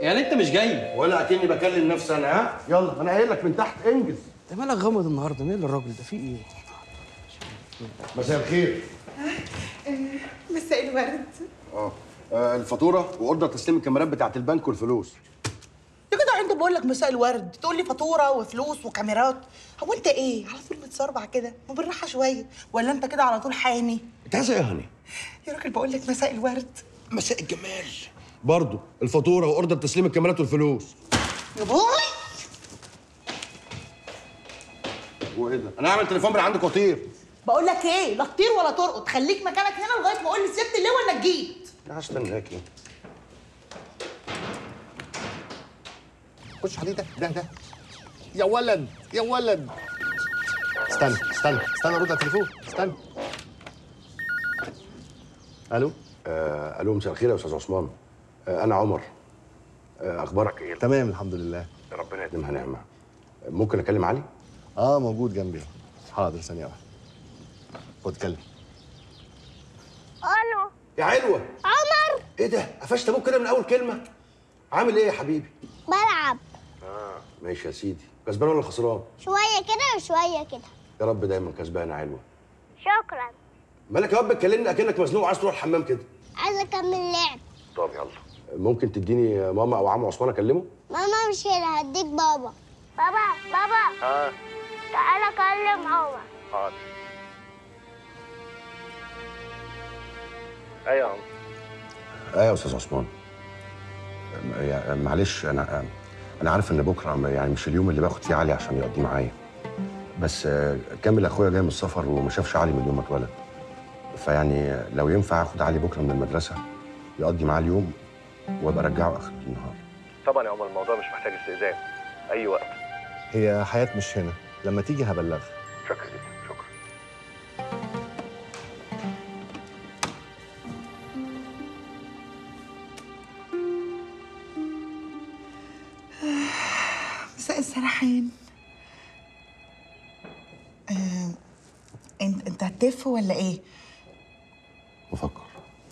يعني انت مش جاي ولا اكني بكلم نفسي انا ها يلا انا قايل لك من تحت انجز انت مالك غامض النهارده مين الراجل ده في ايه مساء الخير مساء الورد اه آه، الفاتوره واوردر تسليم الكاميرات بتاعت البنك والفلوس يا جدع انت بقول لك مساء الورد تقول لي فاتوره وفلوس وكاميرات هو انت ايه على طول متصربع كده ما بالراحه شويه ولا انت كده على طول حامي انت عايزه ايه يا هاني يا راجل بقول لك مساء الورد مساء الجمال برضه الفاتوره واوردر تسليم الكاميرات والفلوس يا بوي وايه ده انا هعمل تليفون من عندك وطير بقول لك ايه لا تطير ولا ترقد خليك مكانك هنا لغايه ما اقول لي سبت اللي ولا جيت لا هستناكي خش عليه ده ده ده يا ولد يا ولد استنى استنى استنى رد على التليفون استنى الو آه الو مساء الخير يا استاذ عثمان آه انا عمر آه اخبارك ايه تمام الحمد لله ربنا يديمها نعمه آه، ممكن اكلم علي اه موجود جنبي حاضر ثانيه واحده خد كلم الو يا علوه عمر ايه ده قفشت ابوك كده من اول كلمه عامل ايه يا حبيبي بلعب اه ماشي يا سيدي كسبان ولا خسران شويه كده وشويه كده يا رب دايما كسبان يا علوه شكرا مالك يا رب بتكلمني اكنك مزنوق وعايز تروح الحمام كده عايزه اكمل لعب طب يلا ممكن تديني ماما او عمو عثمان اكلمه ماما مش هنا هديك بابا بابا بابا ها تعالى كلم عمر ايوه يا استاذ عثمان م- يا- معلش انا انا عارف ان بكره يعني مش اليوم اللي باخد فيه علي عشان يقضيه معايا بس آه، كامل اخويا جاي من السفر وما شافش علي من يوم ما اتولد فيعني لو ينفع اخد علي بكره من المدرسه يقضي معاه اليوم وابقى ارجعه اخر النهار طبعا يا عمر الموضوع مش محتاج استئذان اي وقت هي حياه مش هنا لما تيجي هبلغها شكرا جدا شكرا مساء السرحان آه، انت انت هتف ولا ايه بفكر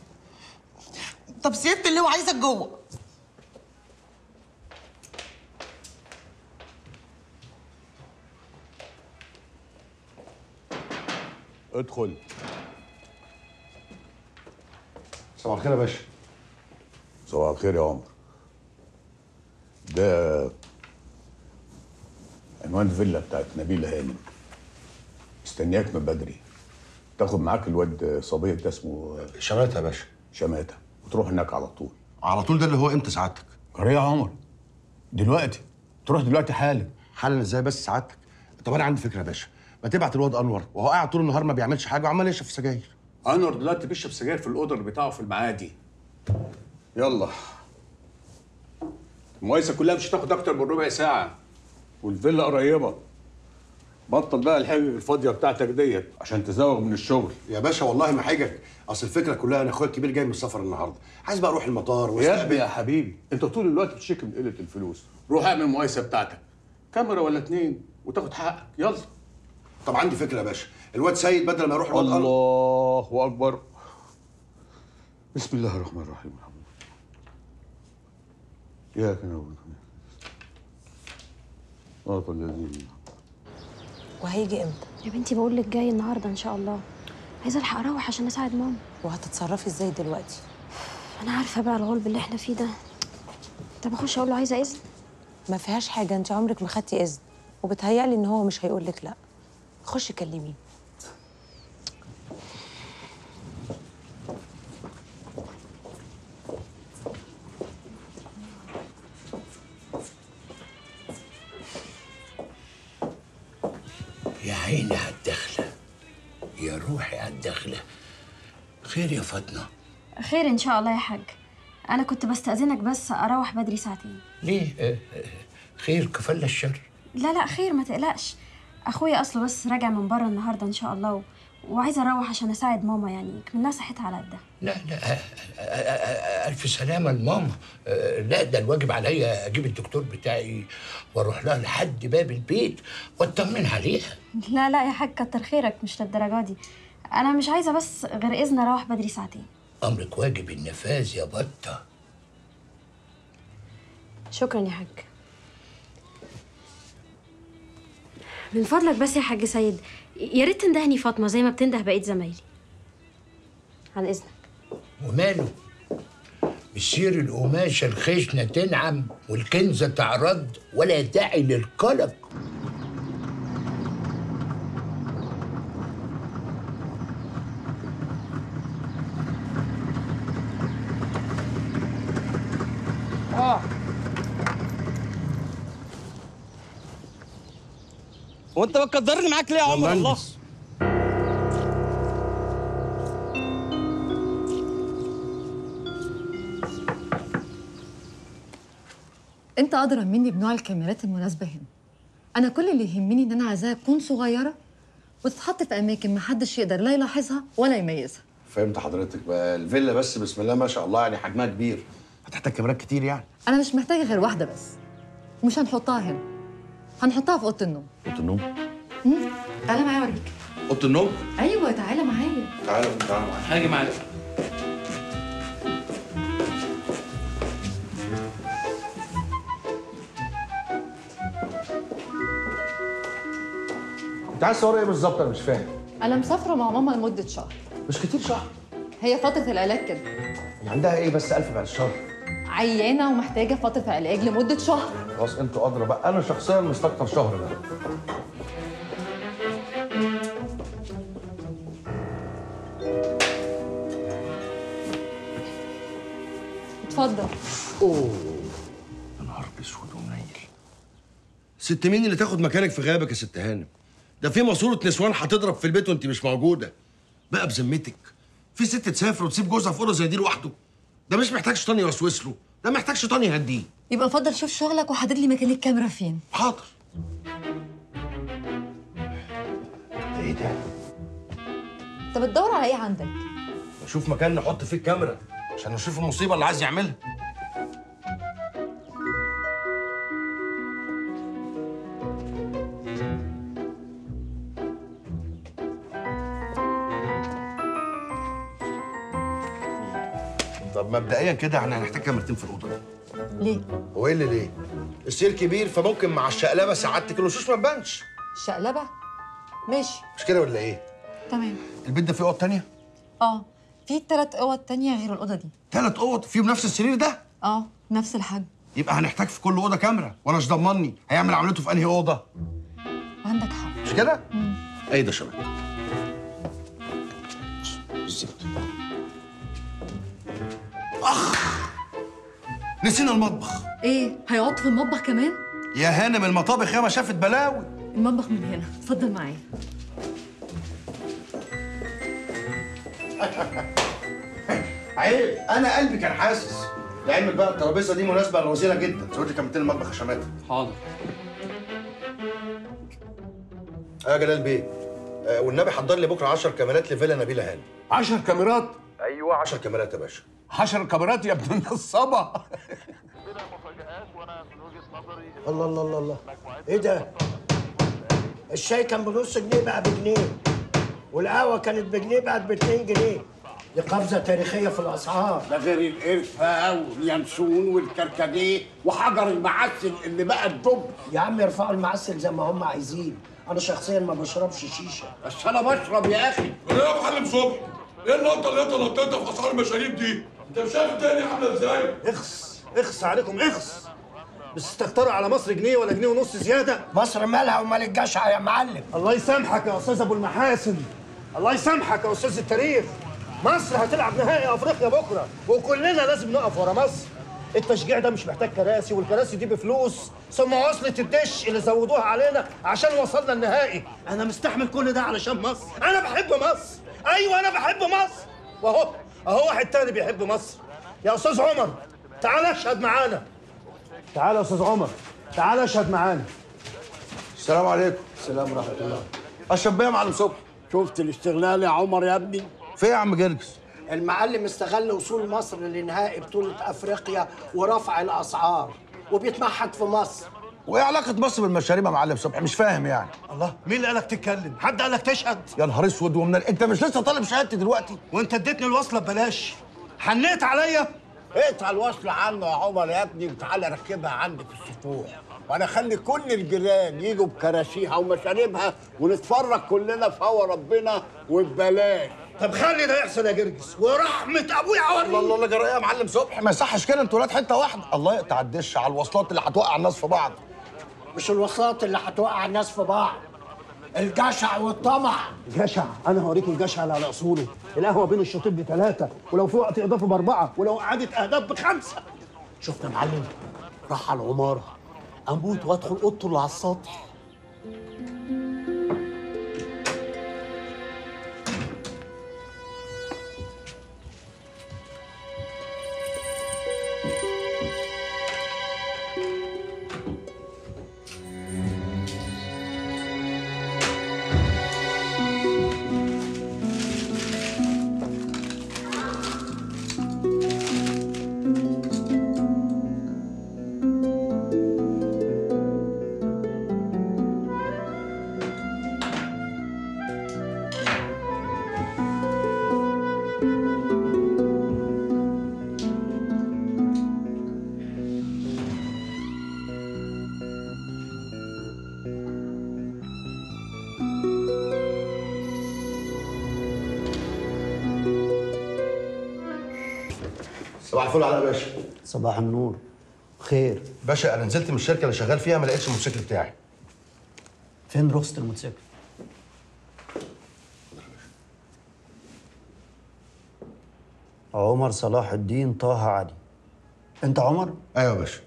طب سيبت اللي هو عايزك جوه ادخل صباح الخير يا باشا صباح الخير يا عمر ده عنوان الفيلا بتاعت نبيل هانم مستنياك من بدري تاخد معاك الواد صبيه ده اسمه شماتة يا باشا شماته وتروح هناك على طول على طول ده اللي هو امتى سعادتك قريه يا عمر دلوقتي تروح دلوقتي حالا حالا ازاي بس سعادتك طب انا عندي فكره يا باشا ما تبعت الواد انور وهو قاعد طول النهار ما بيعملش حاجه وعمال يشرب سجاير انور دلوقتي بيشرب سجاير في الاوضه بتاعه في المعادي يلا المقايسه كلها مش هتاخد اكتر من ربع ساعه والفيلا قريبه بطل بقى الحجج الفاضيه بتاعتك ديت عشان تزوغ من الشغل يا باشا والله ما حاجك اصل الفكره كلها انا اخويا الكبير جاي من السفر النهارده عايز بقى اروح المطار يا واستقبل ابني يا حبيبي انت طول الوقت بتشتكي من قله الفلوس روح اعمل المقايسه بتاعتك كاميرا ولا اتنين وتاخد حقك يلا طب عندي فكره يا باشا الواد سيد بدل ما يروح الواد أنور- الله اكبر بسم الله الرحمن الرحيم يا كنبه صراط الذين وهيجي امتى يا بنتي بقول لك جاي النهارده ان شاء الله عايزه الحق اروح عشان اساعد ماما وهتتصرفي ازاي دلوقتي انا عارفه بقى الغلب اللي احنا فيه ده طب اخش اقول له عايزه اذن ما فيهاش حاجه انت عمرك ما خدتي اذن وبتهيألي ان هو مش هيقول لك لا خشي كلميه يا عيني على الدخلة يا روحي على الدخلة خير يا فاطمة خير ان شاء الله يا حاج انا كنت بستأذنك بس اروح بدري ساعتين ليه آه، آه، خير كفل الشر لا لا خير ما تقلقش اخويا اصله بس راجع من بره النهارده ان شاء الله و... وعايزه اروح عشان اساعد ماما يعني كمنها صحتها على قدها لا لا آه، آه، آه، ألف سلامة لماما آه، لا ده الواجب عليا أجيب الدكتور بتاعي وأروح لها لحد باب البيت وأطمن عليها لا لا يا حاج كتر خيرك مش للدرجه دي انا مش عايزه بس غير اذن اروح بدري ساعتين أمرك واجب النفاذ يا بطة شكرا يا حاج من فضلك بس يا حاج سيد يا ريت تندهني فاطمه زي ما بتنده بقيه زمايلي عن اذنك وماله مسير القماشة الخشنة تنعم والكنزة تعرض ولا داعي للقلق هو انت بتقدرني معاك ليه يا عمر الله انت ادرى مني بنوع الكاميرات المناسبه هنا انا كل اللي يهمني ان انا عايزاها تكون صغيره وتتحط في اماكن محدش يقدر لا يلاحظها ولا يميزها فهمت حضرتك بقى الفيلا بس بسم الله ما شاء الله يعني حجمها كبير هتحتاج كاميرات كتير يعني انا مش محتاجه غير واحده بس ومش هنحطها هنا هنحطها في اوضه النوم اوضه النوم مم. تعالى معايا اوريك اوضه النوم ايوه تعالى معايا تعالى تعالى معايا هاجي معاك انت عايز تصور ايه بالظبط انا مش فاهم انا مسافره مع ماما لمده شهر مش كتير شهر هي فتره العلاج كده هي عندها ايه بس ألف بعد الشهر عيانه ومحتاجه فتره علاج لمده شهر خلاص انتوا ادرى بقى انا شخصيا مستكتر شهر ده اتفضل يا نهار اسود ومنيل ست مين اللي تاخد مكانك في غيابك يا ست هانم ده في ماسوره نسوان هتضرب في البيت وانت مش موجوده بقى بذمتك في ست تسافر وتسيب جوزها في اوضه زي دي لوحده ده مش محتاج شيطان يوسوس له ده محتاج شيطان يهديه يبقى فضل شوف شغلك وحدد لي مكان الكاميرا فين حاضر ايه ده انت بتدور على ايه عندك نشوف مكان نحط فيه الكاميرا عشان نشوف المصيبه اللي عايز يعملها طب مبدئيا كده احنا هنحتاج كاميرتين في الاوضه دي ليه هو ايه اللي ليه؟ السير كبير فممكن مع الشقلبه سعادتك الوشوش ما تبانش شقلبه ماشي مش كده ولا ايه؟ تمام البيت ده فيه اوض تانية؟ اه في ثلاث اوض تانية غير الاوضه دي ثلاث اوض فيهم نفس السرير ده؟ اه نفس الحجم يبقى هنحتاج في كل اوضه كاميرا وانا مش ضمني هيعمل عمليته في انهي اوضه عندك حق مش كده؟ ايه ده يا شباب بالظبط اخ نسينا المطبخ ايه هيقعد في المطبخ كمان يا هانم المطابخ ياما شافت بلاوي المطبخ من هنا اتفضل معايا عيب انا قلبي كان حاسس لعلمك بقى الترابيزه دي مناسبه للوزيره جدا زود لي كاميرتين المطبخ يا شماتة حاضر اه يا جلال بيه آه والنبي حضر لي بكره 10 كاميرات لفيلا نبيله هاني 10 كاميرات ايوه 10 كاميرات يا باشا 10 كاميرات يا ابن النصابه الله الله الله الله ايه ده؟ الشاي كان بنص جنيه بقى بجنيه والقهوة كانت بجنيه بقت ب 2 جنيه دي قفزة تاريخية في الأسعار ده غير القرفة واليانسون والكركديه وحجر المعسل اللي بقى الدب يا عم يرفعوا المعسل زي ما هم عايزين أنا شخصيا ما بشربش شيشة بس أنا بشرب يا أخي ايه يا معلم صبحي؟ ايه النقطة اللي انت نطيتها في اسعار المشاريب دي؟ انت مش شايف الدنيا عاملة ازاي؟ اخس اخس عليكم اخس بس تختاروا على مصر جنيه ولا جنيه ونص زياده مصر مالها ومال الجشع يا معلم الله يسامحك يا استاذ ابو المحاسن الله يسامحك يا استاذ التاريخ مصر هتلعب نهائي افريقيا بكره وكلنا لازم نقف ورا مصر التشجيع ده مش محتاج كراسي والكراسي دي بفلوس ثم وصلة الدش اللي زودوها علينا عشان وصلنا النهائي انا مستحمل كل ده علشان مصر انا بحب مصر ايوه انا بحب مصر واهو اهو واحد تاني بيحب مصر يا استاذ عمر تعال اشهد معانا تعال يا استاذ عمر تعال اشهد معانا السلام عليكم السلام ورحمه الله اشرب بيه يا معلم صبحي شفت الاستغلال يا عمر يا ابني في إيه يا عم جرجس المعلم استغل وصول مصر لنهائي بطولة أفريقيا ورفع الأسعار وبيتمحط في مصر وايه علاقه مصر بالمشاريب يا معلم صبحي مش فاهم يعني الله مين اللي قالك تتكلم حد قالك تشهد يا نهار اسود ومن انت مش لسه طالب شهادتي دلوقتي وانت اديتني الوصله ببلاش حنيت عليا اقطع الوصل عنه يا عمر يا ابني وتعالى ركبها عندي في السطوح وانا اخلي كل الجيران يجوا بكراسيها ومشاربها ونتفرج كلنا في هوا ربنا وببلاش طب خلي ده يحصل يا جرجس ورحمه ابويا عوري الله الله الله جرى ايه يا معلم صبحي ما يصحش كده انتوا ولاد حته واحده الله يقطع الدش على الوصلات اللي هتوقع الناس في بعض مش الوصلات اللي هتوقع الناس في بعض الجشع والطمع جشع انا هوريك الجشع اللي على اصوله القهوه بين الشوطين بثلاثه ولو في وقت اضافي باربعه ولو قعدت اهداف بخمسه شفت يا معلم راح على العماره اموت وادخل اوضته اللي على السطح صباح الفل على يا باشا صباح النور خير باشا انا نزلت من الشركه اللي شغال فيها ما لقيتش الموتوسيكل بتاعي فين رخصه الموتوسيكل عمر صلاح الدين طه علي انت عمر ايوه يا باشا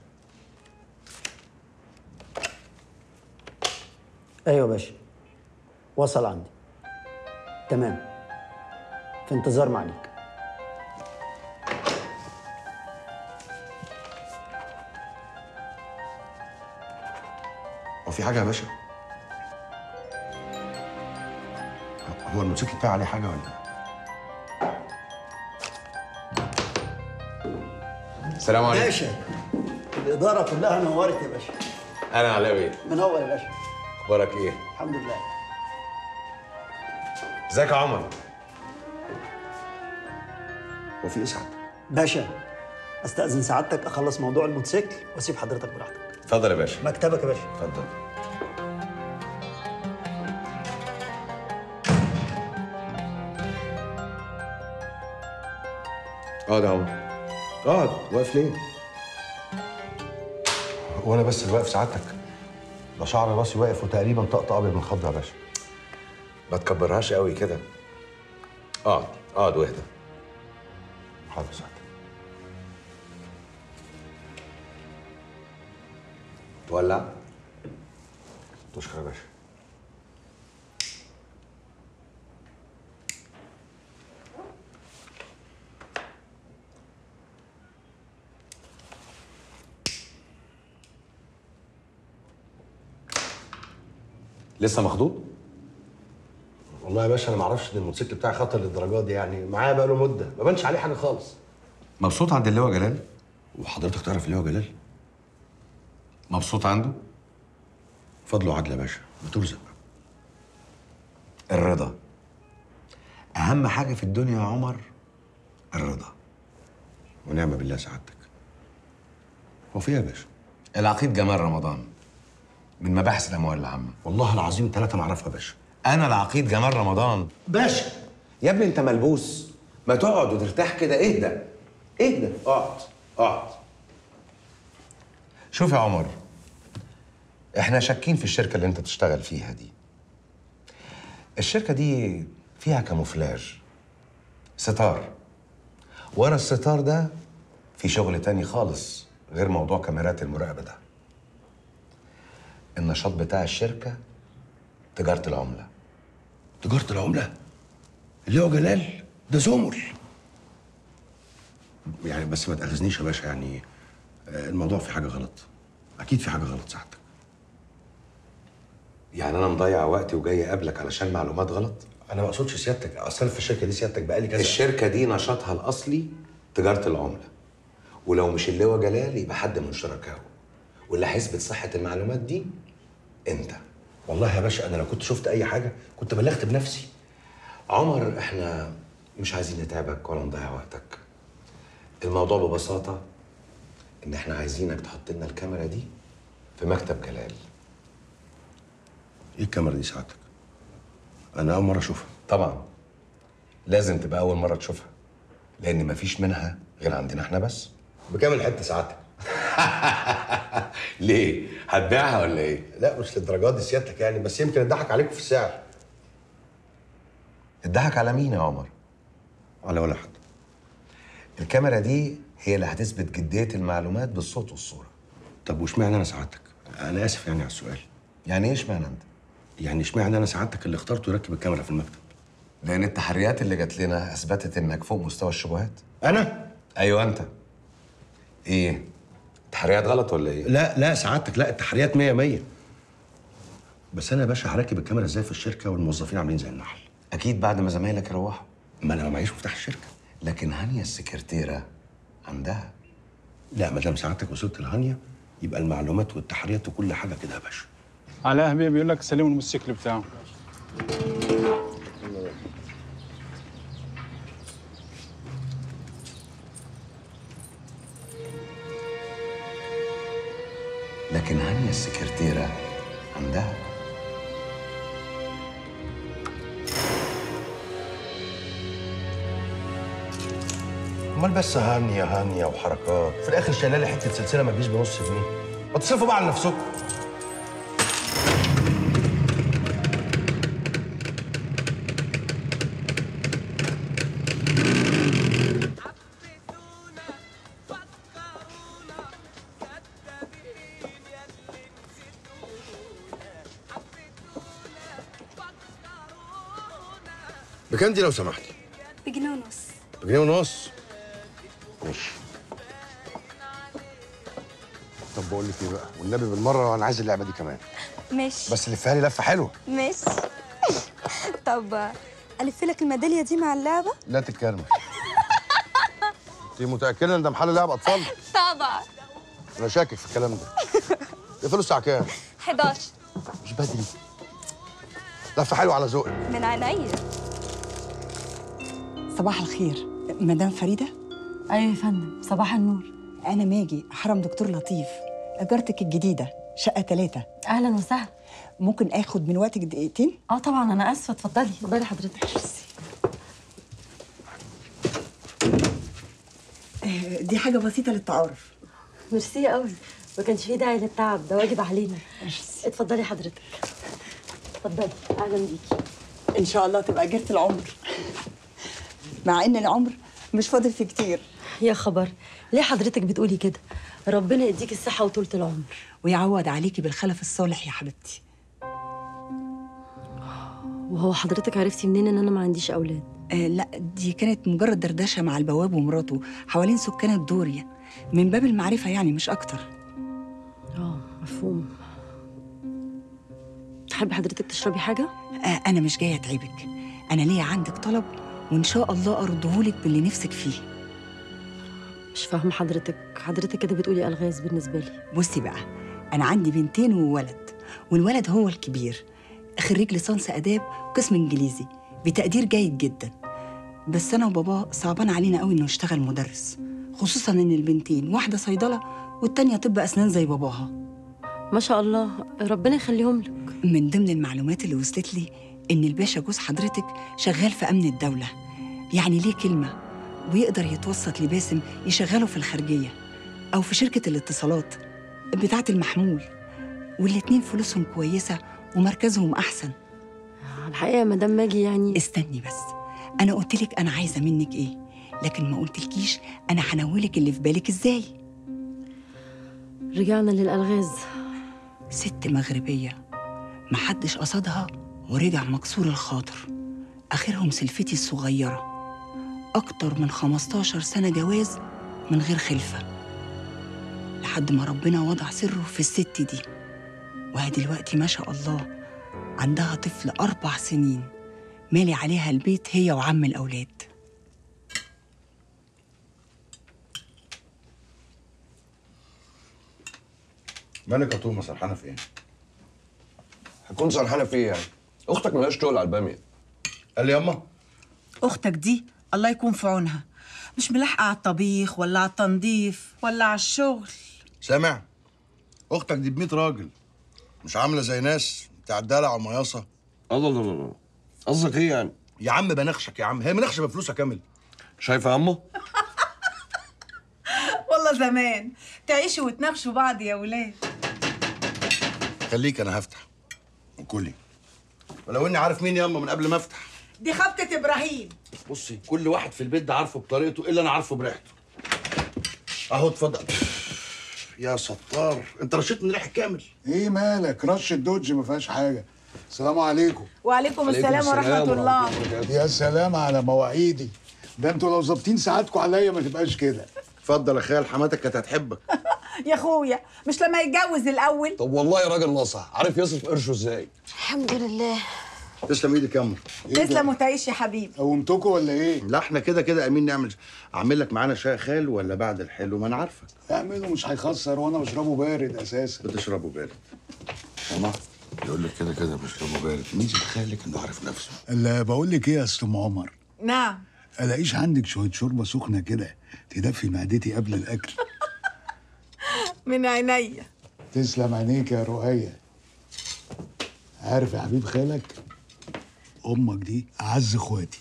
ايوه يا باشا وصل عندي تمام في انتظار معاليك هو في حاجه يا باشا هو الموتوسيكل بتاعي عليه حاجه ولا إيه؟ السلام عليكم باشا الاداره كلها نورت يا باشا انا علاء بيه منور يا باشا اخبارك ايه الحمد لله ازيك يا عمر هو في ايه سعادتك باشا استاذن سعادتك اخلص موضوع الموتوسيكل واسيب حضرتك براحتك اتفضل يا باشا مكتبك يا باشا اتفضل اقعد يا عمر اقعد واقف ليه؟ هو انا بس اللي واقف سعادتك ده شعر راسي واقف وتقريبا طقطق ابيض من الخضر يا باشا ما تكبرهاش قوي كده اقعد اقعد واهدى حاضر سعادتك تولع تشكر يا باشا لسه مخضوض والله يا باشا انا ما اعرفش ان الموتوسيكل بتاعي خطر للدرجات دي يعني معايا بقاله مده ما بانش عليه حاجه خالص مبسوط عند اللواء جلال وحضرتك تعرف اللي هو جلال مبسوط عنده فضله وعدل يا باشا بترزق الرضا اهم حاجه في الدنيا يا عمر الرضا ونعم بالله سعادتك هو في إيه يا باشا العقيد جمال رمضان من مباحث الاموال العامه والله العظيم ثلاثه ما اعرفها يا باشا انا العقيد جمال رمضان باشا يا ابني انت ملبوس ما تقعد وترتاح كده اهدى اهدى اقعد اقعد شوف يا عمر احنا شاكين في الشركه اللي انت تشتغل فيها دي الشركه دي فيها كاموفلاج ستار ورا الستار ده في شغل تاني خالص غير موضوع كاميرات المراقبه ده النشاط بتاع الشركه تجاره العمله تجاره العمله اللي هو جلال ده زمر يعني بس ما تاخذنيش يا باشا يعني آه، الموضوع في حاجه غلط اكيد في حاجه غلط سعادتك يعني انا مضيع وقتي وجاي اقابلك علشان معلومات غلط انا ما اقصدش سيادتك اصلا في الشركه دي سيادتك بقالي كذا الشركه دي نشاطها الاصلي تجاره العمله ولو مش اللواء جلال يبقى حد من شركائه واللي هيثبت صحه المعلومات دي انت والله يا باشا انا لو كنت شفت اي حاجه كنت بلغت بنفسي عمر احنا مش عايزين نتعبك ولا نضيع وقتك الموضوع ببساطة إن إحنا عايزينك تحط لنا الكاميرا دي في مكتب جلال ايه الكاميرا دي سعادتك؟ انا اول مره اشوفها طبعا لازم تبقى أول مرة تشوفها لأن مفيش منها غير عندنا إحنا بس بكام الحته سعادتك؟ ليه؟ هتبيعها ولا إيه؟ لا مش للدرجات دي سيادتك يعني بس يمكن اتضحك عليكم في السعر اتضحك على مين يا عمر؟ على ولا حد الكاميرا دي هي اللي هتثبت جدية المعلومات بالصوت والصورة طب واشمعنى انا سعادتك؟ انا اسف يعني على السؤال يعني ايه اشمعنى انت؟ يعني اشمعنى انا سعادتك اللي اخترته يركب الكاميرا في المكتب؟ لأن التحريات اللي جات لنا أثبتت إنك فوق مستوى الشبهات انا؟ أيوه أنت إيه؟ تحريات غلط ولا إيه؟ لا لا سعادتك لا التحريات 100 100 بس انا يا باشا هركب الكاميرا ازاي في الشركه والموظفين عاملين زي النحل أكيد بعد ما زمايلك يروحوا ما انا ما معيش مفتاح الشركه لكن هانيا السكرتيرة عندها لا ما دام سعادتك وصلت لهانيا يبقى المعلومات والتحريات وكل حاجه كده يا باشا علاء حبيبي بيقول لك سلموا الموتوسيكل بتاعه لكن هانيا السكرتيرة عندها امال بس هانيا هانيا وحركات في الاخر شايله لي حته سلسله ما تجيش بنص جنيه ما تصرفوا بقى على نفسكم بكام دي لو سمحتي؟ بجنيه ونص بجنيه ونص ماشي طب بقول لك ايه بقى والنبي بالمره انا عايز اللعبه دي كمان ماشي بس لفها لي لفه حلوه ماشي طب الف لك الميداليه دي مع اللعبه لا تتكلم انت متاكده ان ده محل لعب اطفال طبعا انا شاكك في الكلام ده يقفلوا الساعه كام 11 مش بدري لفه حلوه على ذوقك من عينيا صباح الخير مدام فريدة؟ أيوة يا فندم صباح النور أنا ماجي حرم دكتور لطيف إجارتك الجديدة شقة ثلاثة أهلا وسهلا ممكن آخد من وقتك دقيقتين؟ اه طبعا أنا آسفة اتفضلي اتفضلي حضرتك آه، دي حاجة بسيطة للتعارف ميرسي قوي ما كانش في داعي للتعب ده واجب علينا اتفضلي حضرتك اتفضلي اهلا بيكي إن شاء الله تبقى جرة العمر مع إن العمر مش فاضل فيه كتير يا خبر ليه حضرتك بتقولي كده ربنا يديكي الصحة وطولة العمر ويعوض عليكي بالخلف الصالح يا حبيبتي وهو حضرتك عرفتي منين ان انا ما عنديش اولاد آه لا دي كانت مجرد دردشة مع البواب ومراته حوالين سكان الدورية من باب المعرفة يعني مش أكتر اه مفهوم تحبي حضرتك تشربي حاجة؟ آه أنا مش جاية أتعبك أنا ليا عندك طلب وإن شاء الله أردهولك باللي نفسك فيه مش فاهمة حضرتك حضرتك كده بتقولي ألغاز بالنسبة لي بصي بقى أنا عندي بنتين وولد والولد هو الكبير خريج ليسانس آداب قسم إنجليزي بتقدير جيد جدا بس أنا وبابا صعبان علينا قوي إنه يشتغل مدرس خصوصا إن البنتين واحدة صيدلة والتانية طب أسنان زي باباها ما شاء الله ربنا يخليهم لك من ضمن المعلومات اللي وصلت لي إن الباشا جوز حضرتك شغال في أمن الدولة يعني ليه كلمة ويقدر يتوسط لباسم يشغله في الخارجية أو في شركة الاتصالات بتاعة المحمول والاتنين فلوسهم كويسة ومركزهم أحسن الحقيقة يا مدام ماجي يعني استني بس أنا قلت لك أنا عايزة منك إيه لكن ما قلتلكيش أنا هنولك اللي في بالك إزاي رجعنا للألغاز ست مغربية محدش قصدها ورجع مكسور الخاطر آخرهم سلفتي الصغيرة أكتر من 15 سنة جواز من غير خلفة لحد ما ربنا وضع سره في الست دي وهي دلوقتي ما شاء الله عندها طفل أربع سنين مالي عليها البيت هي وعم الأولاد مالك يا تومه سرحانه في ايه؟ هتكون سرحانه في ايه يعني؟ اختك ملهاش شغل على الباميه اختك دي الله يكون في عونها مش ملاحقه على الطبيخ ولا على التنظيف ولا على الشغل سامع اختك دي ب 100 راجل مش عامله زي ناس بتاع الدلع والمياصه الله الله الله قصدك ايه يعني؟ يا عم بنخشك يا عم هي منخشه بفلوسها كامل شايفه يا امه؟ والله زمان تعيشوا وتناقشوا بعض يا ولاد خليك انا هفتح وكلي ولو اني عارف مين ياما من قبل ما افتح دي خبطه ابراهيم بصي كل واحد في البيت ده عارفه بطريقته الا انا عارفه بريحته اهو اتفضل يا ستار انت رشيت من ريحه كامل ايه مالك رش الدوج ما فيهاش حاجه السلام عليكم وعليكم السلام ورحمه الله يا سلام على مواعيدي ده انتوا لو ظابطين ساعاتكم عليا ما تبقاش كده اتفضل يا خال حماتك كانت هتحبك يا اخويا مش لما يتجوز الاول طب والله يا راجل ناصح عارف يصرف قرشه ازاي؟ الحمد لله تسلم ايدك يا امر تسلم وتعيش يا حبيبي قومتكم ولا ايه؟ لا احنا كده كده امين نعمل اعمل لك معانا شاي خال ولا بعد الحلو ما انا عارفك اعمله مش هيخسر وانا بشربه بارد اساسا بتشربه بارد ماما يقول لك كده كده بشربه بارد مين خالك انه عارف نفسه اللي بقول لك ايه يا استاذ عمر نعم الاقيش عندك شويه شوربه سخنه كده تدفي معدتي قبل الاكل من عينيا تسلم عينيك يا رؤية عارف يا حبيب خالك امك دي اعز اخواتي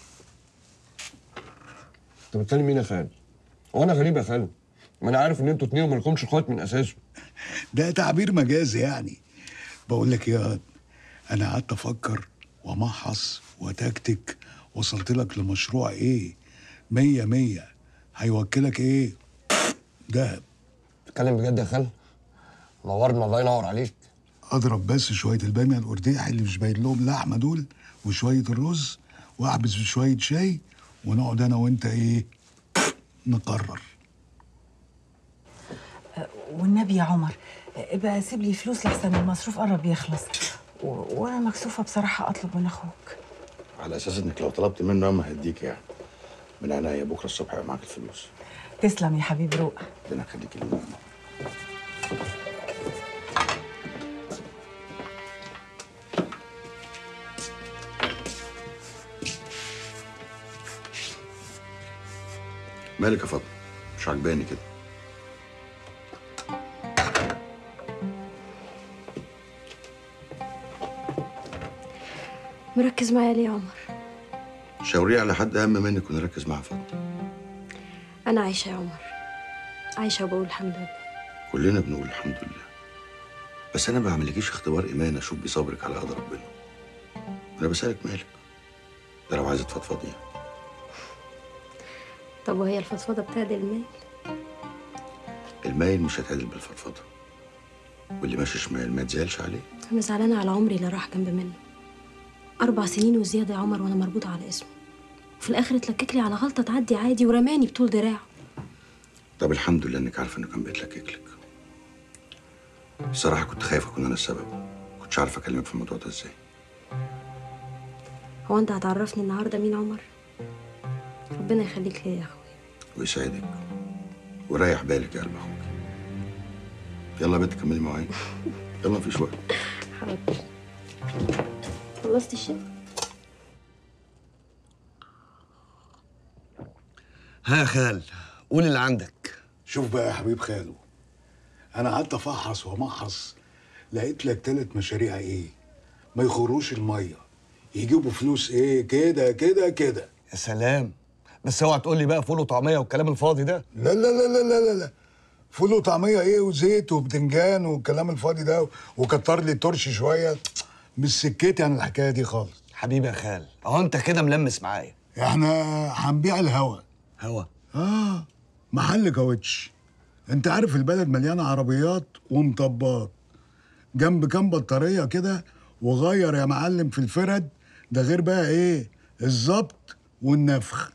انت بتكلم مين يا خال؟ هو انا غريب يا خال؟ ما انا عارف ان انتوا اتنين وما لكمش اخوات من اساسه ده تعبير مجازي يعني بقول لك يا واد، انا قعدت افكر وامحص وتكتك وصلت لك لمشروع ايه مية مية هيوكلك ايه دهب بتتكلم بجد يا خال؟ نورنا الله ينور عليك اضرب بس شويه الباميه القرديح اللي مش باين لهم لحمه دول وشويه الرز واحبس بشويه شاي ونقعد انا وانت ايه نقرر والنبي يا عمر ابقى سيب لي فلوس لحسن المصروف قرب يخلص و... وانا مكسوفه بصراحه اطلب من اخوك على اساس انك لو طلبت منه اما هديك يعني من عينيا بكره الصبح يبقى معاك الفلوس تسلم يا حبيب روقه ربنا يخليك لنا مالك يا فاطمه مش عجباني كده مركز معايا ليه يا عمر شاوريه على حد اهم منك ونركز مع فاطمه انا عايشه يا عمر عايشه وبقول الحمد لله كلنا بنقول الحمد لله بس انا ما بعملكيش اختبار ايمان اشوف بيه صبرك على قدر ربنا انا بسالك مالك ده لو عايزه تفضفضي يعني. طب وهي الفضفضه بتعدل المال المايل مش هتعدل بالفضفضه واللي ماشي شمال ما تزعلش عليه انا زعلانه على عمري اللي راح جنب منه اربع سنين وزياده يا عمر وانا مربوطه على اسمه وفي الاخر اتلكك لي على غلطه تعدي عادي ورماني بطول دراعه طب الحمد لله انك عارفه انه كان بيتلكك لك الصراحه كنت خايف اكون انا السبب كنتش عارف اكلمك في الموضوع ده ازاي هو انت هتعرفني النهارده مين عمر ربنا يخليك ليا يا اخويا ويسعدك وريح بالك يا قلب اخوك يلا يا بنت كملي معايا يلا مفيش وقت حاضر خلصت الشاي ها يا خال قول اللي عندك شوف بقى يا حبيب خالو انا قعدت افحص وامحص لقيت لك تلات مشاريع ايه ما يخروش الميه يجيبوا فلوس ايه كده كده كده يا سلام بس اوعى تقول لي بقى فول وطعميه والكلام الفاضي ده لا لا لا لا لا لا, لا. فول وطعميه ايه وزيت وبتنجان والكلام الفاضي ده وكتر لي الترش شويه مش سكتي عن الحكايه دي خالص حبيبي يا خال اهو انت كده ملمس معايا احنا هنبيع الهوا هوا اه محل كاوتش انت عارف البلد مليانه عربيات ومطبات جنب كام بطاريه كده وغير يا معلم في الفرد ده غير بقى ايه الظبط والنفخ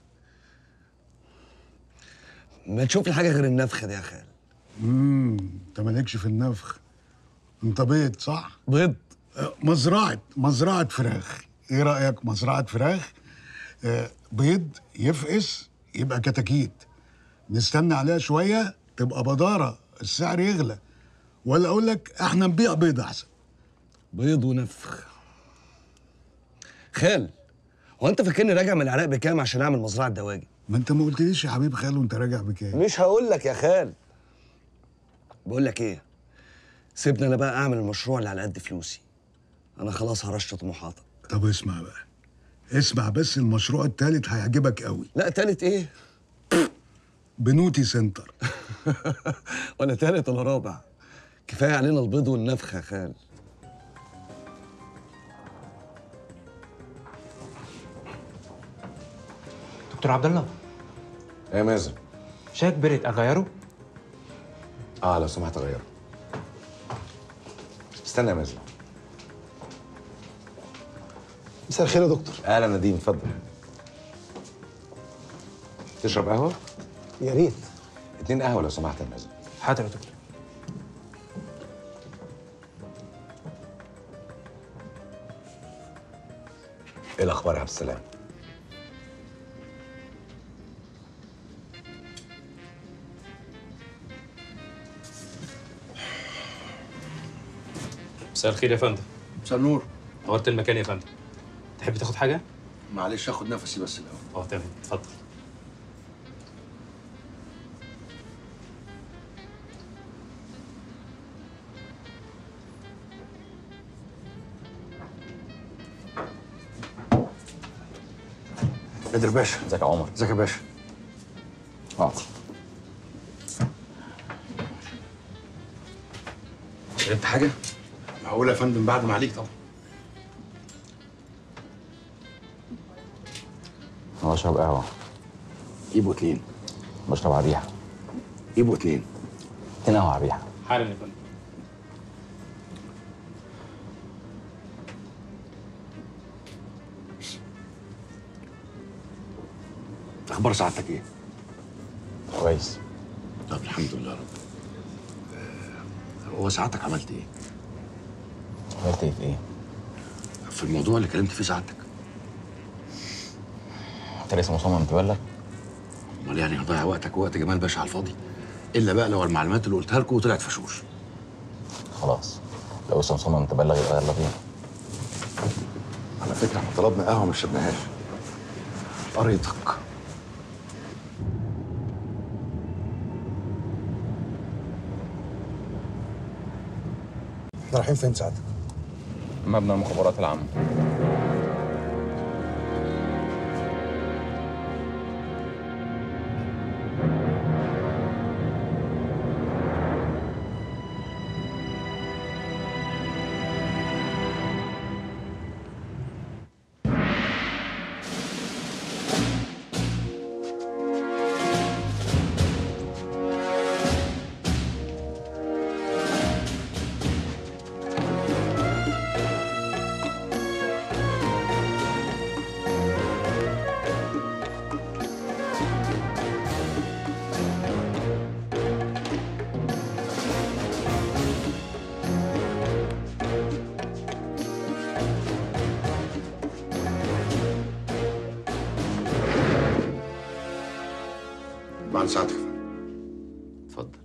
ما تشوف لي حاجه غير النفخه دي يا خال امم انت مالكش في النفخ انت بيض صح بيض آه، مزرعه مزرعه فراخ ايه رايك مزرعه فراخ آه، بيض يفقس يبقى كتاكيت نستنى عليها شويه تبقى بداره السعر يغلى ولا اقول لك احنا نبيع بيض احسن بيض ونفخ خال هو انت فاكرني راجع من العراق بكام عشان اعمل مزرعه دواجن ما انت ما قلتليش يا حبيب خالو انت راجع بكام مش هقول لك يا خال بقول لك ايه سيبني انا بقى اعمل المشروع اللي على قد فلوسي انا خلاص هرشت طموحاتك طب اسمع بقى اسمع بس المشروع التالت هيعجبك قوي لا تالت ايه بنوتي سنتر ولا تالت ولا رابع كفايه علينا البيض والنفخ يا خال دكتور عبد الله ايه يا مازن شاك بريت اغيره اه لو سمحت غيره استنى يا مازن مساء الخير يا دكتور اهلا نديم اتفضل تشرب قهوه يا ريت اتنين قهوه لو سمحت يا مازن حاضر يا دكتور ايه الاخبار يا عبد السلام مساء الخير يا فندم مساء النور نورت المكان يا فندم تحب تاخد حاجه معلش اخد نفسي بس الاول اه تمام اتفضل نادر باشا ازيك يا عمر ازيك يا باشا اه شربت حاجه معقول يا فندم بعد ما عليك طبعا انا بشرب قهوه يبقوا اتنين بشرب على الريحه يبقوا اتنين اتنين قهوه على الريحه حالا يا فندم اخبار سعادتك ايه؟ كويس طب الحمد لله يا رب آه، هو سعادتك عملت ايه؟ عملت ايه في ايه؟ في الموضوع اللي كلمت فيه سعادتك انت لسه مصمم تبلغ؟ امال يعني هضيع وقتك ووقت جمال باشا على الفاضي الا بقى لو المعلومات اللي قلتها لكم طلعت فشوش خلاص لو لسه مصمم تبلغ يبقى يلا بينا على فكره احنا طلبنا قهوه ما شربناهاش قريتك احنا رايحين فين سعادتك؟ مبنى المخابرات العامه بعد ساعتك يا فندم اتفضل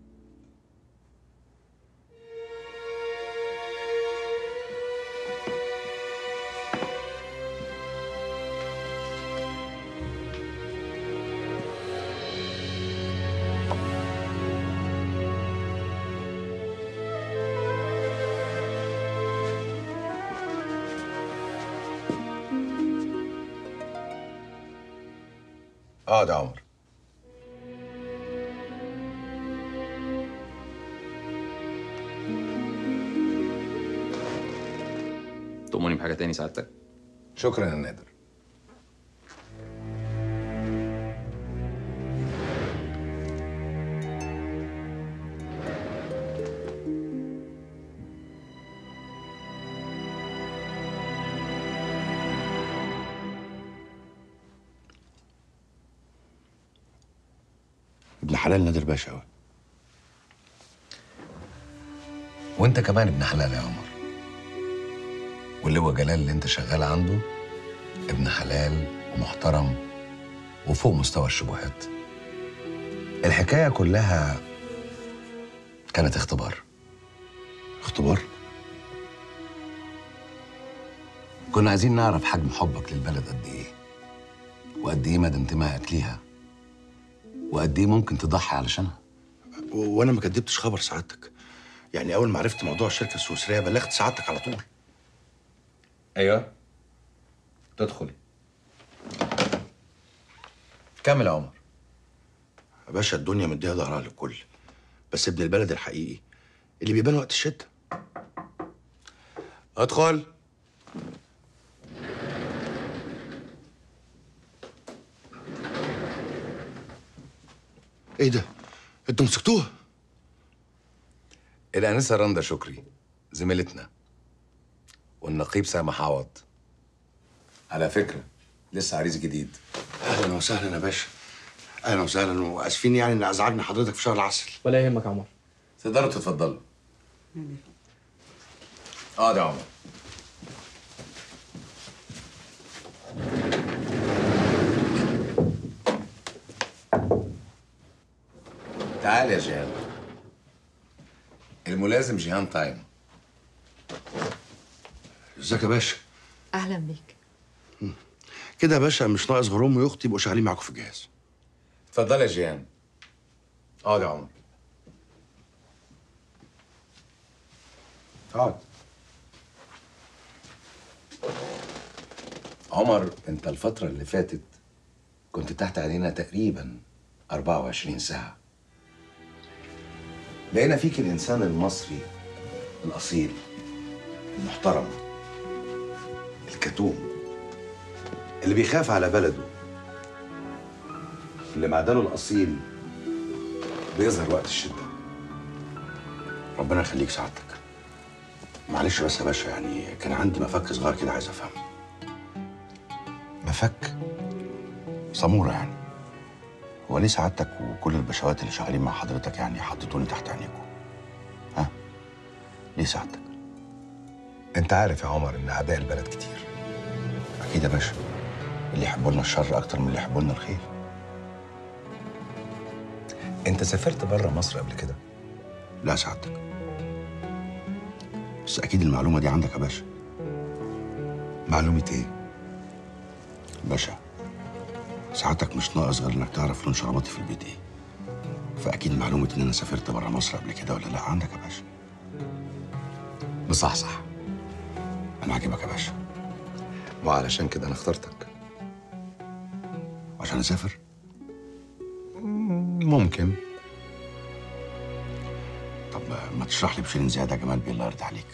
اقعد يا عمر تؤمرني بحاجه تاني سعادتك شكرا يا نادر ابن حلال نادر باشا قوي وانت كمان ابن حلال يا عمر واللي هو جلال اللي انت شغال عنده ابن حلال ومحترم وفوق مستوى الشبهات الحكاية كلها كانت اختبار اختبار؟ كنا عايزين نعرف حجم حبك للبلد قد ايه وقد ايه مدى انتمائك ليها وقد ايه ممكن تضحي علشانها و- وانا ما كدبتش خبر سعادتك يعني اول ما عرفت موضوع الشركه السويسريه بلغت سعادتك على طول ايوه تدخلي كمل يا عمر يا باشا الدنيا مديها ظهرها للكل بس ابن البلد الحقيقي اللي بيبان وقت الشده ادخل ايه ده انتوا مسكتوها الانسه رندا شكري زميلتنا والنقيب سامح عوض على فكره لسه عريس جديد اهلا وسهلا يا باشا اهلا وسهلا واسفين يعني ان ازعجنا حضرتك في شهر العسل ولا يهمك يا عمر تقدروا تتفضلوا اقعد يا عمر تعال يا جيهان الملازم جيهان تايم ازيك يا باشا اهلا بيك كده يا باشا مش ناقص غير امي واختي يبقوا شغالين معاكم في الجهاز اتفضل يا جيهان اقعد يا عمر اقعد عمر انت الفترة اللي فاتت كنت تحت عينينا تقريبا 24 ساعة لقينا فيك الإنسان المصري الأصيل المحترم الكتوم اللي بيخاف على بلده اللي معدنه الأصيل بيظهر وقت الشدة ربنا يخليك سعادتك معلش بس يا باشا يعني كان عندي مفك صغير كده عايز افهمه مفك سموره يعني هو ليه سعادتك وكل البشوات اللي شغالين مع حضرتك يعني حطيتوني تحت عينيكم ها ليه سعادتك انت عارف يا عمر ان اعداء البلد كتير اكيد يا باشا اللي يحبوا لنا الشر اكتر من اللي يحبوا لنا الخير انت سافرت بره مصر قبل كده لا سعادتك بس اكيد المعلومه دي عندك يا باشا معلومه ايه باشا سعادتك مش ناقص غير انك تعرف لون شرباتي في البيت ايه فاكيد معلومه ان انا سافرت بره مصر قبل كده ولا لا عندك يا باشا مصحصح انا عاجبك يا باشا وعلشان كده انا اخترتك عشان اسافر ممكن طب ما تشرح لي بشيرين زياده يا جمال بيه الله يرضى عليك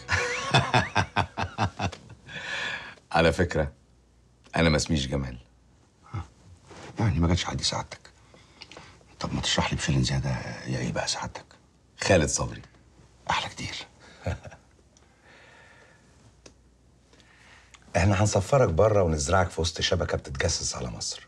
على فكرة أنا ما اسميش جمال يعني ما جاتش عادي سعادتك طب ما تشرح لي بشيرين زياده يا ايه بقى سعادتك خالد صبري احلى كتير احنا هنسفرك بره ونزرعك في وسط شبكة بتتجسس على مصر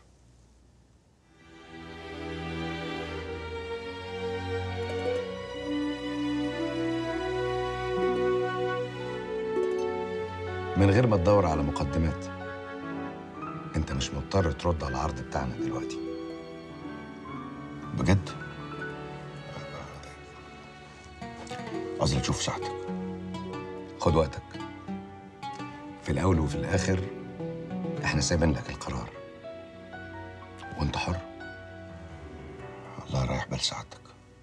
من غير ما تدور على مقدمات انت مش مضطر ترد على العرض بتاعنا دلوقتي بجد قصدي تشوف ساعتك خد وقتك في الاول وفي الاخر احنا سايبين لك القرار وانت حر الله يريح بال سعادتك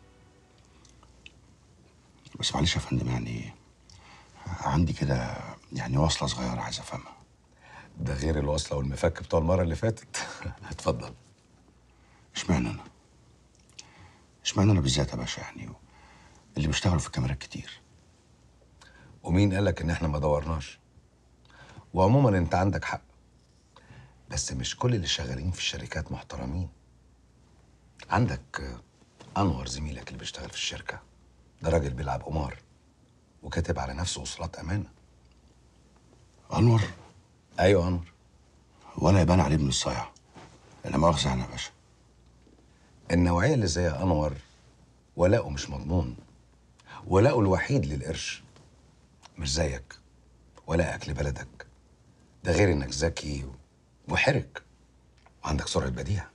بس معلش يا فندم يعني عندي كده يعني وصله صغيره عايز افهمها ده غير الوصله والمفك بتوع المره اللي فاتت اتفضل اشمعنى انا اشمعنى انا بالذات يا باشا يعني اللي بيشتغلوا في الكاميرات كتير ومين قالك ان احنا ما دورناش وعموما انت عندك حق بس مش كل اللي شغالين في الشركات محترمين عندك آه، انور زميلك اللي بيشتغل في الشركه ده راجل بيلعب قمار وكاتب على نفسه وصولات امانه انور ايوه انور ولا يبان عليه ابن الصايع لا مؤاخذه انا يا باشا النوعيه اللي زي انور ولاؤه مش مضمون ولاؤه الوحيد للقرش مش زيك ولاءك لبلدك ده غير انك ذكي وحرك وعندك سرعه بديهه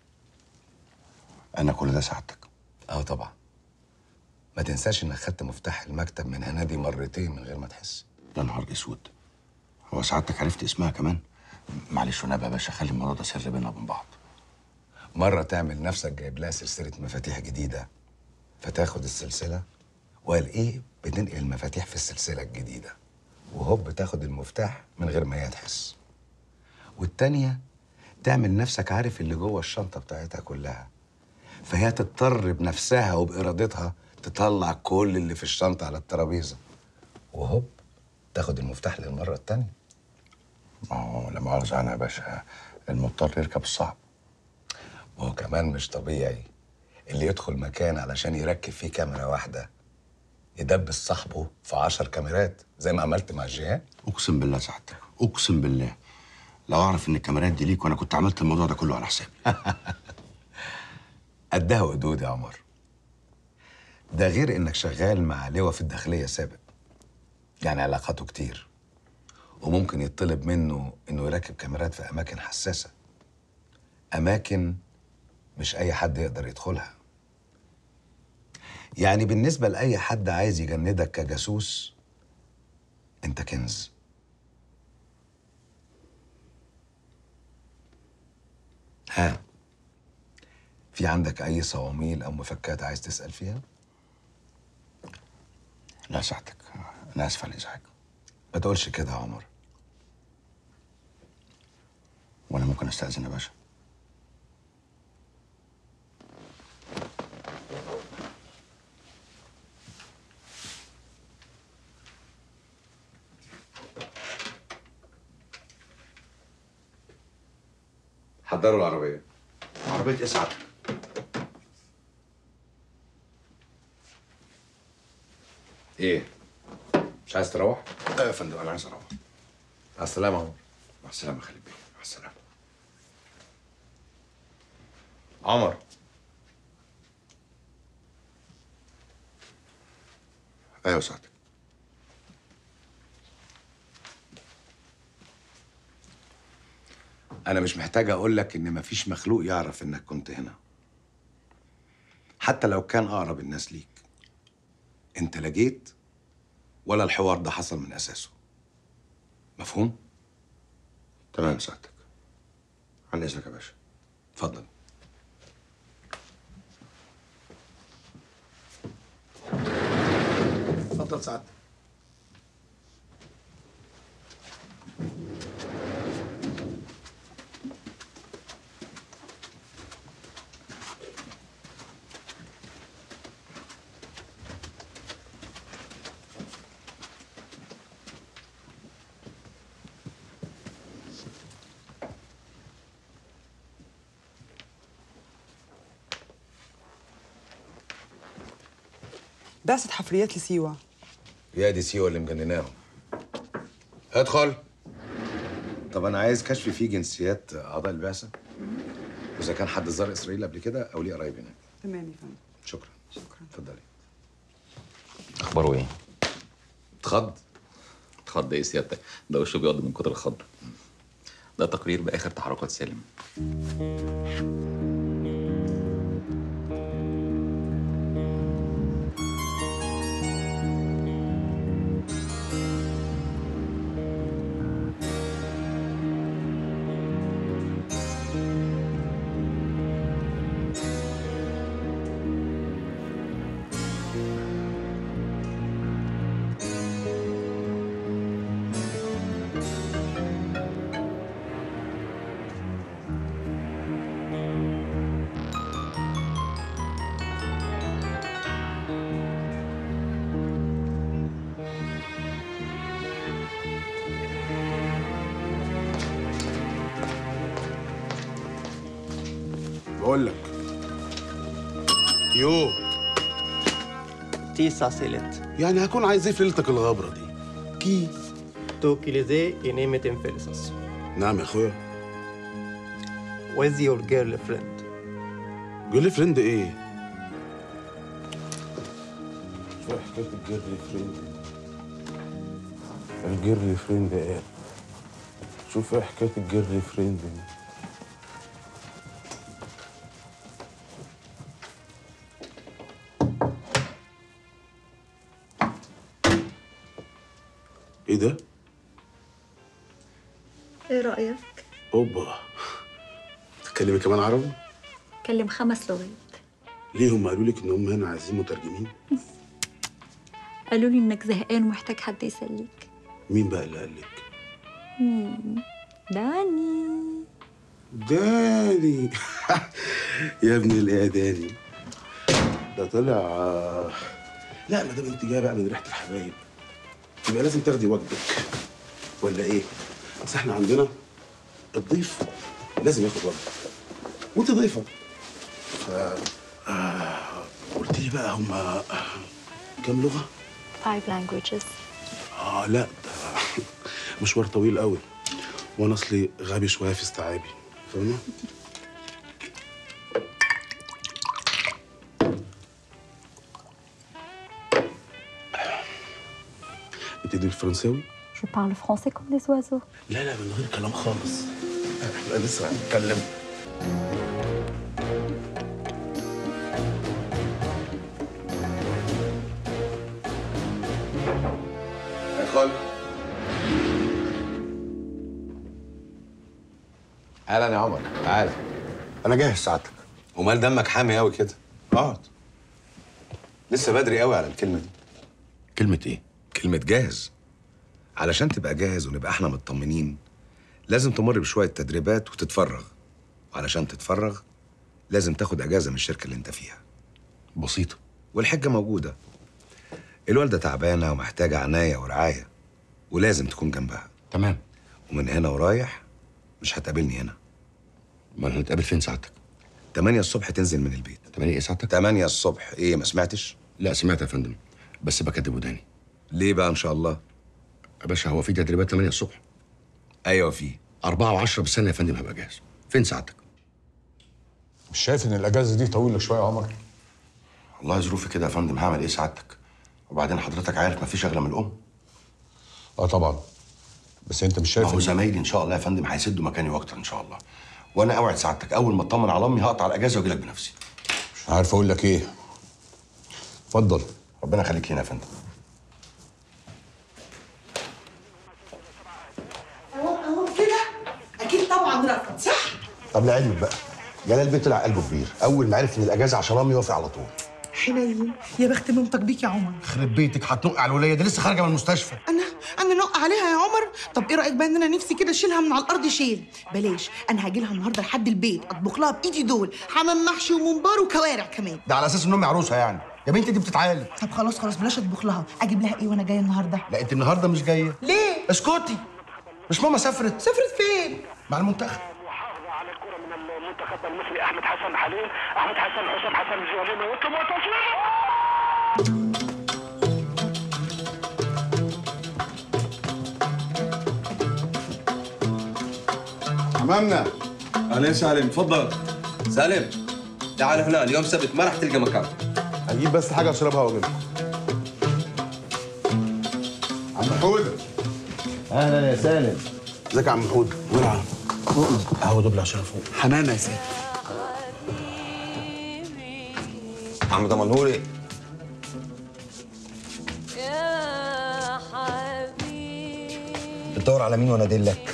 انا كل ده سعادتك اه طبعا ما تنساش انك خدت مفتاح المكتب من هنادي مرتين من غير ما تحس يا نهار اسود هو سعادتك عرفت اسمها كمان معلش ونبقى يا باشا خلي الموضوع ده سر بينا وبين بعض مرة تعمل نفسك جايب لها سلسلة مفاتيح جديدة فتاخد السلسلة وقال ايه بتنقل المفاتيح في السلسلة الجديدة وهوب تاخد المفتاح من غير ما هي تحس والتانية تعمل نفسك عارف اللي جوه الشنطة بتاعتها كلها فهي تضطر بنفسها وبإرادتها تطلع كل اللي في الشنطة على الترابيزة وهوب تاخد المفتاح للمرة التانية ما هو لا مؤاخذة أنا يا باشا المضطر يركب الصعب وهو كمان مش طبيعي اللي يدخل مكان علشان يركب فيه كاميرا واحدة يدبس صاحبه في عشر كاميرات زي ما عملت مع جيهان أقسم بالله سعادتك أقسم بالله لو أعرف إن الكاميرات دي ليك وأنا كنت عملت الموضوع ده كله على حسابي قدها وقدود يا عمر ده غير انك شغال مع لواء في الداخلية سابق يعني علاقاته كتير وممكن يطلب منه انه يركب كاميرات في اماكن حساسة اماكن مش اي حد يقدر يدخلها يعني بالنسبة لأي حد عايز يجندك كجاسوس انت كنز ها في عندك أي صواميل أو مفكات عايز تسأل فيها؟ لا سعادتك أنا آسف على الإزعاج ما تقولش كده يا عمر وأنا ممكن أستأذن يا باشا حضروا العربية عربية إيه سعادتك؟ إيه؟ مش عايز تروح؟ لا يا فندم أنا عايز أروح مع السلامة يا عمر مع السلامة يا خالد بيه مع السلامة عمر أيوة سعادتك أنا مش محتاج أقول لك إن مفيش مخلوق يعرف إنك كنت هنا حتى لو كان أقرب الناس ليك أنت لا جيت ولا الحوار ده حصل من أساسه مفهوم؟ تمام سعادتك عن إذنك يا باشا اتفضل اتفضل سعادتك بعثة حفريات لسيوة يا دي سيوة اللي مجنناهم ادخل طب أنا عايز كشف فيه جنسيات أعضاء البعثة وإذا كان حد زار إسرائيل قبل كده أو ليه قرايب هناك تمام يا فندم شكرا شكرا اتفضلي اخباره ايه؟ اتخض اتخض ايه سيادتك؟ ده وشه بيقعد من كتر الخض ده تقرير باخر تحركات سالم بقول لك يو تيسا سيلت يعني هكون عايز ايه في ليلتك الغبره دي كي توكيليزي إنيمة انفلسس نعم يا اخويا with your girlfriend جيرل فريند ايه شو حكايه الجيرل فريند الجيرل فريند ايه شوف ايه حكايه الجيرل فريند دي ايه ده ايه رأيك؟ اوبا تتكلمي كمان عربي؟ كلم خمس لغات ليه هم قالوا لك ان هم هنا عايزين مترجمين؟ قالوا لي انك زهقان ومحتاج حد يسليك مين بقى اللي قال لك؟ مين داني داني يا ابن الاعداني ده طلع لا ما دام انت جايه بقى من ريحه الحبايب يبقى لازم تاخدي واجبك ولا ايه؟ اصل احنا عندنا الضيف لازم ياخد واجبه وانت ضيفه ف آه، قلت لي بقى هم كام لغه؟ five languages اه لا ده مشوار طويل قوي وانا اصلي غبي شويه في استيعابي فاهمه؟ بتدي الفرنساوي؟ Je parle français comme les oiseaux. لا لا من غير كلام خالص احنا لسه هنتكلم ادخل اهلا يا عمر تعال انا جاهز سعادتك ومال دمك حامي قوي كده اقعد لسه بدري قوي على الكلمه دي كلمه ايه كلمه جاهز علشان تبقى جاهز ونبقى احنا مطمنين لازم تمر بشويه تدريبات وتتفرغ وعلشان تتفرغ لازم تاخد اجازه من الشركه اللي انت فيها بسيطه والحجه موجوده الوالده تعبانه ومحتاجه عنايه ورعايه ولازم تكون جنبها تمام ومن هنا ورايح مش هتقابلني هنا امال هنتقابل فين سعادتك 8 الصبح تنزل من البيت 8 ايه سعادتك 8 الصبح ايه ما سمعتش لا سمعت يا فندم بس بكدب وداني ليه بقى ان شاء الله يا باشا هو في تدريبات 8 الصبح ايوه في 4 و10 بالسنه يا فندم هبقى جاهز فين سعادتك مش شايف ان الاجازه دي طويله شويه يا عمر والله ظروفي كده يا فندم هعمل ايه سعادتك وبعدين حضرتك عارف مفيش اغلى من الام اه طبعا بس انت مش شايف ما هو إن- زمايلي ان شاء الله يا فندم هيسدوا مكاني واكتر ان شاء الله وانا اوعد سعادتك اول ما اطمن على امي هقطع الاجازه واجي لك بنفسي مش عارف اقول لك ايه اتفضل ربنا يخليك هنا يا فندم اهو اهو كده اكيد طبعا رفض صح طب لعلمك بقى جلال بيه طلع قلبه كبير اول ما عرف ان الاجازه عشان امي وافق على طول حنين يا بخت مامتك بيك يا عمر يخرب بيتك هتنق على الوليه دي لسه خارجه من المستشفى انا انا نق عليها يا عمر طب ايه رايك بقى ان انا نفسي كده اشيلها من على الارض شيل بلاش انا هاجي لها النهارده لحد البيت اطبخ لها بايدي دول حمام محشي وممبار وكوارع كمان ده على اساس ان امي عروسه يعني يا بنتي دي بتتعالج طب خلاص خلاص بلاش اطبخ لها اجيب لها ايه وانا جايه النهارده لا انت النهارده مش جايه ليه اسكتي مش ماما سافرت سافرت فين مع المنتخب المنتخب المصري احمد حسن حليم احمد حسن حسام حسن الجواليني يطلب وتصوير امامنا اهلا سالم تفضل سالم تعال هنا اليوم سبت ما راح تلقى مكان هجيب بس حاجه اشربها واجيب عم حوده اهلا يا سالم ازيك يا عم حود ولع قهوه دبل عشان فوق حنانه يا سيدي عم دمنهوري بتدور على مين وانا ادلك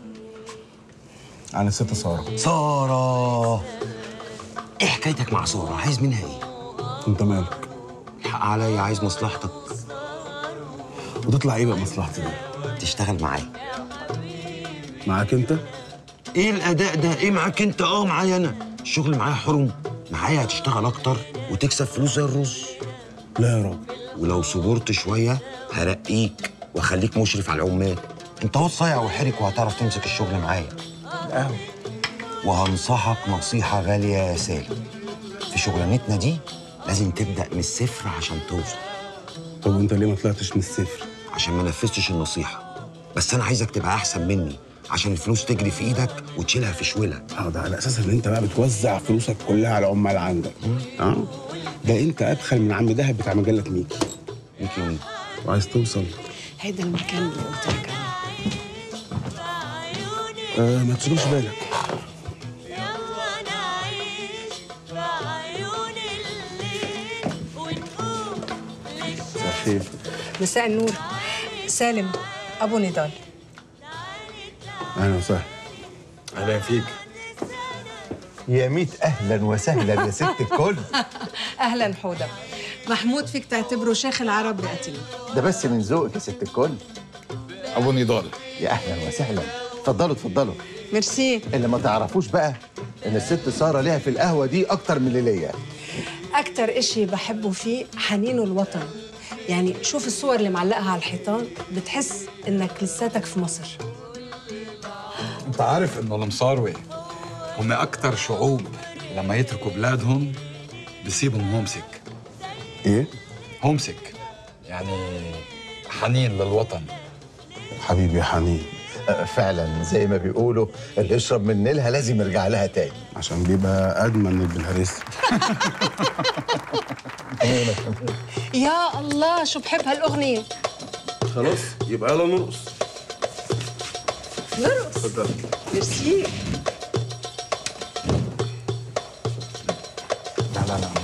عن الست ساره ساره ايه حكايتك مع ساره عايز منها ايه انت مالك الحق عليا عايز مصلحتك وتطلع ايه بقى مصلحتي دي تشتغل معايا معاك انت ايه الاداء ده ايه معاك انت اه معايا انا الشغل معايا حرم معايا هتشتغل اكتر وتكسب فلوس زي الرز لا يا راجل ولو صبرت شويه هرقيك واخليك مشرف على العمال انت اهو صايع وحرك وهتعرف تمسك الشغل معايا القهوه وهنصحك نصيحه غاليه يا سالم في شغلانتنا دي لازم تبدا من الصفر عشان توصل طب وانت ليه ما طلعتش من الصفر عشان ما نفذتش النصيحه بس انا عايزك تبقى احسن مني عشان الفلوس تجري في ايدك وتشيلها في شويلة اه ده على اساس ان انت بقى بتوزع فلوسك كلها على العمال عندك اه ده انت ابخل من عم دهب بتاع مجله ميكي ميكي مين وعايز توصل هيدا المكان اللي قلت لك عليه آه ما تشغلش بالك مساء الخير مساء النور سالم ابو نضال اهلا وسهلا اهلا فيك يا ميت اهلا وسهلا يا ست الكل اهلا حوده محمود فيك تعتبره شيخ العرب رئتين ده بس من ذوقك يا ست الكل ابو نضال يا اهلا وسهلا اتفضلوا اتفضلوا ميرسي اللي ما تعرفوش بقى ان الست ساره ليها في القهوه دي اكتر من اللي ليا اكتر اشي بحبه فيه حنينه الوطن يعني شوف الصور اللي معلقها على الحيطان بتحس انك لساتك في مصر انت عارف انه المصاروي هم اكتر شعوب لما يتركوا بلادهم بيصيبهم هومسك ايه هومسك يعني حنين للوطن حبيبي يا حنين آه، فعلا زي ما بيقولوا اللي يشرب من نيلها لازم يرجع لها تاني عشان بيبقى اجمل من البلهارسي يا الله شو بحب هالاغنيه خلاص يبقى يلا نرقص نرقص اتفضل ميرسي لا لا لا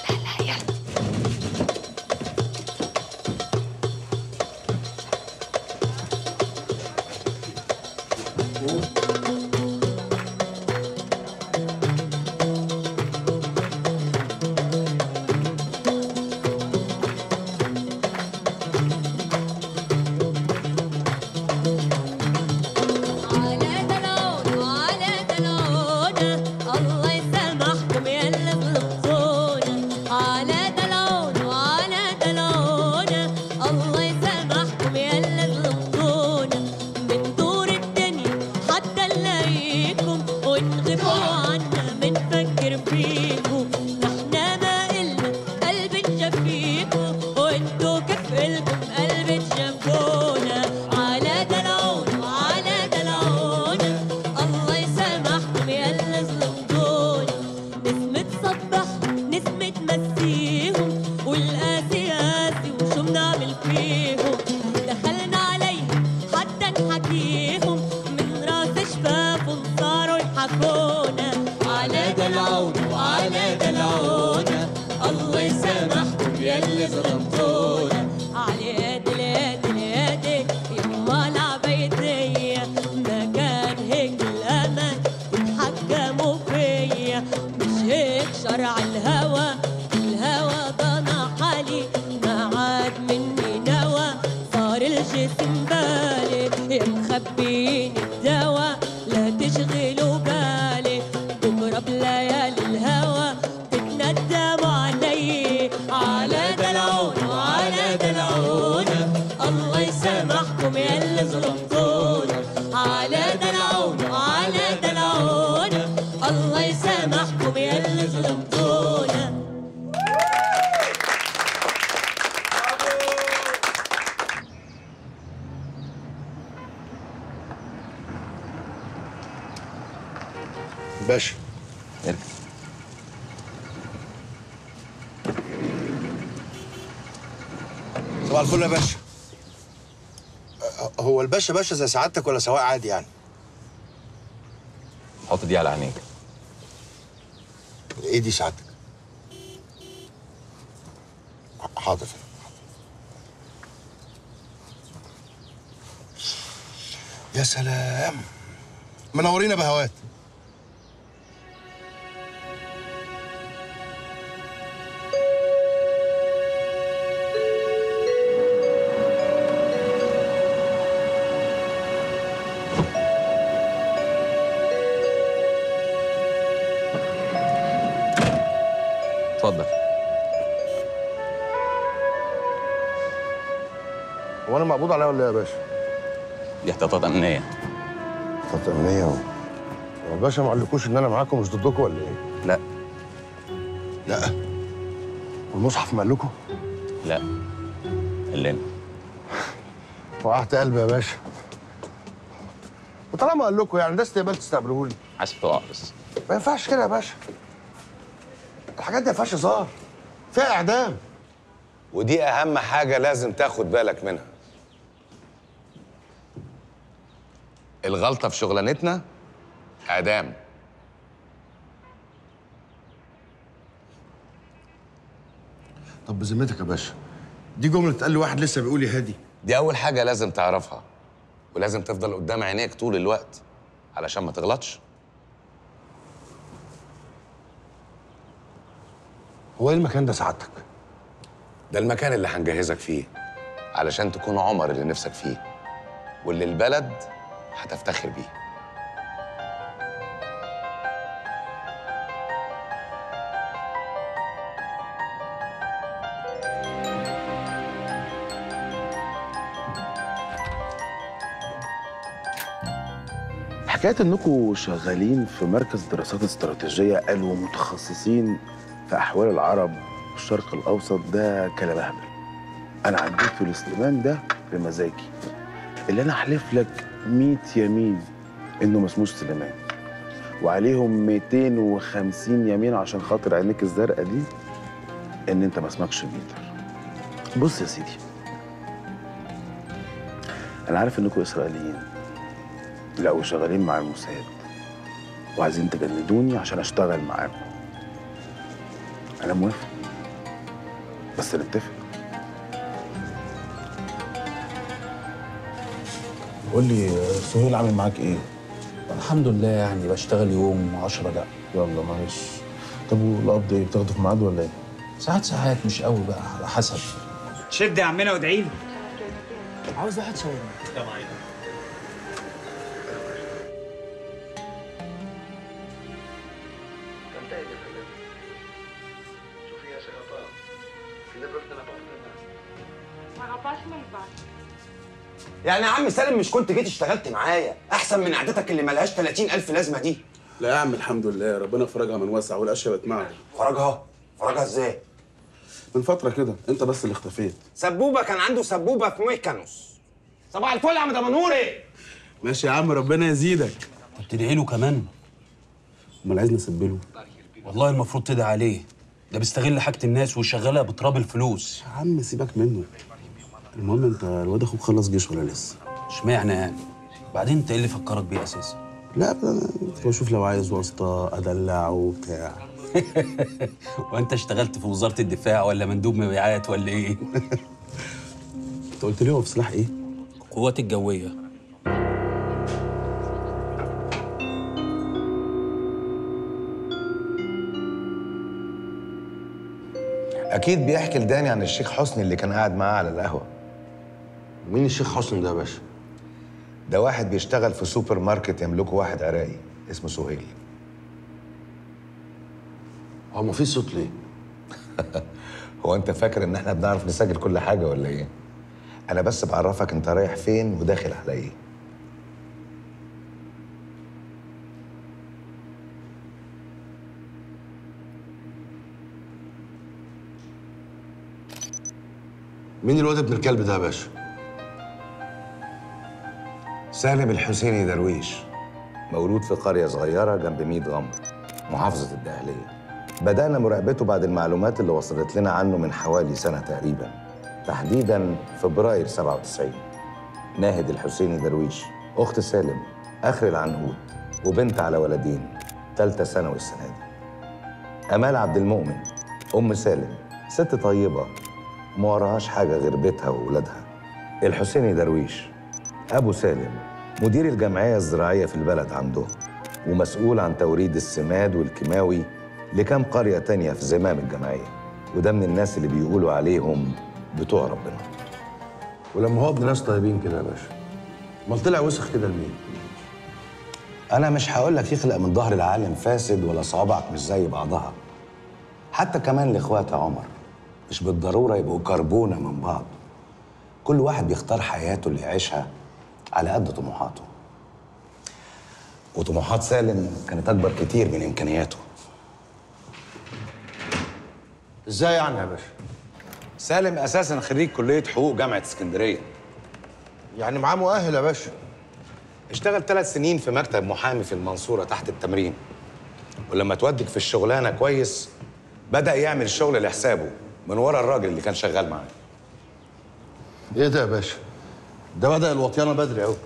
على دلعون وعلى دلعونة الله يسامحكم يا اللي ظلمتونا على دلعون وعلى دلعونة الله يسامحكم يا اللي ظلمتونا بندور الدنيا حتى نلاقيكم ونغيبوا عنا بنفكر فيكم احنا ما إلنا قلب نشفيكم وانتوا كيف إلكم قلب تشافونا على دلعون وعلى دلعونا الله يسامحكم يا اللي ظلمتونا نسمة صبح نسمة مسيهم والقاسي قاسي وشو بنعمل فيهم دخلنا عليهم حتى نحكيهم من راس شفافهم صاروا يضحكونا على دلعون وعلى دلعونا الله يسامحكم يا اللي ظلمتونا على يد اليد اليد يما العبيدية ما كان هيك الأمل يتحكموا فيا مش هيك شرع الهوى الهوى ضنا حالي ما عاد مني نوى صار الجسم بالي يا مخبيين الدوا لا تشغلوا بالي بكره بليالي الهوى تتندموا علي على دلعون وعلى دلعونا الله يسامحكم يا اللي ظلمتونا على دلعون وعلى دلعونا الله يسامحكم يا اللي ظلمتونا باشا صباح الفل يا باشا أه، هو الباشا باشا زي سعادتك ولا سواق عادي يعني حط دي على عينيك ايه دي سعادتك حاضر يا سلام منورينا بهوات اتفضل هو انا مقبوض عليا ولا ايه يا باشا؟ دي احتياطات امنيه طب امنيه اهو هو الباشا ما قالكوش ان انا معاكم مش ضدكم ولا ايه؟ لا لا والمصحف ما قال لكم؟ لا قلنا وقعت قلبي يا باشا وطالما قال لكم يعني ده استقبال تستقبلوه لي حاسب تقع بس ما ينفعش كده يا باشا الحاجات دي ما فيهاش هزار فيها اعدام ودي اهم حاجه لازم تاخد بالك منها الغلطه في شغلانتنا اعدام طب بذمتك يا باشا دي جمله تقال لي واحد لسه بيقول لي هادي دي اول حاجه لازم تعرفها ولازم تفضل قدام عينيك طول الوقت علشان ما تغلطش هو ايه المكان ده سعادتك؟ ده المكان اللي هنجهزك فيه علشان تكون عمر اللي نفسك فيه واللي البلد هتفتخر بيه حكايه انكم شغالين في مركز دراسات استراتيجيه قالوا متخصصين في احوال العرب والشرق الاوسط ده كلام اهبل انا عديت في الاسلمان ده بمزاجي اللي انا احلف لك 100 يمين انه ما اسموش سليمان وعليهم 250 يمين عشان خاطر عينيك الزرقاء دي ان انت ما اسمكش بيتر بص يا سيدي انا عارف انكم اسرائيليين لا وشغالين مع الموساد وعايزين تجندوني عشان اشتغل معاكم انا موافق بس نتفق قول لي سهيل عامل معاك ايه؟ الحمد لله يعني بشتغل يوم 10 لا يلا معلش طب والقبض ايه بتاخده في ميعاد ولا ايه؟ ساعات ساعات مش قوي بقى على حسب شد يا عمنا وادعي لي عاوز واحد شاورما يعني يا عم سالم مش كنت جيت اشتغلت معايا احسن من قعدتك اللي ملهاش 30 الف لازمه دي لا يا عم الحمد لله ربنا فرجها من واسع والاشياء بقت معنا فرجها فرجها ازاي من فتره كده انت بس اللي اختفيت سبوبه كان عنده سبوبه في ميكانوس صباح الفل يا عم ده منوري ماشي يا عم ربنا يزيدك طب تدعي له كمان امال عايزني اسبله والله المفروض تدعي عليه ده بيستغل حاجه الناس ويشغلها بتراب الفلوس يا عم سيبك منه المهم انت الواد اخوك خلص جيش ولا لسه اشمعنى يعني بعدين انت ايه اللي فكرك بيه اساسا لا انا كنت بشوف لو عايز واسطه ادلعه وبتاع وانت اشتغلت في وزاره الدفاع ولا مندوب مبيعات ولا ايه انت قلت لي هو في سلاح ايه قوات الجويه اكيد بيحكي لداني عن الشيخ حسني اللي كان قاعد معاه على القهوه مين الشيخ حسني ده يا باشا؟ ده واحد بيشتغل في سوبر ماركت يملكه واحد عراقي اسمه سهيل هو ما فيش صوت ليه؟ هو انت فاكر ان احنا بنعرف نسجل كل حاجه ولا ايه انا بس بعرفك انت رايح فين وداخل على ايه مين الواد ابن الكلب ده يا باشا؟ سالم الحسيني درويش مولود في قرية صغيرة جنب ميت غمر محافظة الدقهلية بدأنا مراقبته بعد المعلومات اللي وصلت لنا عنه من حوالي سنة تقريبا تحديدا فبراير 97 ناهد الحسيني درويش أخت سالم آخر العنقود وبنت على ولدين تالتة ثانوي السنة دي أمال عبد المؤمن أم سالم ست طيبة ما وراهاش حاجة غير بيتها وولادها الحسيني درويش أبو سالم مدير الجمعية الزراعية في البلد عندهم ومسؤول عن توريد السماد والكيماوي لكام قرية تانية في زمام الجمعية وده من الناس اللي بيقولوا عليهم بتوع ربنا ولما هو ابن ناس طيبين كده يا باشا امال طلع وسخ كده لمين؟ أنا مش هقول لك يخلق من ظهر العالم فاسد ولا صوابعك مش زي بعضها حتى كمان الإخوات يا عمر مش بالضرورة يبقوا كربونة من بعض كل واحد بيختار حياته اللي يعيشها على قد طموحاته وطموحات سالم كانت أكبر كتير من إمكانياته ازاي يعني يا باشا؟ سالم أساسا خريج كلية حقوق جامعة اسكندرية يعني معاه مؤهل يا باشا اشتغل ثلاث سنين في مكتب محامي في المنصورة تحت التمرين ولما تودك في الشغلانة كويس بدأ يعمل شغل لحسابه من ورا الراجل اللي كان شغال معاه ايه ده يا باشا؟ ده بدأ الوطيانة بدري قوي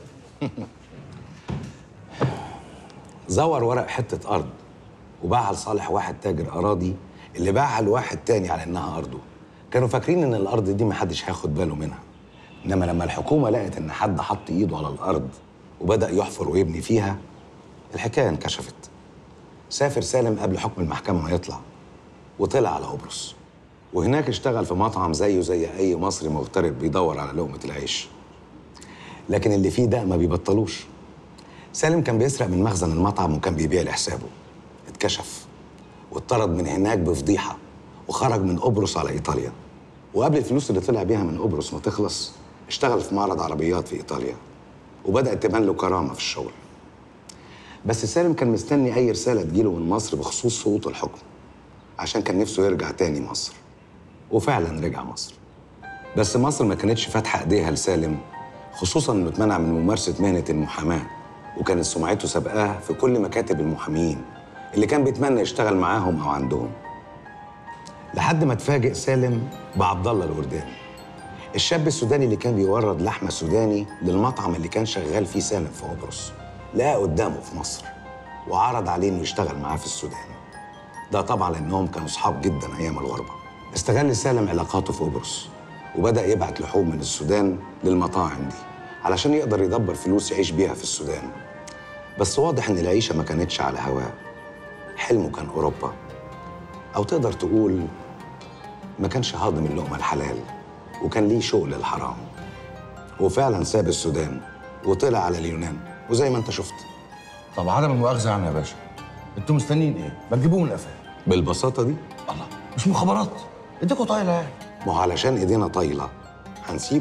زور ورق حتة أرض وباعها لصالح واحد تاجر أراضي اللي باعها لواحد تاني على إنها أرضه كانوا فاكرين إن الأرض دي محدش هياخد باله منها إنما لما الحكومة لقت إن حد حط إيده على الأرض وبدأ يحفر ويبني فيها الحكايه انكشفت سافر سالم قبل حكم المحكمه ما يطلع وطلع على قبرص وهناك اشتغل في مطعم زيه زي اي مصري مغترب بيدور على لقمه العيش لكن اللي فيه ده ما بيبطلوش سالم كان بيسرق من مخزن المطعم وكان بيبيع لحسابه اتكشف واتطرد من هناك بفضيحه وخرج من قبرص على ايطاليا وقبل الفلوس اللي طلع بيها من قبرص ما تخلص اشتغل في معرض عربيات في ايطاليا وبدات تبان له كرامه في الشغل بس سالم كان مستني اي رساله تجيله من مصر بخصوص سقوط الحكم عشان كان نفسه يرجع تاني مصر وفعلا رجع مصر بس مصر ما كانتش فاتحه ايديها لسالم خصوصا انه اتمنع من ممارسه مهنه المحاماه وكانت سمعته سابقاه في كل مكاتب المحامين اللي كان بيتمنى يشتغل معاهم او عندهم لحد ما اتفاجئ سالم بعبد الله الورداني الشاب السوداني اللي كان بيورد لحمه سوداني للمطعم اللي كان شغال فيه سالم في قبرص لقى قدامه في مصر وعرض عليه انه يشتغل معاه في السودان ده طبعا لانهم كانوا صحاب جدا ايام الغربه استغل سالم علاقاته في قبرص وبدا يبعت لحوم من السودان للمطاعم دي علشان يقدر يدبر فلوس يعيش بيها في السودان بس واضح ان العيشه ما كانتش على هواه حلمه كان اوروبا او تقدر تقول ما كانش هاضم اللقمه الحلال وكان ليه شوق للحرام وفعلا ساب السودان وطلع على اليونان وزي ما انت شفت طب عدم المؤاخذه يعني يا باشا انتوا مستنيين ايه؟ ما تجيبوه من قفاه بالبساطه دي الله مش مخابرات اديكوا طايله يعني ما هو علشان ايدينا طايله هنسيبه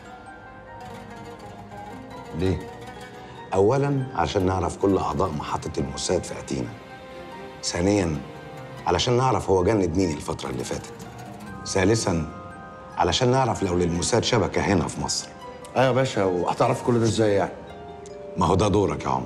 ليه؟ اولا عشان نعرف كل اعضاء محطه الموساد في اتينا ثانيا علشان نعرف هو جند مين الفتره اللي فاتت ثالثا علشان نعرف لو للموساد شبكه هنا في مصر ايوه يا باشا وهتعرف كل ده ازاي يعني؟ ما هو ده دورك يا عمر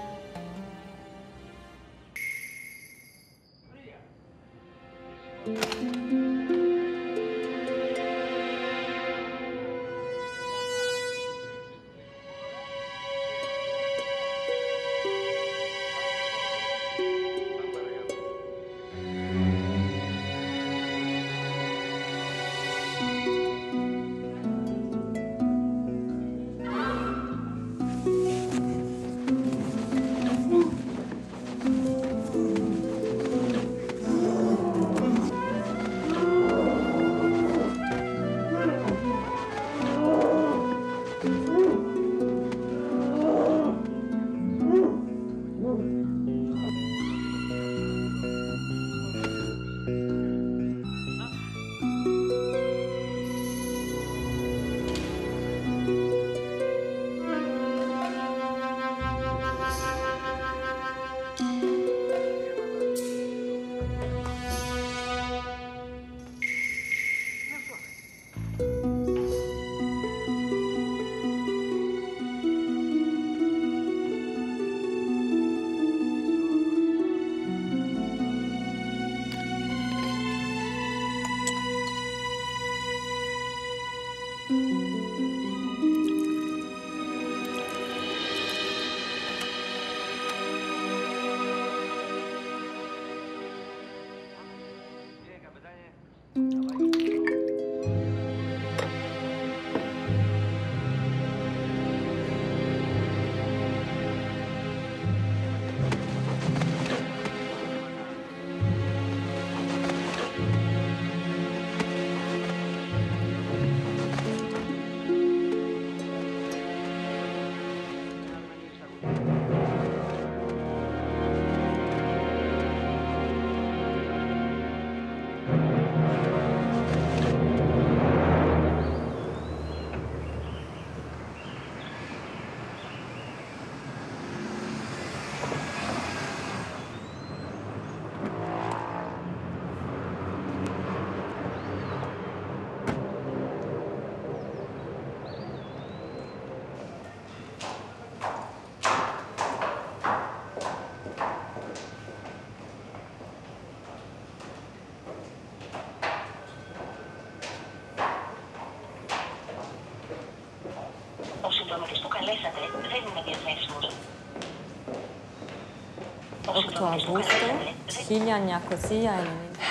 Otto agosto, hiljan così hai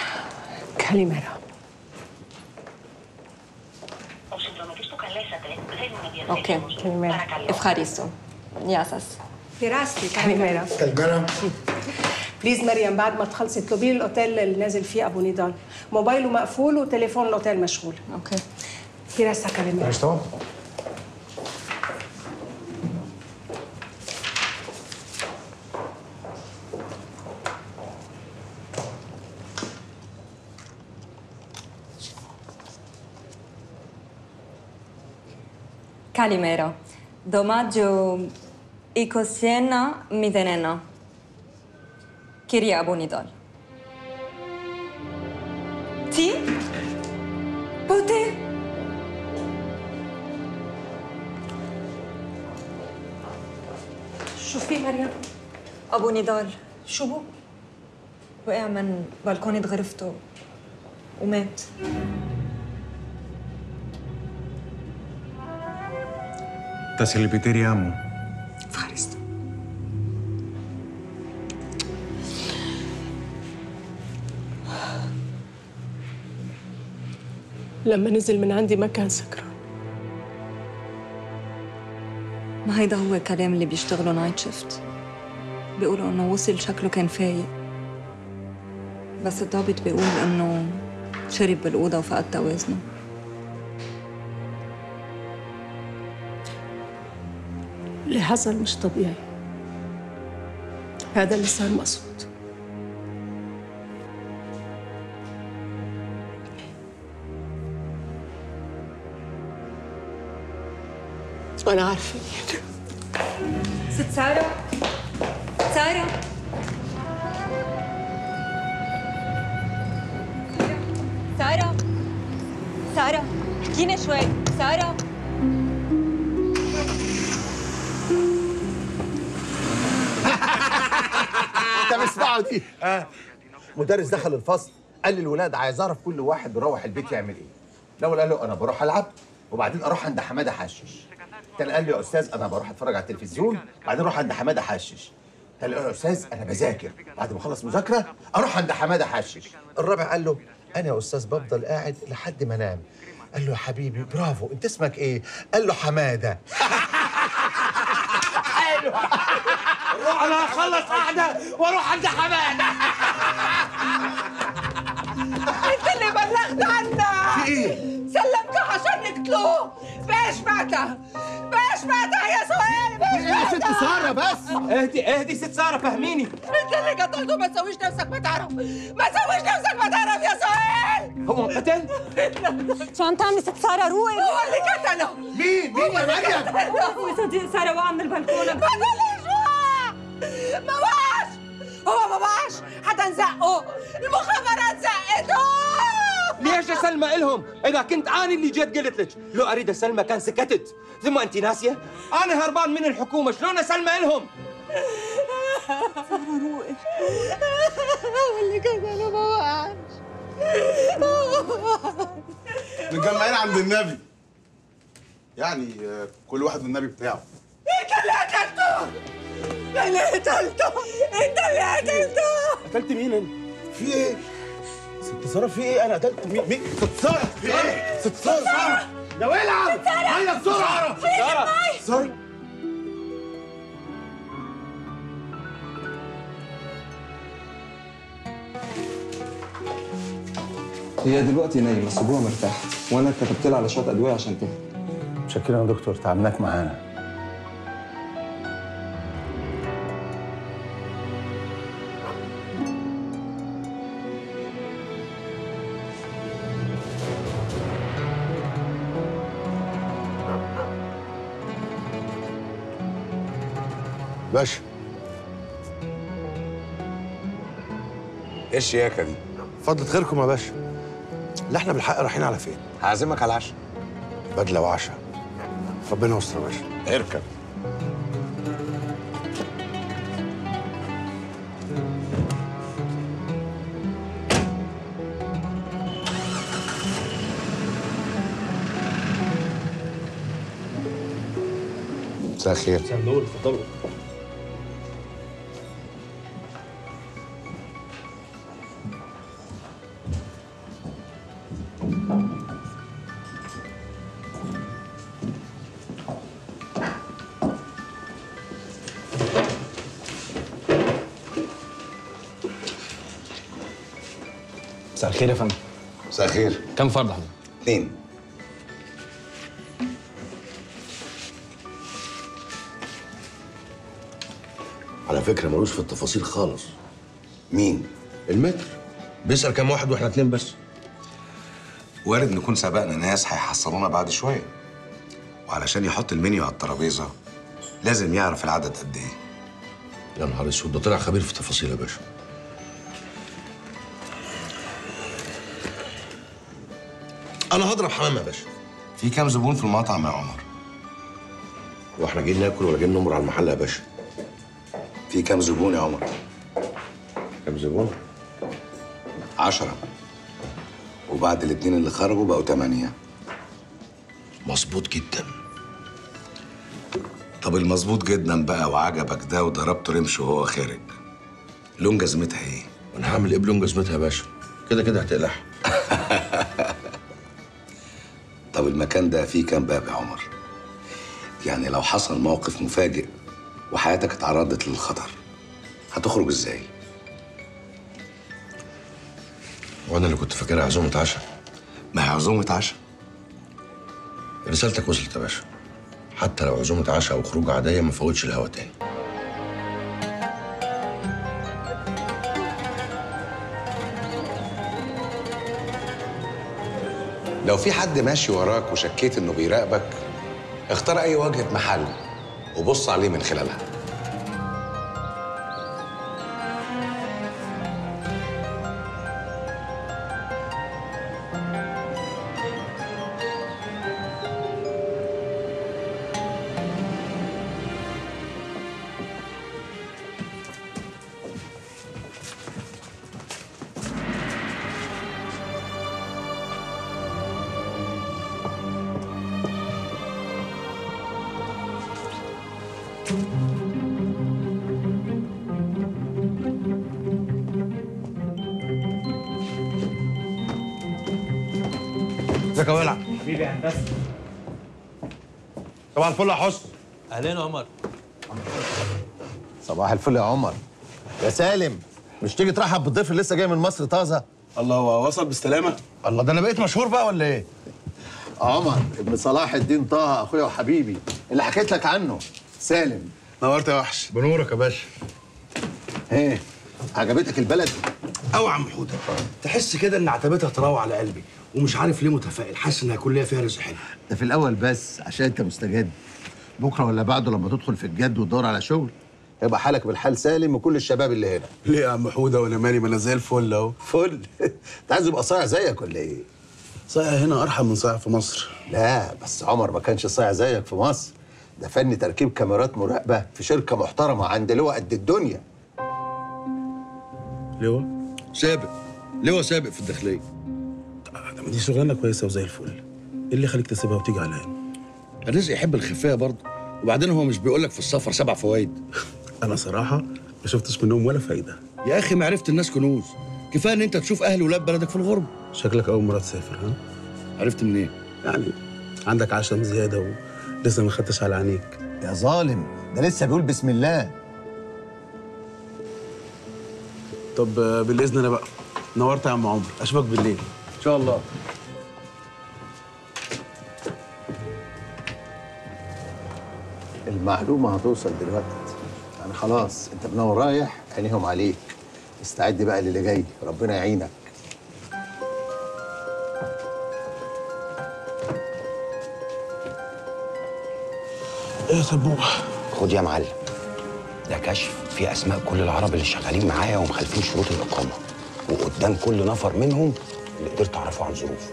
Καλημέρα. Οκ, καλημέρα. Ευχαριστώ. Γεια σας. دراستي كاليميرا كاليميرا بليز مريم بعد ما تخلصي اطلبي لي الاوتيل اللي نازل فيه ابو نضال موبايله مقفول وتليفون الاوتيل مشغول اوكي دراستي كاليميرا ماشي تمام Calimero. Domaggio Icosiena Midenena. Kiria Abu Nidal. Ti? Pote? شو في مريم؟ أبو نضال شو بو؟ وقع من بلكونة غرفته ومات Τα συλληπιτήριά μου. Ευχαριστώ. لما نزل من عندي ما كان سكران ما هيدا هو الكلام اللي بيشتغلوا نايت شيفت بيقولوا انه وصل شكله كان فايق بس الضابط بيقول انه شرب بالأوضة وفقد توازنه اللي حصل مش طبيعي هذا اللي صار مقصود أنا عارفة ست سارة سارة سارة سارة احكينا شوي سارة انت بتسمعوا دي اه مدرس دخل الفصل قال للولاد عايز اعرف كل واحد بيروح البيت يعمل ايه الاول قال له انا بروح العب وبعدين اروح عند حماده حشش التاني قال لي يا استاذ انا بروح اتفرج على التلفزيون بعدين اروح عند حماده حشش التالت قال له يا استاذ انا بذاكر بعد ما اخلص مذاكره اروح عند حماده حشش الرابع قال له انا يا استاذ بفضل قاعد لحد ما انام قال له يا حبيبي برافو انت اسمك ايه قال له حماده روح انا اخلص قعده واروح عند حماده انت اللي بلغت عنها في ايه؟ سلمته عشان نقتلوه باش ماتها باش ماتها يا سهيل باش ايه يا ست ماتها؟ ساره بس اهدي اهدي ست ساره فهميني انت اللي قتلته ما تسويش نفسك ما تعرف ما تسويش نفسك ما تعرف يا سهيل هو قتل؟ شو عم تعملي ست سارة روقي هو اللي قتله مين مين يا مريم؟ يا صديق سارة وقع من البلكونة ما تقوليش وقع ما وقعش هو ما وقعش حدا نزقه المخابرات زقته ليش يا سلمى إلهم؟ إذا كنت أنا اللي جيت قلت لك لو أريد سلمى كان سكتت ثم أنت ناسية؟ أنا هربان من الحكومة شلون سلمى إلهم؟ سارة روقي واللي قتله ما وقعش متجمعين عند النبي يعني آه، كل واحد والنبي بتاعه انت اللي قتلته اللي قتلته انت اللي قتلته قتلت مين انت؟ في ايه؟ ست ساره في ايه؟ انا قتلت مين؟ مين؟ ست ساره في ايه؟ ست ساره ده والعب ست سارة! هيا بسرعه في إيه ساره المي؟ ساره هي دلوقتي نايمة سيبوها مرتاحة وأنا كتبت لها على شوية أدوية عشان تهدى متشكرين يا دكتور تعبناك معانا باشا ايه الشياكه دي؟ فضلة خيركم يا باشا لا احنا بالحق رايحين على فين؟ هعزمك على العشاء بدله وعشاء ربنا يستر يا باشا اركب مساء الخير مساء النور اتفضلوا مساء الخير يا فندم مساء الخير كم فرد حضرتك؟ اثنين على فكره ملوش في التفاصيل خالص مين؟ المتر بيسال كام واحد واحنا اتنين بس وارد نكون سبقنا ناس هيحصلونا بعد شويه وعلشان يحط المنيو على الترابيزه لازم يعرف العدد قد ايه يا نهار اسود ده طلع خبير في التفاصيل يا باشا انا هضرب حمام يا باشا في كام زبون في المطعم يا عمر واحنا جايين ناكل ولا جايين نمر على المحل يا باشا في كام زبون يا عمر كام زبون عشرة وبعد الاتنين اللي خرجوا بقوا تمانية مظبوط جدا طب المظبوط جدا بقى وعجبك ده وضربته رمش وهو خارج لون جزمتها ايه؟ انا هعمل ايه بلون جزمتها يا باشا كده كده هتقلعها طب المكان ده فيه كام باب يا عمر؟ يعني لو حصل موقف مفاجئ وحياتك اتعرضت للخطر هتخرج ازاي؟ وانا اللي كنت فاكرها عزومه عشاء ما هي عزومه عشاء رسالتك وصلت يا باشا حتى لو عزومه عشاء او خروج عاديه ما فوتش الهوا تاني لو في حد ماشي وراك وشكيت انه بيراقبك اختار اي واجهة محل وبص عليه من خلالها ازيك يا ولع حبيبي يا هندسه صباح الفل يا حسن اهلين يا عمر صباح الفل يا عمر يا سالم مش تيجي ترحب بالضيف اللي لسه جاي من مصر طازه الله هو وصل بالسلامه الله ده انا بقيت مشهور بقى ولا ايه عمر ابن صلاح الدين طه اخويا وحبيبي اللي حكيت لك عنه سالم نورت يا وحش بنورك يا باشا ايه عجبتك البلد قوي يا عم حوده تحس كده ان عتبتها تروع على قلبي ومش عارف ليه متفائل حاسس ان هيكون ليا فيها رزق حلو ده في الاول بس عشان انت مستجد بكره ولا بعده لما تدخل في الجد وتدور على شغل يبقى حالك بالحال سالم وكل الشباب اللي هنا ليه يا عم حوده وانا مالي ما انا زي الفل اهو فل انت عايز يبقى صايع زيك ولا ايه؟ صايع هنا ارحم من صايع في مصر لا بس عمر ما كانش صايع زيك في مصر ده فن تركيب كاميرات مراقبه في شركه محترمه عند لواء قد الدنيا لواء سابق لواء سابق في الداخليه دي شغلانه كويسه وزي الفل ايه اللي خليك تسيبها وتيجي عليا الرزق يحب الخفايه برضه وبعدين هو مش بيقول لك في السفر سبع فوائد انا صراحه ما شفتش منهم ولا فايده يا اخي معرفه الناس كنوز كفايه ان انت تشوف اهل ولاد بلدك في الغربه شكلك اول مره تسافر ها عرفت منين يعني عندك عشم زياده ولسه ما خدتش على عينيك يا ظالم ده لسه بيقول بسم الله طب آه، بالاذن انا بقى نورت يا عم عمر اشوفك بالليل ان شاء الله المعلومه هتوصل دلوقتي يعني خلاص انت منور رايح عينيهم عليك استعد بقى للي جاي ربنا يعينك ايه يا سبوبه خد يا معلم ده كشف فيه اسماء كل العرب اللي شغالين معايا ومخالفين شروط الاقامه وقدام كل نفر منهم اللي قدرت اعرفه عن ظروفه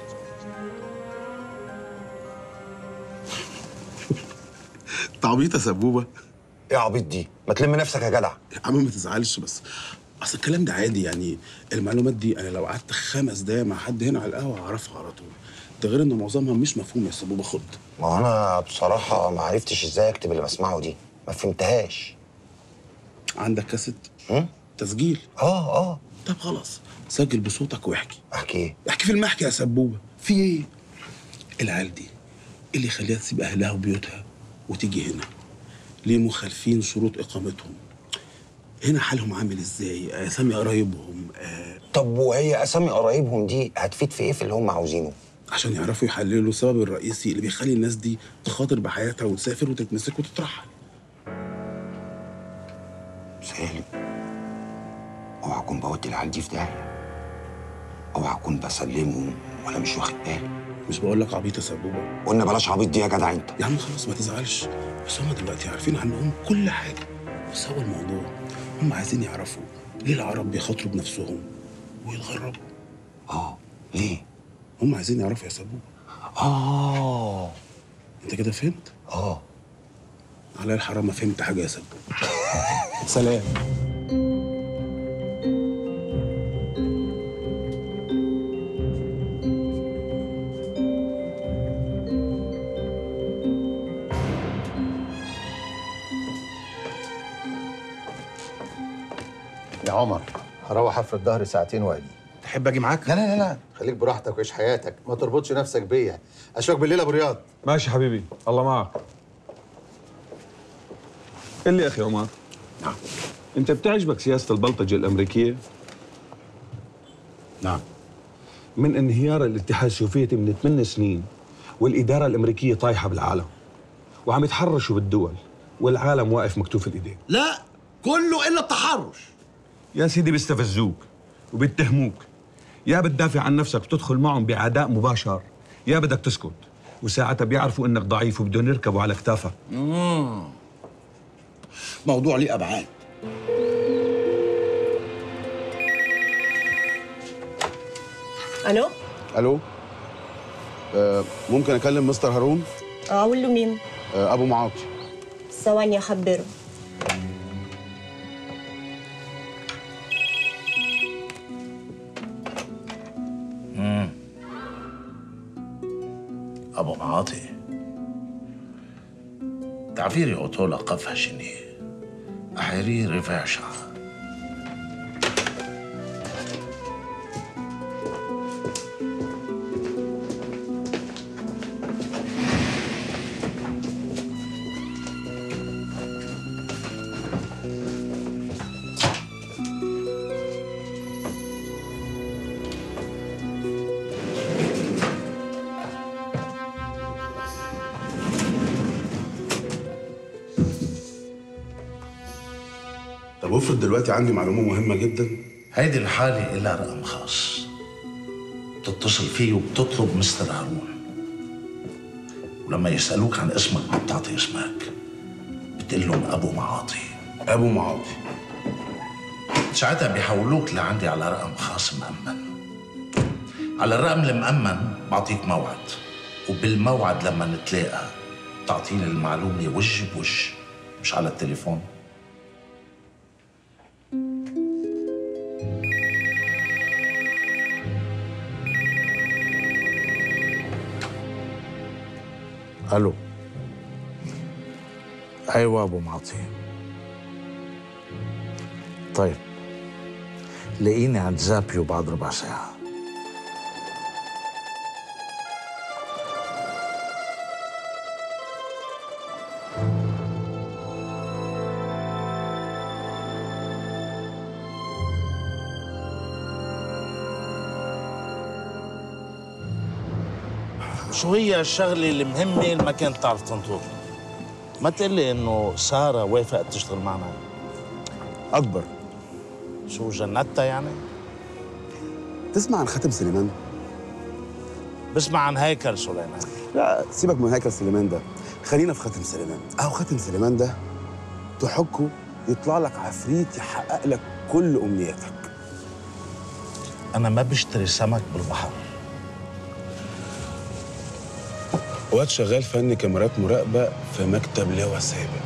تعبيط يا سبوبه ايه عبيط دي ما تلم نفسك يا جدع يا عم ما تزعلش بس اصل الكلام ده عادي يعني المعلومات دي انا لو قعدت خمس دقايق مع حد هنا على القهوه هعرفها على طول ده غير ان معظمها مش مفهوم يا سبوبه خد ما هو انا بصراحه ما عرفتش ازاي اكتب اللي بسمعه دي ما فهمتهاش عندك كاسيت هم؟ تسجيل اه اه طب خلاص سجل بصوتك واحكي احكي ايه احكي في المحكي يا سبوبه في ايه العيال دي إيه اللي يخليها تسيب اهلها وبيوتها وتيجي هنا ليه مخالفين شروط اقامتهم هنا حالهم عامل ازاي اسامي قرايبهم آه طب وهي اسامي قرايبهم دي هتفيد في ايه في اللي هم عاوزينه عشان يعرفوا يحللوا السبب الرئيسي اللي بيخلي الناس دي تخاطر بحياتها وتسافر وتتمسك وتترحل سالم اوعى اكون بودي العيال دي في داهيه اوعى اكون بسلمهم ولا مش واخد بالي مش بقول لك عبيط يا سبوبه قلنا بلاش عبيط دي يا جدع انت يا عم خلاص ما تزعلش بس هم دلوقتي عارفين عنهم كل حاجه بس هو الموضوع هم عايزين يعرفوا ليه العرب بيخاطروا بنفسهم ويتغربوا اه ليه هم عايزين يعرفوا يا سبوبه اه انت كده فهمت اه على الحرام ما فهمت حاجه يا سبوبه سلام يا عمر هروح افرد ظهري ساعتين واجي تحب اجي معاك؟ لا لا لا لا خليك براحتك وعيش حياتك ما تربطش نفسك بيا اشوفك بالليل يا ابو رياض ماشي حبيبي الله معك قل لي اخي عمر نعم انت بتعجبك سياسه البلطجه الامريكيه نعم من انهيار الاتحاد السوفيتي من ثمان سنين والاداره الامريكيه طايحه بالعالم وعم يتحرشوا بالدول والعالم واقف مكتوف الايدين لا كله الا التحرش يا سيدي بيستفزوك وبيتهموك يا بتدافع عن نفسك وتدخل معهم بعداء مباشر يا بدك تسكت وساعتها بيعرفوا انك ضعيف وبدهم يركبوا على كتافك مم. موضوع ليه ابعاد الو الو آه ممكن اكلم مستر هارون اقول له مين آه ابو معاطي ثواني اخبره مم. أبو معاطي تعبيري أوتولا قفها شني أحيري ريفاشا طب افرض دلوقتي عندي معلومه مهمه جدا هيدي الحالة إلها رقم خاص بتتصل فيه وبتطلب مستر هارون ولما يسألوك عن اسمك ما بتعطي اسمك بتقول لهم أبو معاطي أبو معاطي ساعتها بيحولوك لعندي على رقم خاص مأمن على الرقم المأمن بعطيك موعد وبالموعد لما نتلاقى تعطيني المعلومة وجه بوجه مش على التليفون الو ايوه ابو معطي طيب لاقيني عند زابيو بعد ربع ساعه شو هي الشغله المهمه اللي ما كانت تعرف تنطر ما تقول لي انه ساره وافقت تشتغل معنا اكبر شو جنتها يعني تسمع عن خاتم سليمان بسمع عن هيكل سليمان لا سيبك من هيكل سليمان ده خلينا في خاتم سليمان اهو خاتم سليمان ده تحكه يطلع لك عفريت يحقق لك كل امنياتك انا ما بشتري سمك بالبحر واد شغال فني كاميرات مراقبه في مكتب لواء سابق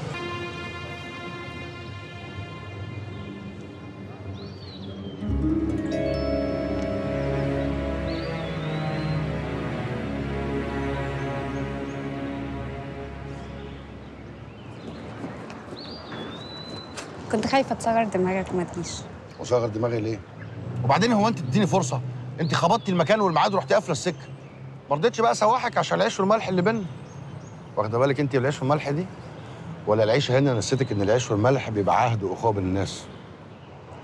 كنت خايفة تصغر دماغك وما تجيش وصغر دماغي ليه؟ وبعدين هو انت تديني فرصه انت خبطتي المكان والميعاد ورحتي قافله السكه ما رضيتش بقى اسوحك عشان العيش والملح اللي بينا واخده بالك انت بالعيش والملح دي ولا العيش هنا نسيتك ان العيش والملح بيبقى عهد واخوه بين الناس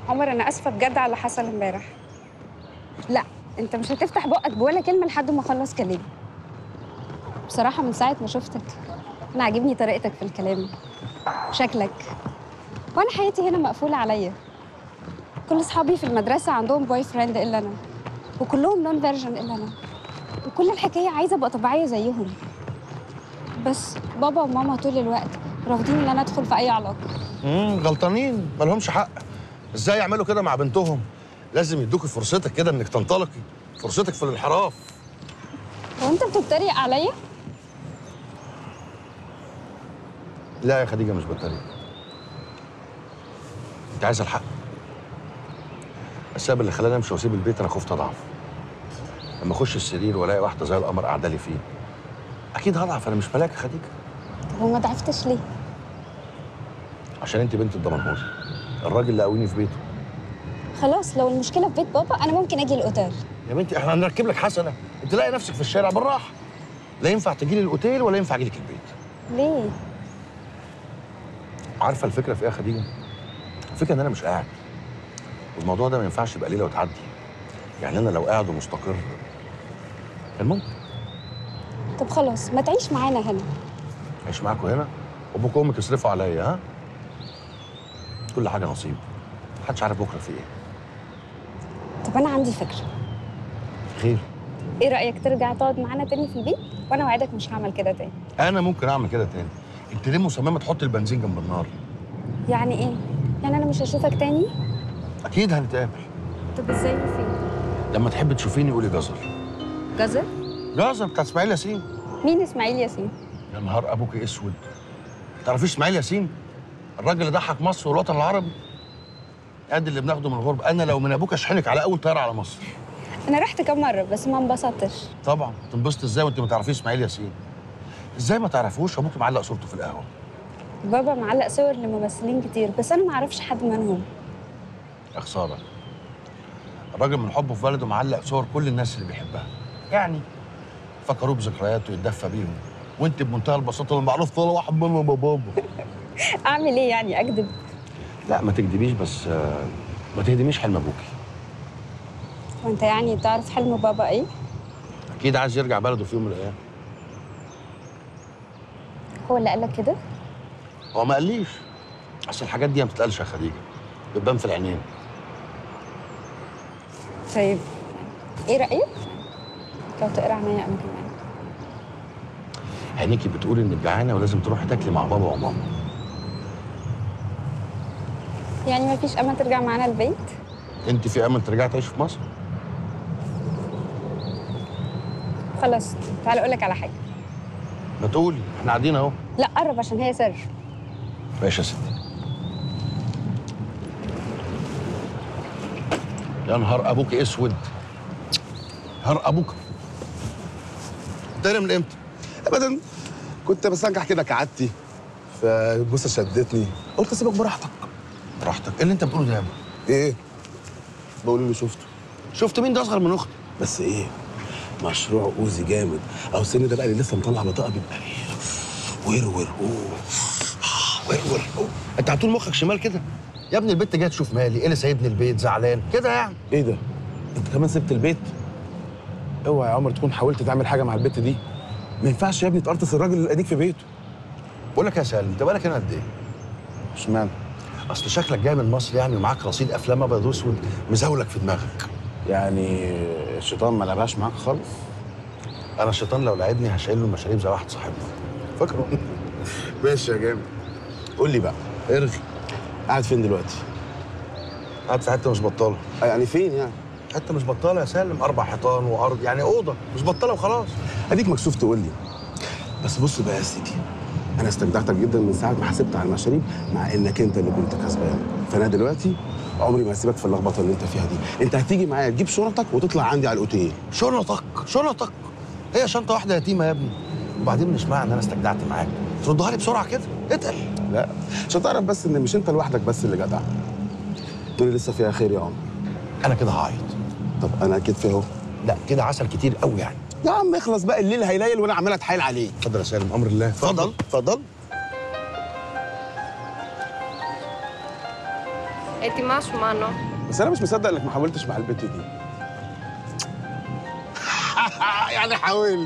عمر انا اسفه بجد على اللي حصل امبارح لا انت مش هتفتح بقك بولا كلمه لحد ما اخلص كلامي بصراحه من ساعه ما شفتك انا عاجبني طريقتك في الكلام شكلك وانا حياتي هنا مقفوله عليا كل اصحابي في المدرسه عندهم بوي فريند الا انا وكلهم نون فيرجن الا انا وكل الحكايه عايزه ابقى طبيعيه زيهم بس بابا وماما طول الوقت رافضين ان انا ادخل في اي علاقه امم غلطانين ما لهمش حق ازاي يعملوا كده مع بنتهم لازم يدوكي فرصتك كده انك تنطلقي فرصتك في الانحراف هو انت بتتريق عليا لا يا خديجه مش بتريق انت عايزه الحق السبب اللي خلاني امشي واسيب البيت انا خفت اضعف لما اخش السرير والاقي واحده زي القمر قاعده لي فيه اكيد هضعف انا مش ملاك يا خديجه طب وما ضعفتش ليه عشان انت بنت الدمنهوري الراجل اللي قاويني في بيته خلاص لو المشكله في بيت بابا انا ممكن اجي الاوتيل يا بنتي احنا هنركب لك حسنه انت لاقي نفسك في الشارع بالراحه لا ينفع تجي لي الاوتيل ولا ينفع اجي لك البيت ليه عارفه الفكره في ايه يا خديجه الفكره ان انا مش قاعد والموضوع ده ما ينفعش يبقى ليله وتعدي يعني انا لو قاعد ومستقر كان ممكن طب خلاص ما تعيش معانا هنا اعيش معاكم هنا وابوك وامك يصرفوا عليا ها كل حاجه نصيب محدش عارف بكره في ايه طب انا عندي فكره خير ايه رايك ترجع تقعد معانا تاني في البيت وانا وعدك مش هعمل كده تاني انا ممكن اعمل كده تاني انت ليه مصممه تحط البنزين جنب النار يعني ايه يعني انا مش هشوفك تاني اكيد هنتقابل طب ازاي وفين لما تحب تشوفيني قولي جزر جزر جزر بتاع اسماعيل ياسين مين اسماعيل ياسين يا نهار ابوك اسود تعرفيش اسماعيل ياسين الراجل اللي ضحك مصر والوطن العربي قد اللي بناخده من الغربه انا لو من ابوك اشحنك على اول طياره على مصر انا رحت كام مره بس ما انبسطتش طبعا تنبسط ازاي وانت ما تعرفيش اسماعيل ياسين ازاي ما تعرفوش ابوك معلق صورته في القهوه بابا معلق صور لممثلين كتير بس انا ما اعرفش حد منهم يا خساره الراجل من حبه في بلده معلق صور كل الناس اللي بيحبها يعني فكروه بذكرياته يتدفى بيهم وانت بمنتهى البساطه اللي معروف طول واحد منهم بابا اعمل ايه يعني اكذب لا ما تكدبيش بس آه، ما تهدميش حلم ابوكي وانت يعني تعرف حلم بابا ايه اكيد عايز يرجع بلده في يوم من الايام هو اللي قالك كده هو ما قاليش اصل الحاجات دي ما بتتقالش يا خديجه بتبان في العينين طيب ايه رايك لو تقرا عينيا انا كمان عينيكي بتقول انك جعانه ولازم تروحي تاكلي مع بابا وماما يعني ما فيش امل ترجع معانا البيت انت في امل ترجعي تعيشي في مصر خلاص تعال اقول لك على حاجه ما تقولي احنا قاعدين اهو لا قرب عشان هي سر ماشي يا ستي يا نهار ابوك اسود نهار ابوك تاني من امتى؟ ابدا كنت بسنجح كده كعادتي فالبوسه شدتني قلت اسيبك براحتك براحتك ايه اللي انت بتقوله ده يا ابني؟ ايه؟ بقول اللي شفته شفت مين ده اصغر من اختي بس ايه؟ مشروع اوزي جامد او السن ده بقى اللي لسه مطلع بطاقه بيبقى ايه؟ ورور اوه ورور أوه. انت على طول مخك شمال كده يا ابني البت جايه تشوف مالي ايه اللي سايبني البيت زعلان كده يعني ايه ده؟ انت كمان سبت البيت؟ اوعى يا عمر تكون حاولت تعمل حاجه مع البت دي ما ينفعش يا ابني تقرطس الراجل اللي اديك في بيته بقول لك يا سالم انت بالك هنا قد ايه؟ اشمعنى؟ اصل شكلك جاي من مصر يعني ومعاك رصيد افلام ابيض واسود مزاولك في دماغك يعني الشيطان ما لعبهاش معاك خالص انا الشيطان لو لعبني هشيل له المشاريب زي واحد صاحبنا فاكره ماشي يا جامد قول لي بقى ارغي قاعد فين دلوقتي؟ قاعد في حته مش بطاله يعني فين يعني؟ حته مش بطاله يا سالم اربع حيطان وارض يعني اوضه مش بطاله وخلاص اديك مكسوف تقول لي بس بص بقى يا سيدي انا استمتعتك جدا من ساعه ما حسبت على المشاريب مع انك انت اللي كنت كسبان فانا دلوقتي عمري ما هسيبك في اللخبطه اللي انت فيها دي انت هتيجي معايا تجيب شنطك وتطلع عندي على الاوتيل شنطك شنطك هي شنطه واحده يتيمه يا ابني وبعدين مش معنى ان انا استجدعت معاك تردها لي بسرعه كده اتقل لا عشان تعرف بس ان مش انت لوحدك بس اللي جدع الدنيا لسه فيها خير يا عمر انا كده هعيط طب انا اكيد فيها اهو لا كده عسل كتير قوي يعني يا عم اخلص بقى الليل هيليل وانا عمال اتحايل عليك اتفضل يا سالم امر الله اتفضل اتفضل Eti maš mano. بس انا مش مصدق انك ما حاولتش مع البت دي يعني حاولت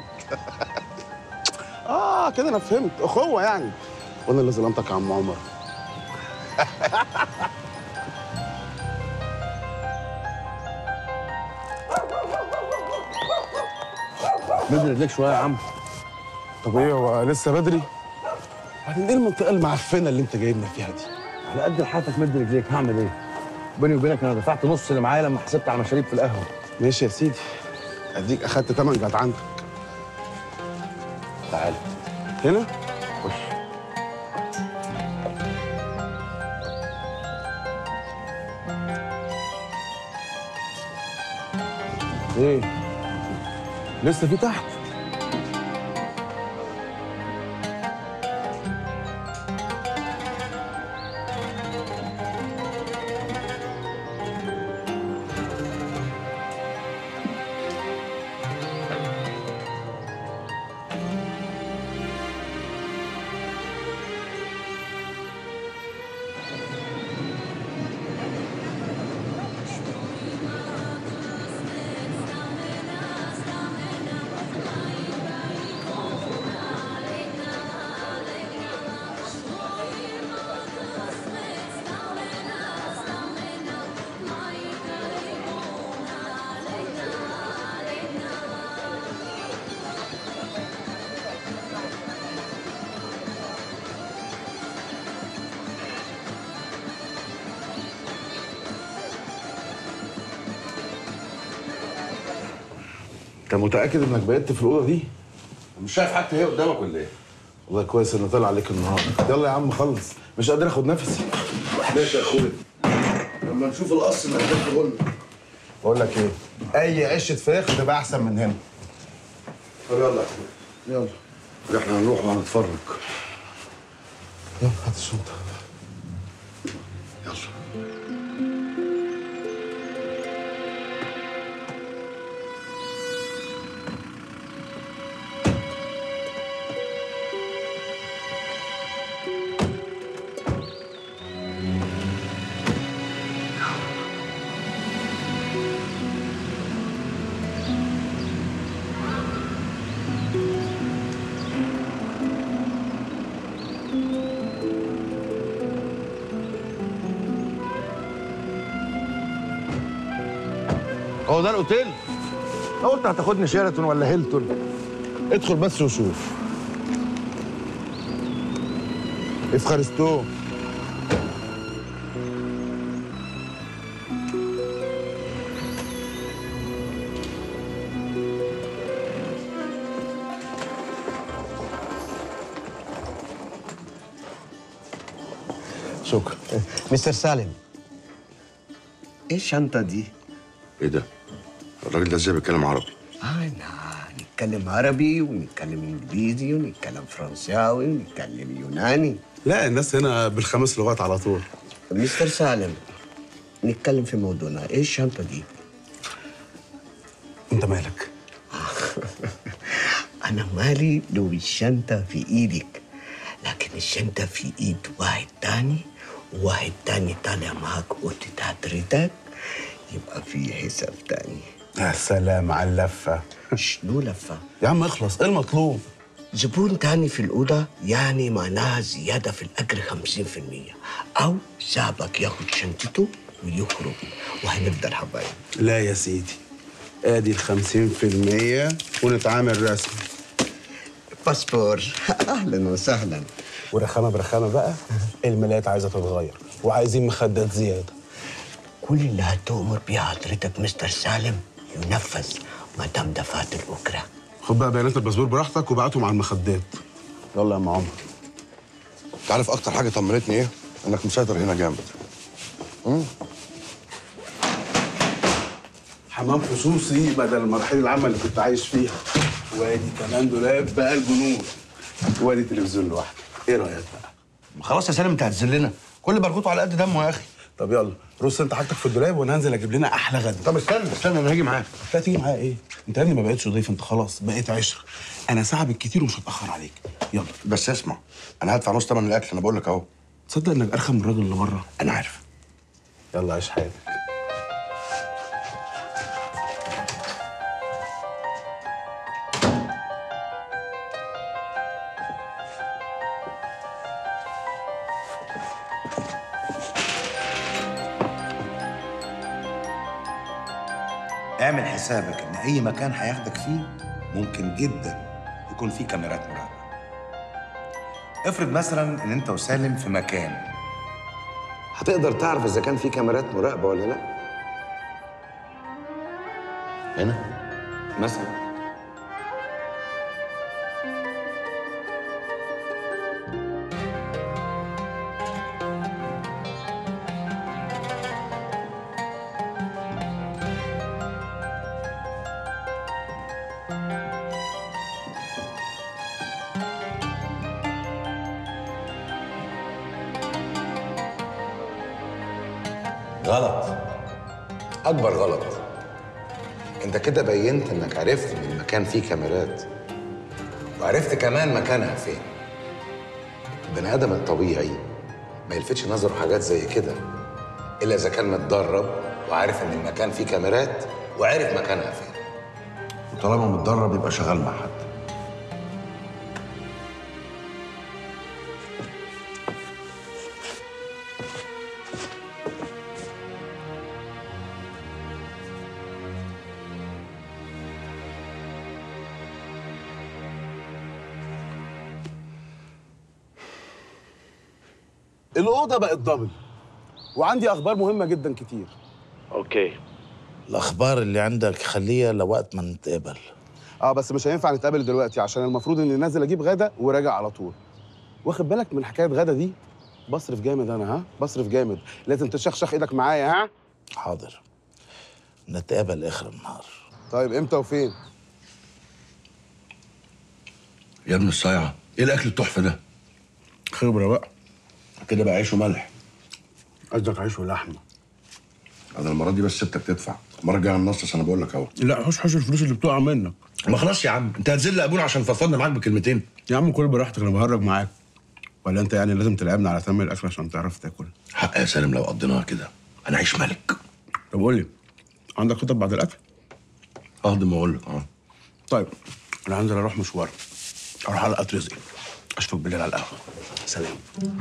اه كده انا فهمت اخوه يعني وانا اللي ظلمتك يا عم عمر مد رجليك شويه يا عم طب ايه هو لسه بدري بعدين ايه المنطقه المعفنه اللي انت جايبنا فيها دي على قد لحافك مد رجليك هعمل ايه؟ بيني وبينك انا دفعت نص اللي معايا لما حسبت على مشاريب في القهوه ماشي يا سيدي اديك اخدت تمن جدعنتك تعال هنا خش ايه لسه في تحت انت متاكد انك بقيت في الاوضه دي مش شايف حاجه هي قدامك ولا ايه؟ والله كويس انه طلع عليك النهارده يلا يا عم خلص مش قادر اخد نفسي ماشي يا اخويا لما نشوف القص اللي هتدخله لنا بقول لك ايه اي عشه فراخ تبقى احسن من هنا طب يلا يا اخويا يلا احنا هنروح وهنتفرج يلا هات الشنطه هو ده الاوتيل؟ أنا قلت هتاخدني شيراتون ولا هيلتون ادخل بس وشوف افخارستو شكرا مستر سالم ايه الشنطه دي؟ ايه ده؟ الراجل ده ازاي بيتكلم عربي؟ انا نتكلم عربي ونتكلم انجليزي ونتكلم فرنساوي ونتكلم يوناني لا الناس هنا بالخمس لغات على طول مستر سالم نتكلم في موضوعنا ايه الشنطه دي؟ انت مالك؟ انا مالي لو الشنطه في ايدك لكن الشنطه في ايد واحد تاني وواحد تاني طالع معاك اوضه حضرتك يبقى في حساب تاني يا سلام على اللفه شنو لفه؟ يا عم اخلص ايه المطلوب؟ زبون تاني في الأوضة يعني معناها زيادة في الأجر 50% أو صاحبك ياخد شنطته ويخرج وهنفضل حبايب لا يا سيدي ادي ال 50% ونتعامل رسمي باسبور أهلا وسهلا ورخامه برخامه بقى الملايات عايزه تتغير وعايزين مخدات زياده كل اللي هتؤمر بيه حضرتك مستر سالم ينفذ ما دام دفعت الأجرة خد بقى بيانات الباسبور براحتك وبعتهم على المخدات يلا يا ام عمر انت عارف اكتر حاجه طمنتني ايه؟ انك مسيطر هنا جامد مم. حمام خصوصي بدل المراحل العامه اللي كنت عايش فيها وادي كمان دولاب بقى الجنون وادي تلفزيون لوحده ايه رايك بقى خلاص يا سالم انت هتذلنا كل برغوته على قد دمه يا اخي طب يلا رص انت حاجتك في الدولاب وانا هنزل اجيب لنا احلى غدا طب استنى استنى انا هاجي معاك لا تيجي معايا ايه انت يا ابني ما بقتش ضيف انت خلاص بقيت عشره انا ساعه بالكتير ومش هتاخر عليك يلا بس اسمع انا هدفع نص ثمن الاكل انا بقول لك اهو تصدق انك ارخم من الراجل اللي بره انا عارف يلا عيش حياتك اعمل حسابك ان اي مكان هياخدك فيه ممكن جدا يكون فيه كاميرات مراقبه افرض مثلا ان انت وسالم في مكان هتقدر تعرف اذا كان في كاميرات مراقبه ولا لا هنا مثلا غلط اكبر غلط انت كده بينت انك عرفت ان المكان فيه كاميرات وعرفت كمان مكانها فين البني ادم الطبيعي ما يلفتش نظره حاجات زي كده الا اذا كان متدرب وعارف ان المكان فيه كاميرات وعارف مكانها فين وطالما متدرب يبقى شغال مع حد الاوضه بقت دبل وعندي اخبار مهمه جدا كتير اوكي الاخبار اللي عندك خليها لوقت ما نتقابل اه بس مش هينفع نتقابل دلوقتي عشان المفروض اني نازل اجيب غدا وراجع على طول واخد بالك من حكايه غدا دي بصرف جامد انا ها بصرف جامد لازم تشخشخ ايدك معايا ها حاضر نتقابل اخر النهار طيب امتى وفين يا ابن الصايعه ايه الاكل التحفه ده خبره بقى كده بقى عيش وملح قصدك عيش ولحمه انا المره دي بس سبتك تدفع المره الجايه هننصص انا بقول لك اهو لا حوش حوش الفلوس اللي بتقع منك ما خلاص يا عم انت هتذل ابونا عشان فضفضنا معاك بكلمتين يا عم كل براحتك انا بهرج معاك ولا انت يعني لازم تلعبنا على ثمن الاكل عشان تعرف تاكل حق يا سالم لو قضيناها كده انا عايش ملك طب قول لي عندك خطط بعد الاكل اهضم واقول لك اه طيب انا هنزل اروح مشوار اروح على قطر رزقي اشوفك بالليل على القهوه سلام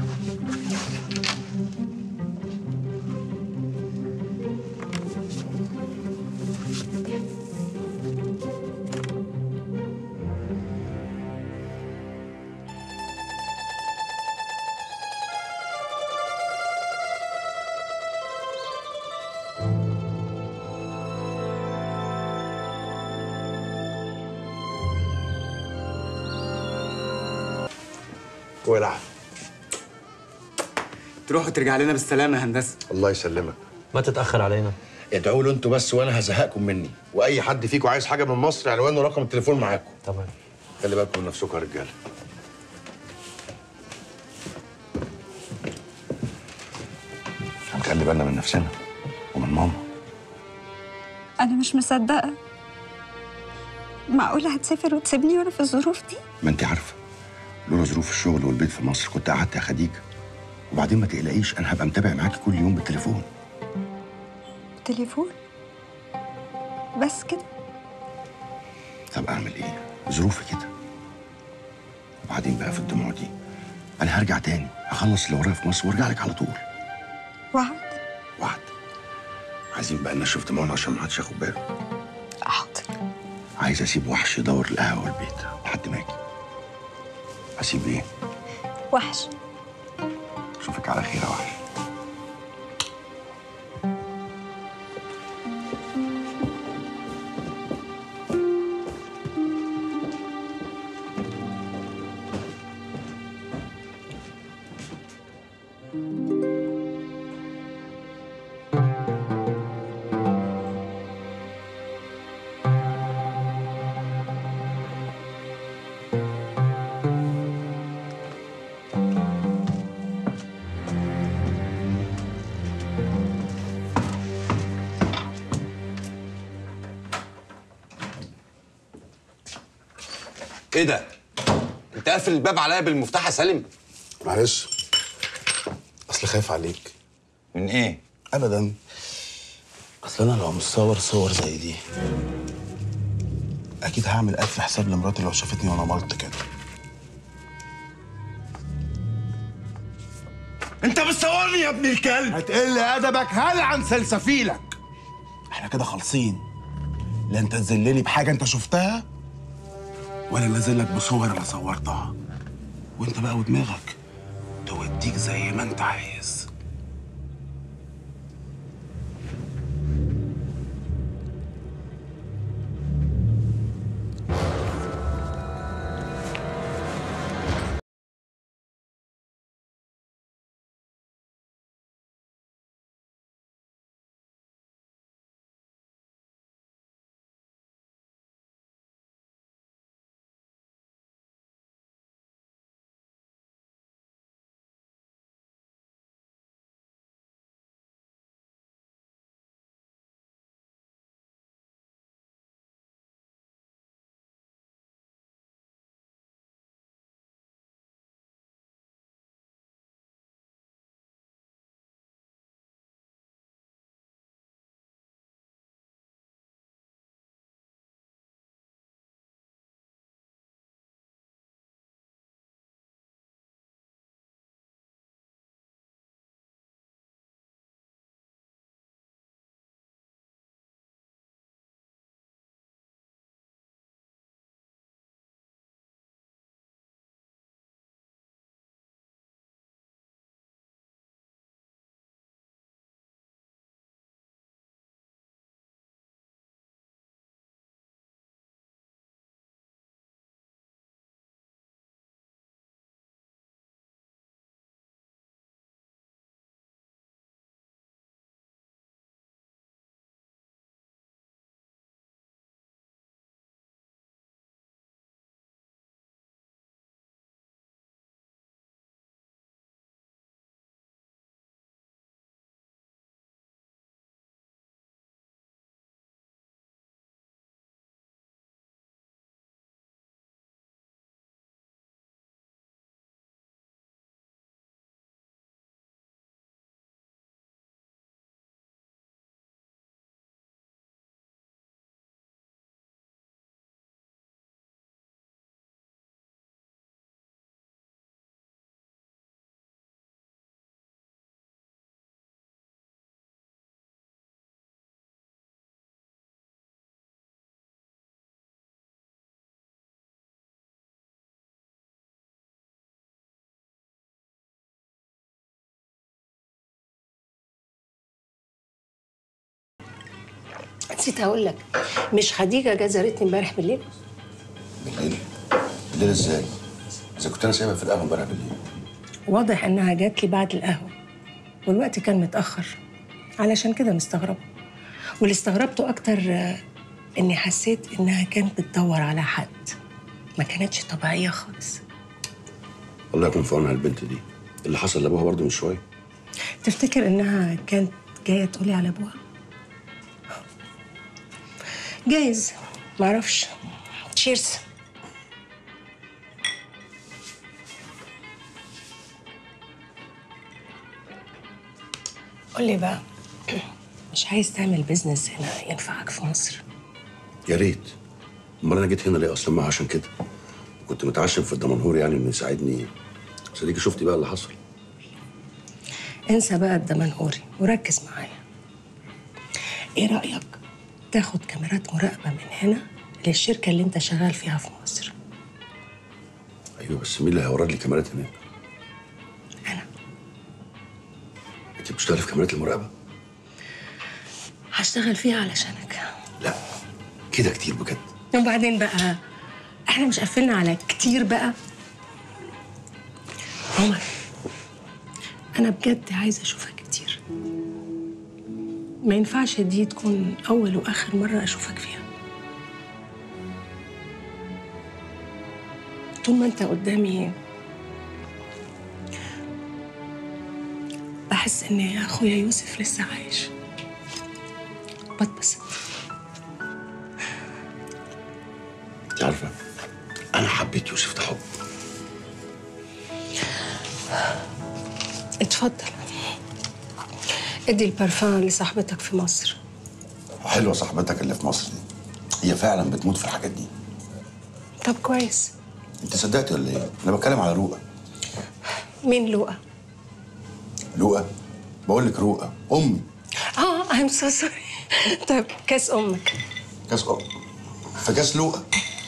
والعب تروح وترجع لنا بالسلامه يا هندسه الله يسلمك ما تتاخر علينا ادعوا له انتوا بس وانا هزهقكم مني واي حد فيكم عايز حاجه من مصر عنوان ورقم التليفون معاكم تمام خلي بالكم من نفسكم يا رجاله هنخلي بالنا من نفسنا ومن ماما أنا مش مصدقة معقولة هتسافر وتسيبني وأنا في الظروف دي؟ ما انت عارفه لولا ظروف الشغل والبيت في مصر كنت قعدت يا خديجه وبعدين ما تقلقيش انا هبقى متابع معاكي كل يوم بالتليفون تليفون بس كده طب اعمل ايه ظروفي كده وبعدين بقى في الدموع دي انا هرجع تاني هخلص اللي ورايا في مصر وارجع لك على طول وعد وعد عايزين بقى نشوف دموعنا عشان ما حدش ياخد باله حاضر عايز اسيب وحش يدور القهوه والبيت لحد ما اجي اسيب ايه وحش اشوفك على خير يا وحش ايه ده؟ انت قافل الباب عليا بالمفتاح يا سالم؟ معلش اصل خايف عليك من ايه؟ ابدا اصل انا لو مصور صور زي دي اكيد هعمل الف حساب لمراتي لو شافتني وانا ملط كده انت بتصورني يا ابن الكلب هتقل ادبك هل عن سلسفيلك احنا كده خالصين لا انت تذلني بحاجه انت شفتها ولا نازلك بصور انا صورتها وانت بقى ودماغك توديك زي ما انت عايز نسيت اقول لك مش خديجه جا زارتني امبارح بالليل بالليل بالليل ازاي؟ اذا كنت انا سايبها في القهوه امبارح بالليل واضح انها جات لي بعد القهوه والوقت كان متاخر علشان كده مستغربه واللي استغربته اكتر آه، اني حسيت انها كانت بتدور على حد ما كانتش طبيعيه خالص الله يكون في عونها البنت دي اللي حصل لابوها برضه من شويه تفتكر انها كانت جايه تقولي على ابوها جايز معرفش تشيرز قولي بقى مش عايز تعمل بيزنس هنا ينفعك في مصر يا ريت امال انا جيت هنا ليه اصلا ما عشان كده كنت متعشم في الدمنهور يعني انه يساعدني صديقي شفتي بقى اللي حصل انسى بقى الدمنهوري وركز معايا ايه رأيك تاخد كاميرات مراقبة من هنا للشركة اللي انت شغال فيها في مصر ايوه بس مين اللي هيورد لي كاميرات هناك؟ انا انت بتشتغلي في كاميرات المراقبه؟ هشتغل فيها علشانك كده كتير بجد وبعدين بقى احنا مش قفلنا على كتير بقى عمر انا بجد عايزه اشوفك كتير ما ينفعش دي تكون اول واخر مره اشوفك فيها طول ما انت قدامي بحس ان اخويا يوسف لسه عايش بتبسط انت عارفه انا حبيت يوسف ده حب اتفضل ادي البارفان لصاحبتك في مصر حلوه صاحبتك اللي في مصر دي هي فعلا بتموت في الحاجات دي طب كويس انت صدقتي ولا ايه انا بتكلم على رؤى مين لؤى رؤى بقول لك رؤى امي اه I'm so sorry طيب كاس امك كاس أم في كاس لؤى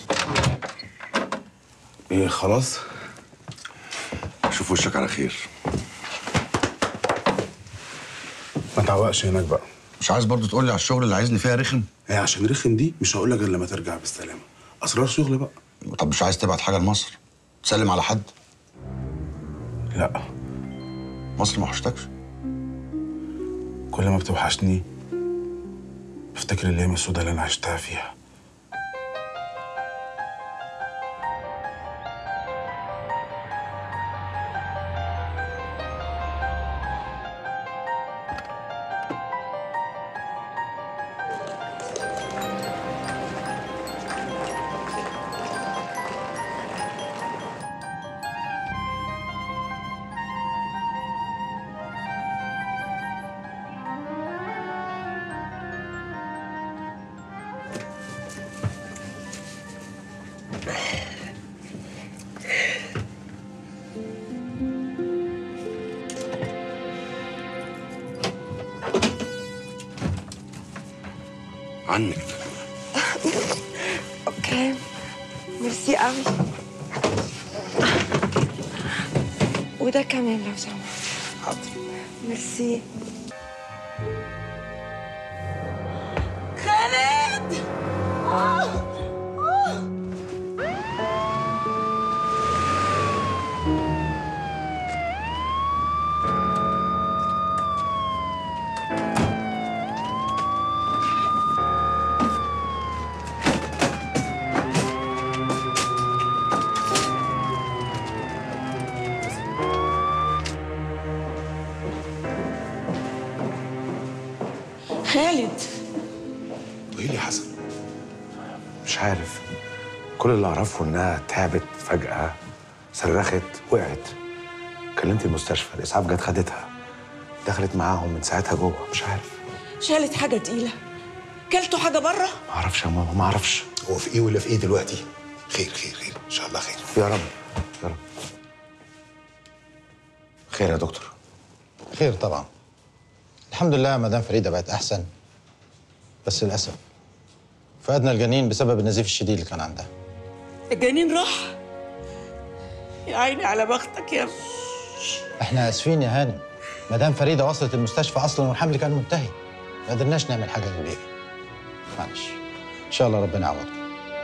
ايه خلاص شوف وشك على خير ما تعوقش هناك بقى مش عايز برضو تقول لي على الشغل اللي عايزني فيها رخم هي عشان رخم دي مش هقول لك غير لما ترجع بالسلامه اسرار شغل بقى طب مش عايز تبعت حاجه لمصر تسلم على حد لا مصر ما وحشتكش كل ما بتوحشني بفتكر الايام السوداء اللي انا عشتها فيها عنك اوكي ميرسي قوي وده كمان لو سمحت حاضر ميرسي خالد آه. آه. خالد وايه اللي حصل مش عارف كل اللي اعرفه انها تعبت فجأة صرخت وقعت كلمت المستشفى الاسعاف جت خدتها دخلت معاهم من ساعتها جوه مش عارف شالت حاجة تقيلة كلتوا حاجة بره؟ ما اعرفش يا ماما ما اعرفش هو في ايه ولا في ايه دلوقتي خير خير خير ان شاء الله خير يا رب يا رب خير يا دكتور خير طبعا الحمد لله مدام فريدة بقت أحسن بس للأسف فقدنا الجنين بسبب النزيف الشديد اللي كان عندها الجنين راح يا عيني على بختك يا ابني احنا آسفين يا هانم مدام فريدة وصلت المستشفى أصلا والحمل كان منتهي ما قدرناش نعمل حاجة للبيبي معلش إن شاء الله ربنا يعوضكم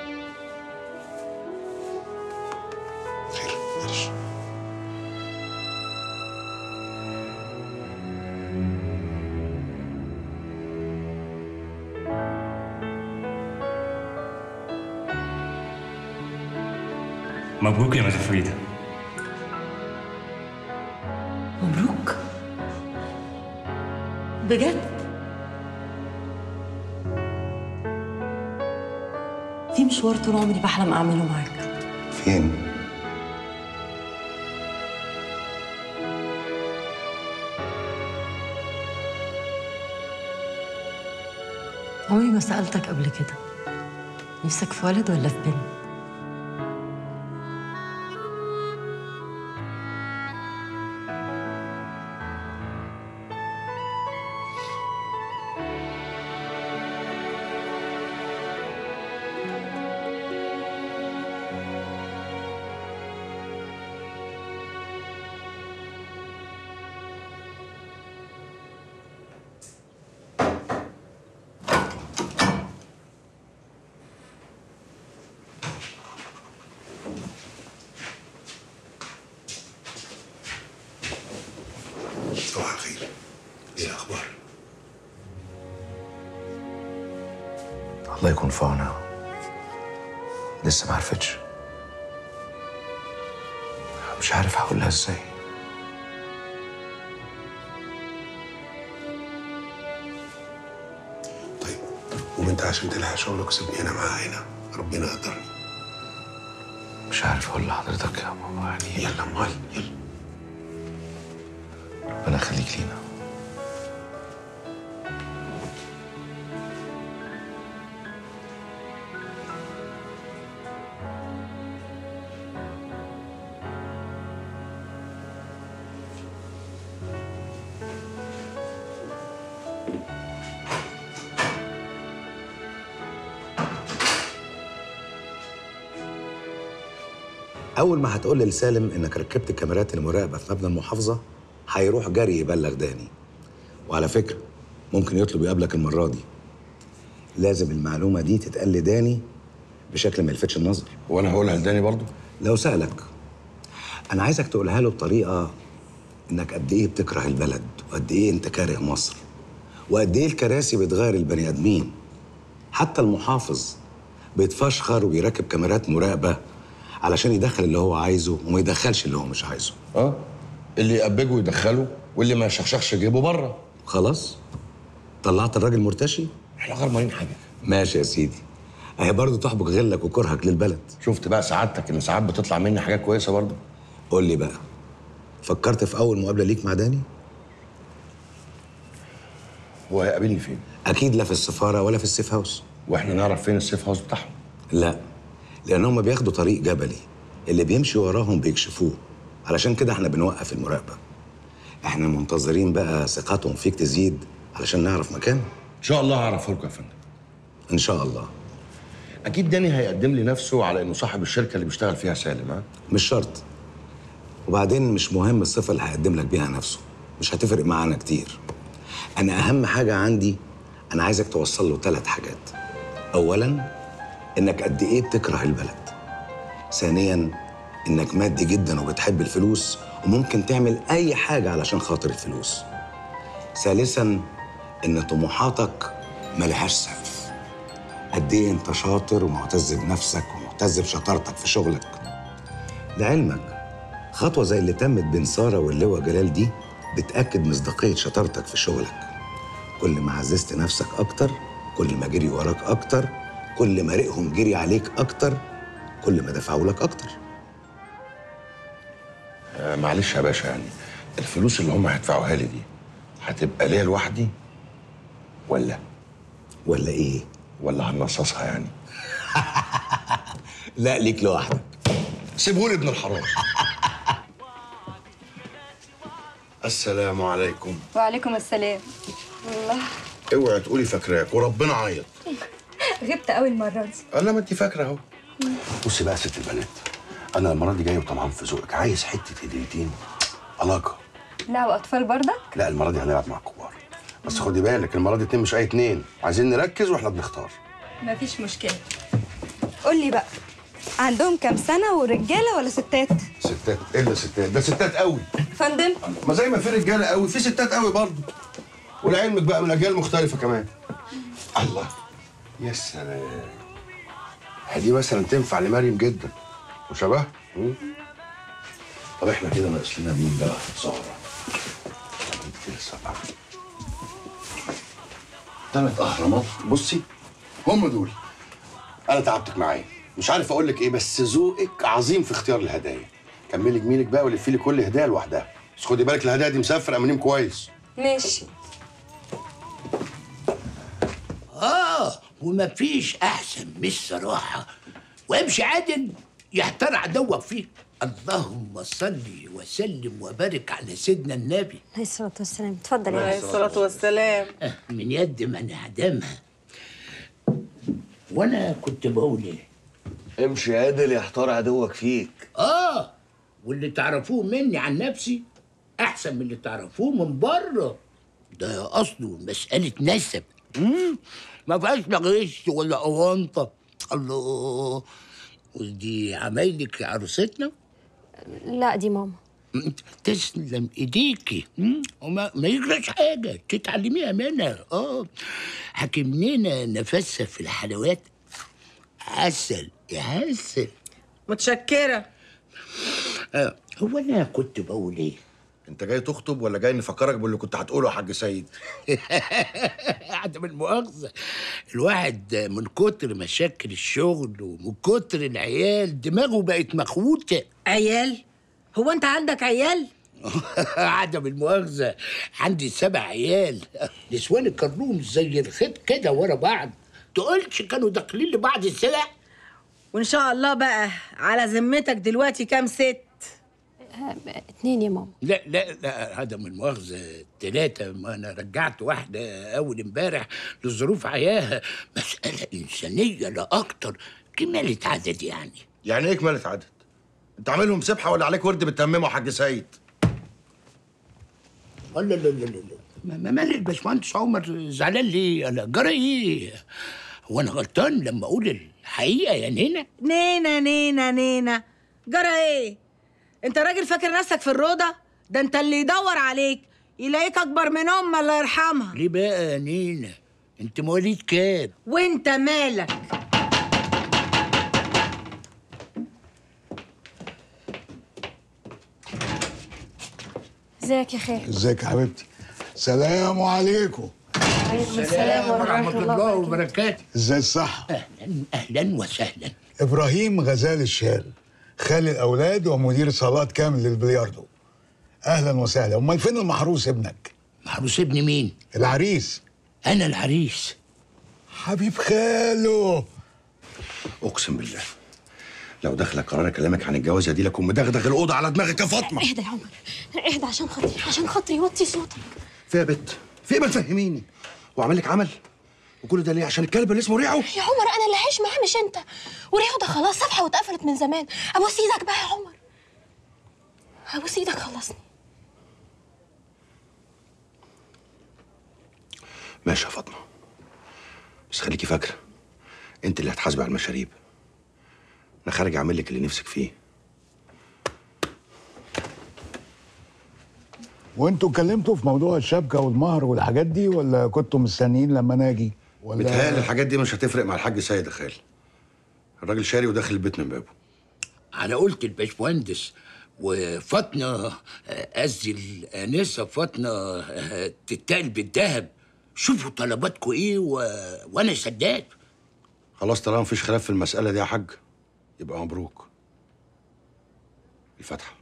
مبروك يا مدام فريدة مبروك بجد في مشوار طول عمري بحلم اعمله معاك فين عمري ما سألتك قبل كده نفسك في ولد ولا في بنت؟ صباح الخير ايه الاخبار الله يكون في عونها لسه ما عرفتش مش عارف هقول لها ازاي قوم انت عشان تلحق شغلك وسيبني انا معاها هنا ربنا يقدرني مش عارف اقول لحضرتك يا ماما يعني يلا امال يلا ربنا يخليك لينا اول ما هتقول لسالم انك ركبت كاميرات المراقبه في مبنى المحافظه هيروح جري يبلغ داني وعلى فكره ممكن يطلب يقابلك المره دي لازم المعلومه دي تتقال لداني بشكل ما يلفتش النظر وانا هقولها لداني برضو لو سالك انا عايزك تقولها له بطريقه انك قد ايه بتكره البلد وقد ايه انت كاره مصر وقد ايه الكراسي بتغير البني ادمين حتى المحافظ بيتفشخر وبيركب كاميرات مراقبه علشان يدخل اللي هو عايزه وما يدخلش اللي هو مش عايزه اه اللي يقبجه يدخله واللي ما يشخشخش جيبه بره خلاص طلعت الراجل مرتشي احنا غرمانين حاجه ماشي يا سيدي اهي برضه تحبك غلك وكرهك للبلد شفت بقى سعادتك ان ساعات بتطلع مني حاجات كويسه برضه قول لي بقى فكرت في اول مقابله ليك مع داني هو هيقابلني فين اكيد لا في السفاره ولا في السيف هاوس واحنا نعرف فين السيف هاوس بتاعهم لا لان هم بياخدوا طريق جبلي اللي بيمشي وراهم بيكشفوه علشان كده احنا بنوقف المراقبه احنا منتظرين بقى ثقتهم فيك تزيد علشان نعرف مكانه ان شاء الله هعرفه لكم يا فندم ان شاء الله اكيد داني هيقدم لي نفسه على انه صاحب الشركه اللي بيشتغل فيها سالم ها مش شرط وبعدين مش مهم الصفه اللي هيقدم لك بيها نفسه مش هتفرق معانا كتير انا اهم حاجه عندي انا عايزك توصل له ثلاث حاجات اولا انك قد ايه بتكره البلد ثانيا انك مادي جدا وبتحب الفلوس وممكن تعمل اي حاجه علشان خاطر الفلوس ثالثا ان طموحاتك ملهاش سقف قد ايه انت شاطر ومعتز بنفسك ومعتز بشطارتك في شغلك لعلمك خطوه زي اللي تمت بين ساره واللواء جلال دي بتاكد مصداقيه شطارتك في شغلك كل ما عززت نفسك اكتر كل ما جري وراك اكتر كل ما ريقهم جري عليك اكتر كل ما دفعوا لك اكتر آه معلش يا باشا يعني الفلوس اللي هم هيدفعوها لي دي هتبقى ليا لوحدي ولا ولا ايه ولا هنصصها يعني لا ليك لوحدك سيبهولي ابن الحرام السلام عليكم وعليكم السلام الله اوعي تقولي فاكراك وربنا عيط غبت قوي المره دي انا ما انت فاكره اهو بصي بقى يا ست البنات انا المره دي جاي وطمعان في ذوقك عايز حته هديتين علاقه لا واطفال برضك لا المره دي هنلعب مع الكبار بس خدي بالك المره دي اتنين مش اي اتنين عايزين نركز واحنا بنختار مفيش مشكله قول لي بقى عندهم كام سنه ورجاله ولا ستات ستات ايه ده ستات ده ستات قوي فندم ما زي ما في رجاله قوي في ستات قوي برضه ولعلمك بقى من اجيال مختلفه كمان الله يا سلام دي مثلا تنفع لمريم جدا وشبه طب احنا كده ناقص لنا مين بقى سهره ثلاث اهرامات بصي هم دول انا تعبتك معايا مش عارف اقول لك ايه بس ذوقك عظيم في اختيار الهدايا كملي جميلك بقى ولفي لي كل هديه لوحدها بس خدي بالك الهدايا دي مسافر امانيم كويس ماشي اه ومفيش احسن من الصراحه وامشي عادل يحتار عدوك فيك اللهم صل وسلم وبارك على سيدنا النبي عليه الصلاه والسلام اتفضل يا عليه باشا. الصلاة والسلام من يد من اعدمها وانا كنت بقول ايه امشي عادل يحتار عدوك فيك اه واللي تعرفوه مني عن نفسي احسن من اللي تعرفوه من بره ده اصله مساله نسب مم، ما فيهاش لا غش ولا اونطه الله ودي عمايلك يا عروستنا لا دي ماما مم، تسلم ايديكي مم، وما ما يجراش حاجه تتعلميها منها اه حكمنينا نفسها في الحلويات عسل يا عسل متشكرة آه، هو انا كنت بقول ايه انت جاي تخطب ولا جاي نفكرك باللي كنت هتقوله يا حاج سيد عدم المؤاخذة الواحد من كتر مشاكل الشغل ومن كتر العيال دماغه بقت مخوتة عيال؟ هو انت عندك عيال؟ عدم المؤاخذة عندي سبع عيال نسوان الكروم زي الخيط كده ورا بعض تقولش كانوا داخلين لبعض السلع وان شاء الله بقى على ذمتك دلوقتي كام ست؟ اتنين يا ماما لا لا لا عدم المؤاخذة ثلاثة ما أنا رجعت واحدة أول امبارح لظروف عياها مسألة إنسانية لا أكتر كمالة عدد يعني يعني ايه كمالة عدد؟ انت عاملهم سبحه ولا عليك ورد بتتممه يا حاج سيد لا لا لا لا لا ما ما- مال الباشمهندس عمر زعلان ليه؟ انا جرى ايه؟ هو انا غلطان لما اقول الحقيقه يا نينا؟ نينا نينا نينا جرى ايه انت راجل فاكر نفسك في الروضه ده انت اللي يدور عليك يلاقيك اكبر من ام الله يرحمها ليه بقى يا نينا؟ انت مواليد كام؟ وانت مالك ازيك يا خالد ازيك يا حبيبتي سلام عليكم عليكم السلام ورحمه الله وبركاته ازاي الصحة اهلا اهلا وسهلا ابراهيم غزال الشال خالي الاولاد ومدير صالات كامل للبلياردو اهلا وسهلا امال فين المحروس ابنك محروس ابن مين العريس انا العريس حبيب خاله اقسم بالله لو دخلك قرار اكلمك عن الجواز دي لكم مدغدغ الاوضه على دماغك يا فاطمه اهدى يا عمر اهدى عشان خاطري عشان خاطري وطي صوتك في يا بت في ايه ما تفهميني واعمل لك عمل وكل ده ليه عشان الكلب اللي اسمه ريعو يا عمر انا اللي عايش معاه مش انت وريحه ده خلاص صفحه واتقفلت من زمان ابوس ايدك بقى يا عمر ابوس ايدك خلصني ماشي يا فاطمه بس خليكي فاكره انت اللي هتحاسبي على المشاريب انا خارج اعمل لك اللي نفسك فيه وانتوا اتكلمتوا في موضوع الشبكة والمهر والحاجات دي ولا كنتوا مستنيين لما انا اجي ولا متهيألي الحاجات دي مش هتفرق مع الحاج سيد يا خال الراجل شاري وداخل البيت من بابه على قلت الباشمهندس وفاطمه آه، قصدي الانسه فاطمه آه، تتقل بالذهب شوفوا طلباتكم ايه و... وانا سداد خلاص طالما مفيش خلاف في المسألة دي يا حاج يبقى مبروك الفاتحة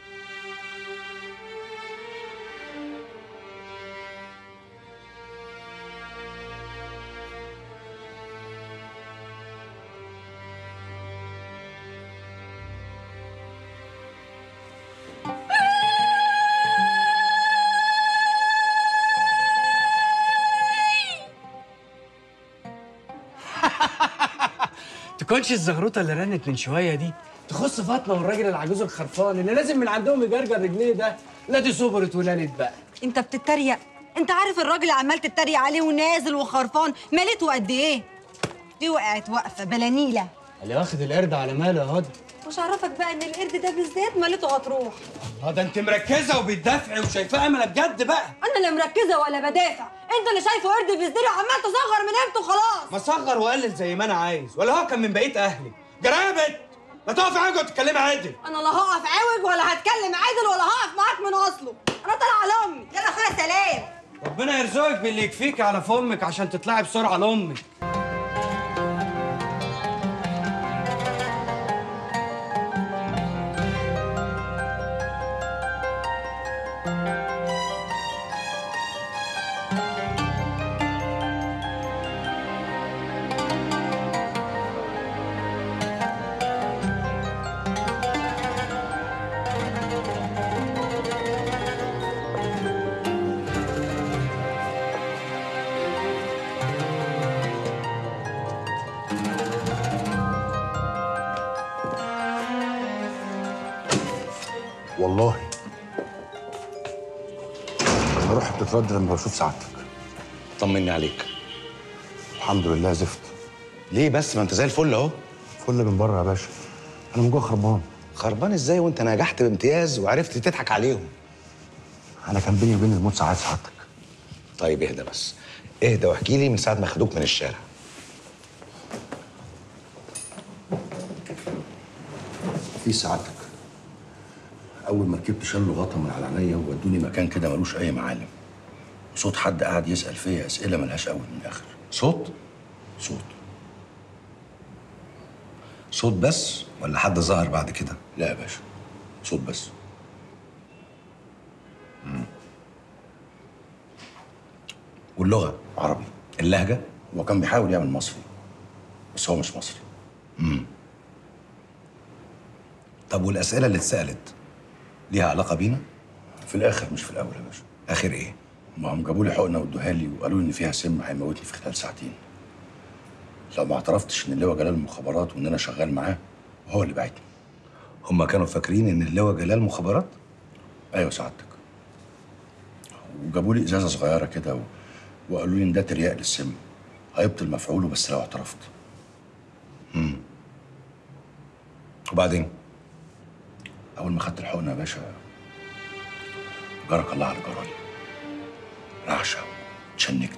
تكونش الزغروطه اللي رنت من شويه دي تخص فاطمه والراجل العجوز الخرفان اللي لازم من عندهم يجرجر رجليه ده لا دي صبرت ولانت بقى انت بتتريق انت عارف الراجل عمال تتريق عليه ونازل وخرفان مالته قد ايه دي وقعت واقفه بلانيله اللي واخد القرد على ماله يا هدى مش عرفك بقى ان القرد ده بالذات مالته هتروح اه ده انت مركزه وبتدافعي وشايفاه امله بجد بقى انا اللي مركزه ولا بدافع انت اللي شايفه قرد بيزدري وعمال تصغر من قيمته خلاص ما صغر وقلل زي ما انا عايز ولا هو كان من بقيه اهلي جرابت ما تقفي حاجه وتتكلمي عادل انا لا هقف عوج ولا هتكلم عادل ولا هقف معاك من اصله انا طالعه على امي يلا اخويا سلام ربنا يرزقك باللي يكفيك على فمك عشان تطلعي بسرعه لامك والله انا روحي بتترد لما بشوف سعادتك طمني عليك الحمد لله زفت ليه بس ما انت زي الفل اهو فل من بره يا باشا انا من جوه خربان خربان ازاي وانت نجحت بامتياز وعرفت تضحك عليهم انا كان بيني وبين الموت ساعات سعادتك طيب اهدى بس اهدى واحكي لي من ساعه ما خدوك من الشارع في سعادتك اول ما ركبت شالوا غطا من على عينيا وودوني مكان كده ملوش اي معالم صوت حد قاعد يسال فيا اسئله ملهاش اول من اخر صوت صوت صوت بس ولا حد ظهر بعد كده لا يا باشا صوت بس واللغه عربي اللهجه هو كان بيحاول يعمل مصري بس هو مش مصري امم طب والاسئله اللي اتسالت ليها علاقه بينا في الاخر مش في الاول يا باشا اخر ايه ما هم جابوا لي حقنه وادوها لي وقالوا لي ان فيها سم هيموتني في خلال ساعتين لو ما اعترفتش ان اللواء جلال المخابرات وان انا شغال معاه هو اللي بعتني هما كانوا فاكرين ان اللواء جلال مخابرات ايوه سعادتك وجابوا لي ازازه صغيره كده و... وقالوا لي ان ده ترياق للسم هيبطل مفعوله بس لو اعترفت امم وبعدين اول ما خدت الحقنه يا باشا جارك الله على جرالي رعشه اتشنكت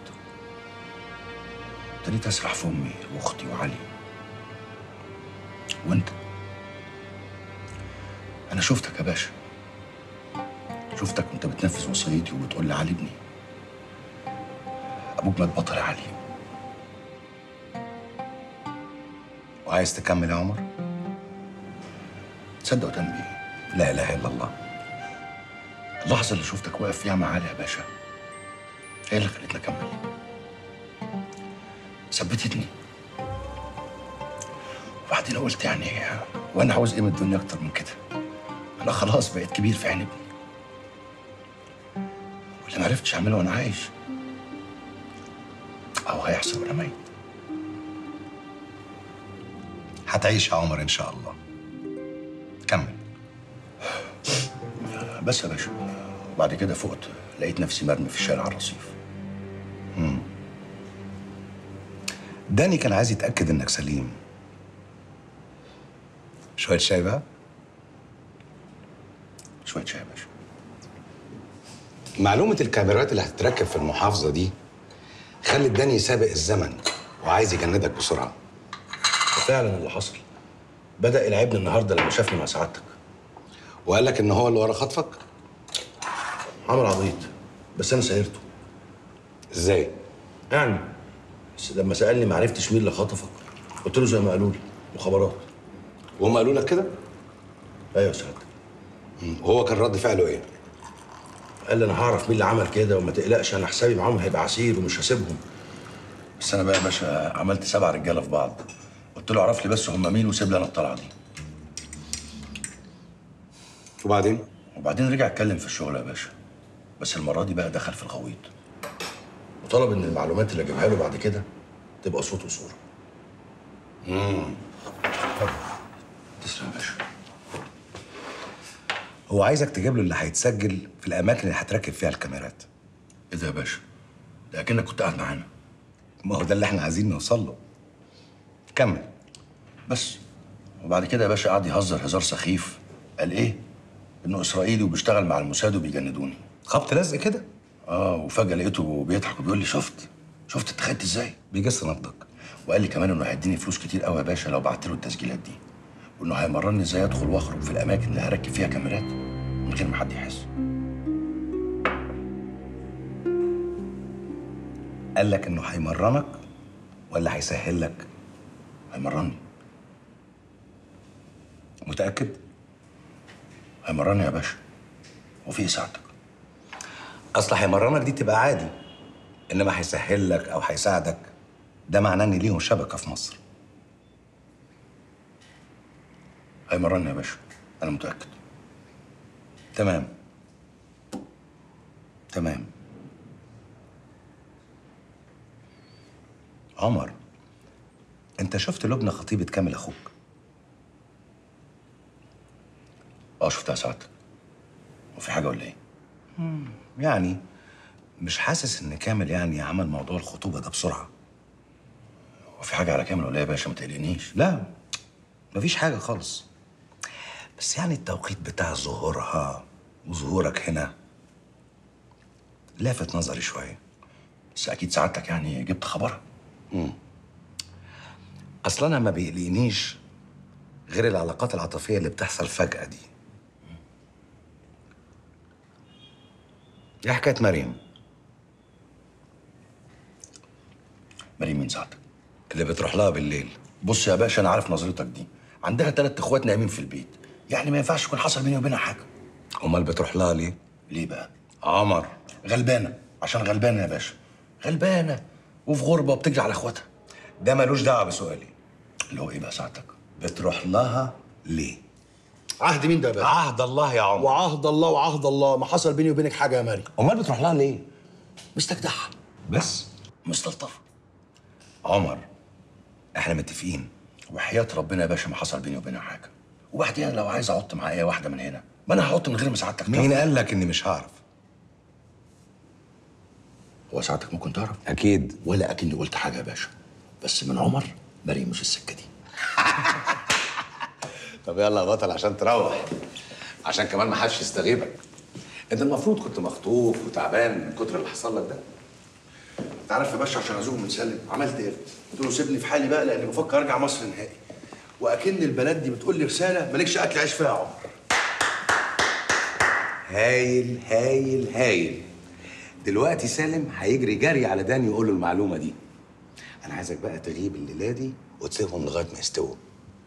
ابتديت اسرح في امي واختي وعلي وانت انا شفتك يا باشا شفتك وانت بتنفذ وصيتي وبتقول لي علي ابني ابوك مات بطل يا علي وعايز تكمل يا عمر تصدق وتنبي لا اله الا الله اللحظه اللي شفتك واقف فيها مع علي يا باشا هي اللي خلتني اكمل ثبتتني وبعدين قلت يعني وانا عاوز ايه من الدنيا اكتر من كده انا خلاص بقيت كبير في عين ابني واللي ما عرفتش اعمله وانا عايش او هيحصل وانا ميت هتعيش يا عمر ان شاء الله كمل بس يا باشا وبعد كده فقت لقيت نفسي مرمي في الشارع على الرصيف مم. داني كان عايز يتاكد انك سليم شويه شاي بقى شويه شاي يا باشا معلومة الكاميرات اللي هتتركب في المحافظة دي خلت داني سابق الزمن وعايز يجندك بسرعة فعلا اللي حصل بدأ يلعبني النهارده لما شافني مع سعادتك وقال لك ان هو اللي ورا خطفك؟ عمل عبيط بس انا سيرته ازاي؟ يعني بس لما سألني ما عرفتش مين اللي خطفك قلت له زي ما قالوا لي مخابرات وهم قالوا لك كده؟ ايوه يا سعادتك وهو كان رد فعله ايه؟ قال لي انا هعرف مين اللي عمل كده وما تقلقش انا حسابي معاهم هيبقى عسير ومش هسيبهم بس انا بقى يا باشا عملت سبع رجاله في بعض قلت له اعرف لي بس هم مين وسيب لي انا الطلعه دي وبعدين؟ وبعدين رجع اتكلم في الشغل يا باشا بس المره دي بقى دخل في الغويط وطلب ان المعلومات اللي اجيبها له بعد كده تبقى صوت وصوره امم تسلم يا باشا هو عايزك تجيب له اللي هيتسجل في الاماكن اللي هتركب فيها الكاميرات ايه ده يا باشا ده اكنك كنت قاعد معانا ما هو ده اللي احنا عايزين نوصل له كمل بس وبعد كده يا باشا قعد يهزر هزار سخيف قال ايه انه اسرائيلي وبيشتغل مع الموساد وبيجندوني خبط لزق كده اه وفجاه لقيته بيضحك وبيقول لي شفت شفت اتخذت ازاي بيجس نبضك وقال لي كمان انه هيديني فلوس كتير قوي يا باشا لو بعت له التسجيلات دي وانه هيمرني ازاي ادخل واخرج في الاماكن اللي هركب فيها كاميرات من غير ما حد يحس قال لك انه هيمرنك ولا هيسهل لك هيمرني متاكد هيمرني يا باشا وفي ايه ساعتك اصل هيمرنك دي تبقى عادي انما هيسهل لك او هيساعدك ده معناه ان ليهم شبكه في مصر هيمرني يا باشا انا متاكد تمام تمام عمر انت شفت لبنى خطيبة كامل اخوك اه شفتها ساعتك وفي حاجه ولا ايه يعني مش حاسس ان كامل يعني عمل موضوع الخطوبة ده بسرعة وفي حاجه على كامل ولا ايه يا باشا ما تقلقنيش لا مفيش حاجة خالص بس يعني التوقيت بتاع ظهورها وظهورك هنا لافت نظري شوية بس اكيد سعادتك يعني جبت خبرها امم اصل انا ما بيقلقنيش غير العلاقات العاطفية اللي بتحصل فجأة دي ايه حكاية مريم؟ مريم مين ساعتك اللي بتروح لها بالليل بص يا باشا انا عارف نظرتك دي عندها ثلاث اخوات نايمين في البيت يعني ما ينفعش يكون حصل بيني وبينها حاجه امال بتروح لها ليه ليه بقى عمر غلبانه عشان غلبانه يا باشا غلبانه وفي غربه وبتجري على اخواتها ده ملوش دعوه بسؤالي اللي هو ايه بقى ساعتك بتروح لها ليه عهد مين ده يا باشا؟ عهد الله يا عمر وعهد الله وعهد الله ما حصل بيني وبينك حاجه يا مريم امال بتروح لها ليه مستجدعها بس مستلطفه عمر احنا متفقين وحياه ربنا يا باشا ما حصل بيني وبينها حاجه وبعدين لو عايز اعط مع اي واحده من هنا ما انا هعط من غير ما سعادتك مين تعرف. قال لك اني مش هعرف هو سعادتك ممكن تعرف اكيد ولا اكني قلت حاجه يا باشا بس من عمر مريم مش السكه دي طب يلا يا بطل عشان تروح عشان كمان ما حدش يستغيبك انت المفروض كنت مخطوف وتعبان من كتر اللي حصل لك ده انت عارف يا باشا عشان ازوق من سالم عملت ايه؟ قلت له سيبني في حالي بقى لاني بفكر ارجع مصر نهائي واكن البلد دي بتقول لي رساله مالكش اكل عيش فيها يا عمر هايل هايل هايل دلوقتي سالم هيجري جري على داني يقول له المعلومه دي انا عايزك بقى تغيب الليله دي وتسيبهم لغايه ما يستووا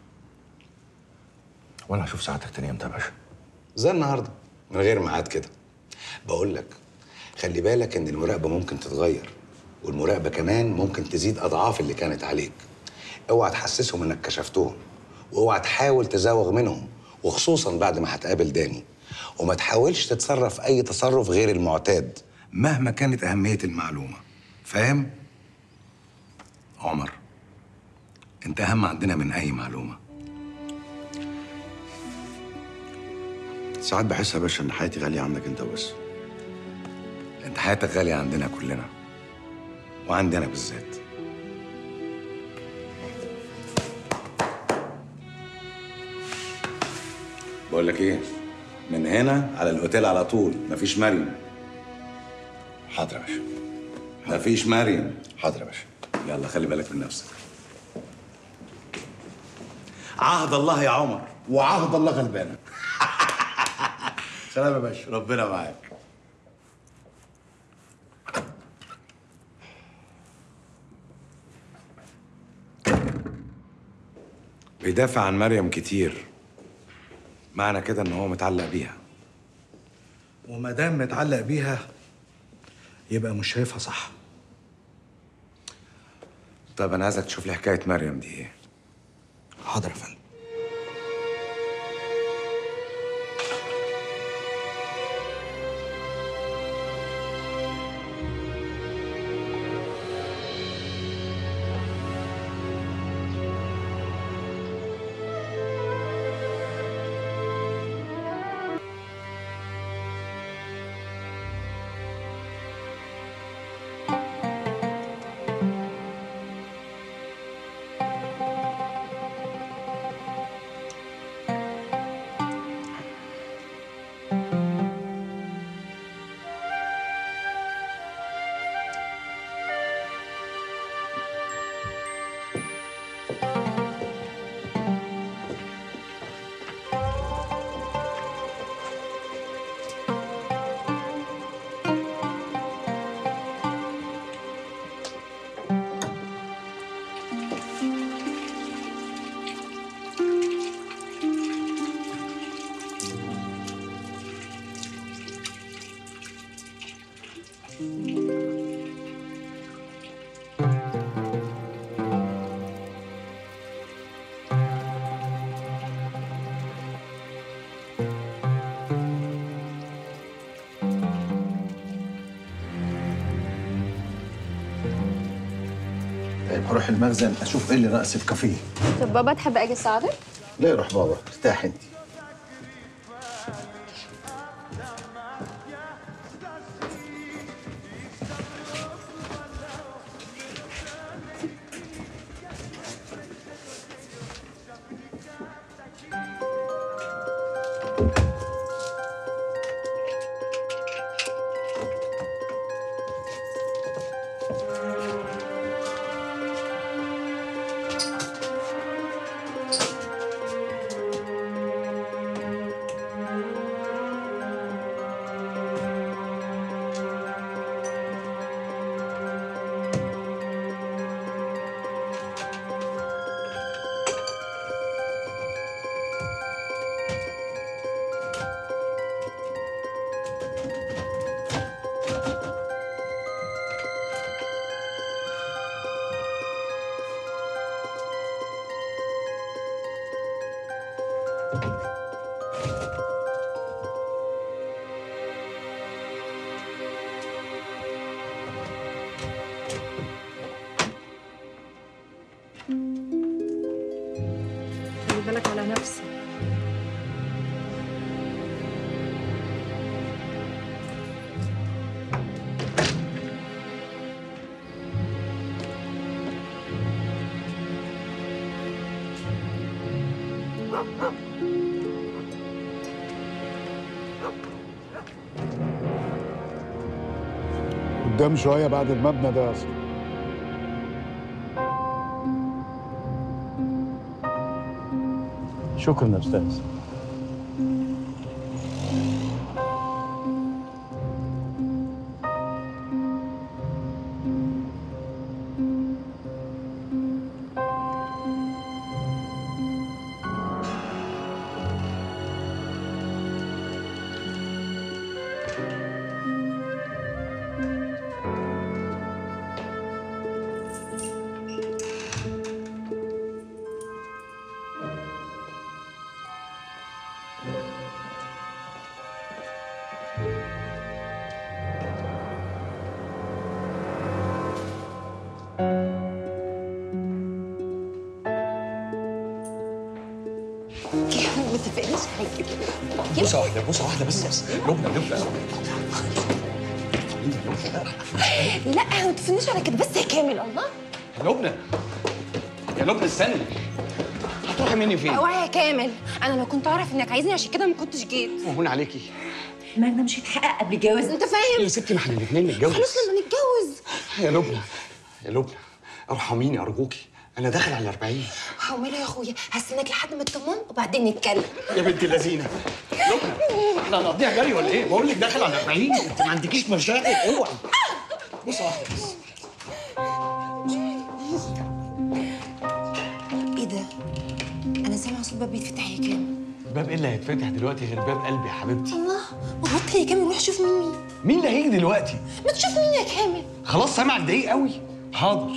وانا هشوف ساعتك تاني امتى يا باشا زي النهارده من غير ميعاد كده بقول لك خلي بالك ان المراقبه ممكن تتغير والمراقبه كمان ممكن تزيد اضعاف اللي كانت عليك اوعى تحسسهم انك كشفتهم واوعى تحاول تزاوغ منهم وخصوصا بعد ما هتقابل داني وما تحاولش تتصرف اي تصرف غير المعتاد مهما كانت اهميه المعلومه فاهم عمر انت اهم عندنا من اي معلومه ساعات بحس يا باشا ان حياتي غاليه عندك انت بس انت حياتك غاليه عندنا كلنا وعندنا بالذات بقول لك ايه من هنا على الاوتيل على طول مفيش مريم حاضر يا باشا مفيش مريم حاضر يا باشا يلا خلي بالك من نفسك عهد الله يا عمر وعهد الله غلبانه سلام يا باشا ربنا معاك بيدافع عن مريم كتير معنى كده ان هو متعلق بيها وما دام متعلق بيها يبقى مش شايفها صح طب انا عايزك تشوف لي حكايه مريم دي ايه حاضر يا فندم طيب هروح المخزن اشوف ايه اللي ناقص في كافيه طب بابا تحب اجي اساعدك؟ لا يروح بابا ارتاح انت خلي بالك على نفسك قدام شويه بعد المبنى ده اصلا شكرا يا استاذ ما تفقنيش على كده بوسه واحده بوسه واحده بس بس لبنى لبنى لا ما تفقنيش على كده بس يا كامل الله لبنى يا لبنى استني هتروحي مني فين؟ اوعى يا كامل انا لو كنت اعرف انك عايزني عشان كده ما كنتش جيت مهون عليكي المجنى مش هيتحقق قبل الجواز انت فاهم يا ستي ما احنا الاثنين نتجوز خلاص لما نتجوز يا لبنى يا لبنى ارحميني ارجوكي انا داخل على 40 وماله يا اخويا هستناك لحد ما تطمن وبعدين نتكلم يا بنت اللذينه لبنى احنا هنقضيها جري ولا ايه؟ بقول لك داخل على 40 انت ما عندكيش مشاعر اوعي بوسه واحده بس ايه ده انا سامع صوت باب بيتفتح يا كامل باب ايه اللي هيتفتح دلوقتي غير باب قلبي يا حبيبتي الله بطل يا كامل روح شوف مين مين مين اللي هيجي دلوقتي؟ ما تشوف مين يا كامل خلاص سامع ضايق قوي حاضر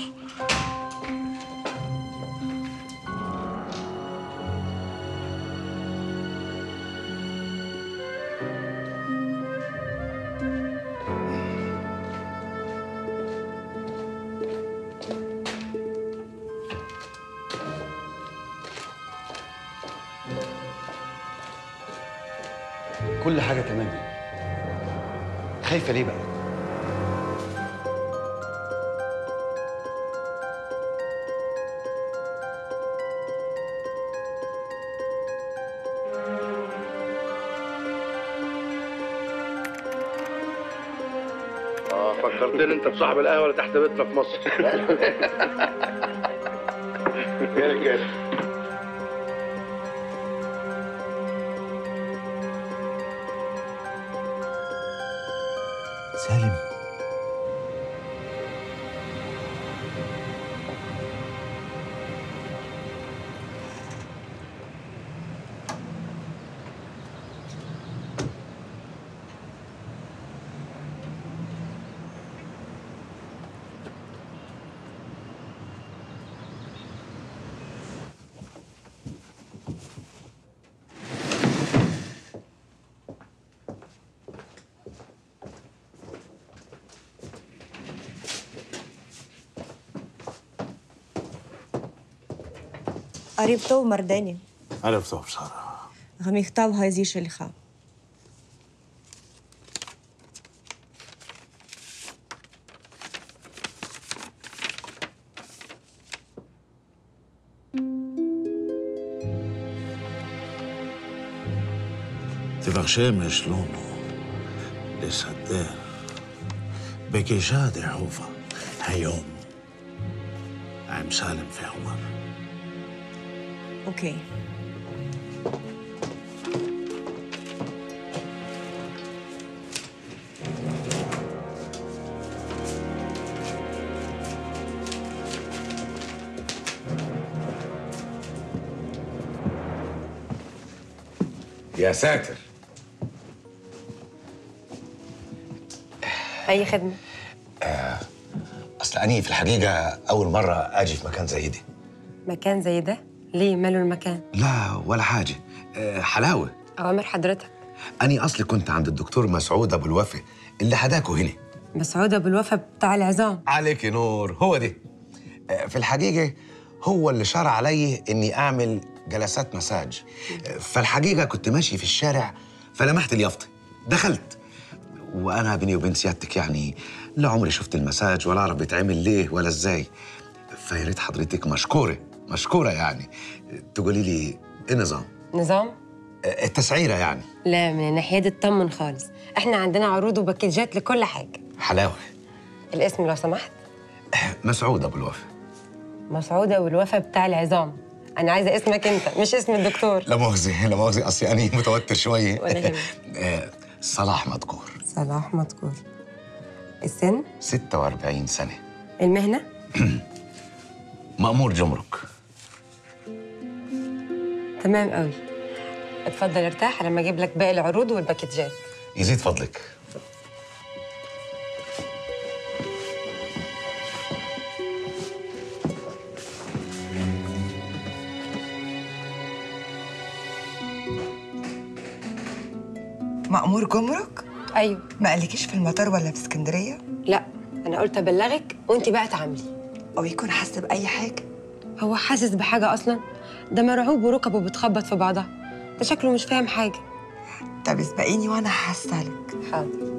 كل حاجة تمام خايفة ليه بقى؟ اه فكرتني انت بصاحب القهوه اللي تحت بيتنا في مصر يا رجاله سالم קריב טוב, מרדני. ערב טוב, שרה. המכתב הזה שלך. תבקשי משלומו לסדר פגישה דחופה היום עם סלם ועומר. אוקיי. يا ساتر اي خدمه اصل اني في الحقيقه اول مره اجي في مكان زي دي مكان زي ده ليه ماله المكان لا ولا حاجه آه، حلاوه اوامر حضرتك اني اصلي كنت عند الدكتور مسعود ابو الوفا اللي حداكوا هنا مسعود ابو الوفا بتاع العظام عليك نور هو ده آه، في الحقيقه هو اللي شرع علي اني اعمل جلسات مساج آه، فالحقيقه كنت ماشي في الشارع فلمحت اليافطه دخلت وانا بيني وبين سيادتك يعني لا عمري شفت المساج ولا اعرف بيتعمل ليه ولا ازاي فيا ريت حضرتك مشكوره مشكوره يعني تقولي لي ايه النظام؟ نظام آه، التسعيره يعني لا من الناحيه دي اطمن خالص احنا عندنا عروض وباكجات لكل حاجه حلاوه الاسم لو سمحت مسعود ابو الوفا مسعوده والوفا بتاع العظام انا عايزه اسمك انت مش اسم الدكتور لا مؤاخذه لا مؤاخذه اصلي انا متوتر شويه ولا يهمك. آه، صلاح مذكور صلاح مذكور السن 46 سنه المهنه مأمور جمرك تمام قوي اتفضل ارتاح لما اجيب لك باقي العروض والباكجات يزيد فضلك مأمور جمرك؟ ايوه ما قالكيش في المطار ولا في اسكندرية؟ لا انا قلت ابلغك وانت بقى تعاملي أو يكون حاسس بأي حاجة هو حاسس بحاجه اصلا ده مرعوب وركبه بتخبط في بعضها ده شكله مش فاهم حاجه طب اسبقيني وأنا هحسلك حاضر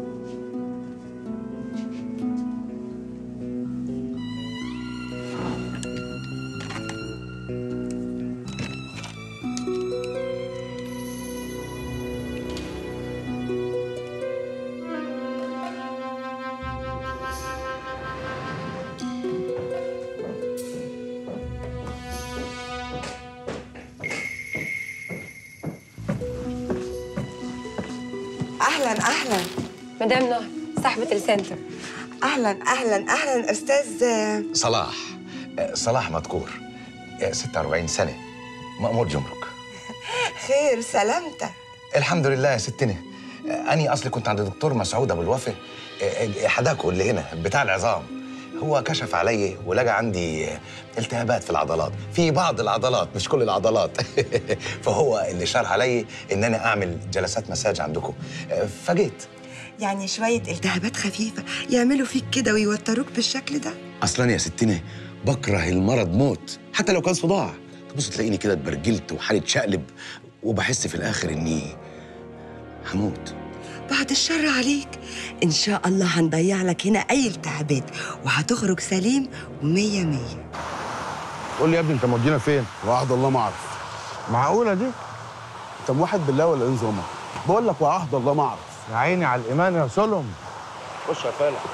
أهلا أهلا مدام نهى صاحبه السنتر أهلا أهلا أهلا أستاذ صلاح آه، صلاح مذكور آه، 46 سنه مأمور جمرك خير سلامتك الحمد لله يا ستنا آه، اني اصلي كنت عند الدكتور مسعود ابو الوفا آه، آه، حداكو اللي هنا بتاع العظام هو كشف علي ولقى عندي آه، التهابات في العضلات في بعض العضلات مش كل العضلات فهو اللي شار علي ان انا اعمل جلسات مساج عندكم آه، فجيت يعني شوية التهابات خفيفة يعملوا فيك كده ويوتروك بالشكل ده اصلا يا ستنا بكره المرض موت حتى لو كان صداع تبص تلاقيني كده اتبرجلت وحالي شقلب وبحس في الاخر اني هموت بعد الشر عليك إن شاء الله هنضيع لك هنا أي التهابات وهتخرج سليم ومية مية قول لي يا ابني انت مودينا فين؟ وعهد الله ما اعرف معقوله دي؟ انت موحد بالله ولا ايه نظامك؟ بقول لك وعهد الله ما اعرف يا عيني على الايمان يا سلم خش يا فالح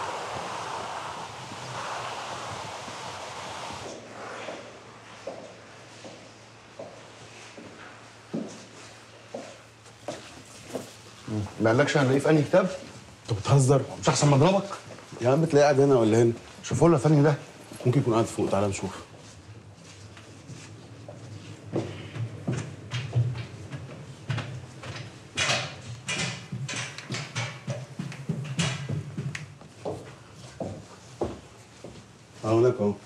ما قالكش هنلاقيه في انهي كتاب؟ انت بتهزر؟ مش احسن ما اضربك؟ يا عم تلاقيه قاعد هنا ولا هنا؟ شوفوا له يا فندم ده ممكن يكون قاعد فوق تعالى نشوف اهو هناك اهو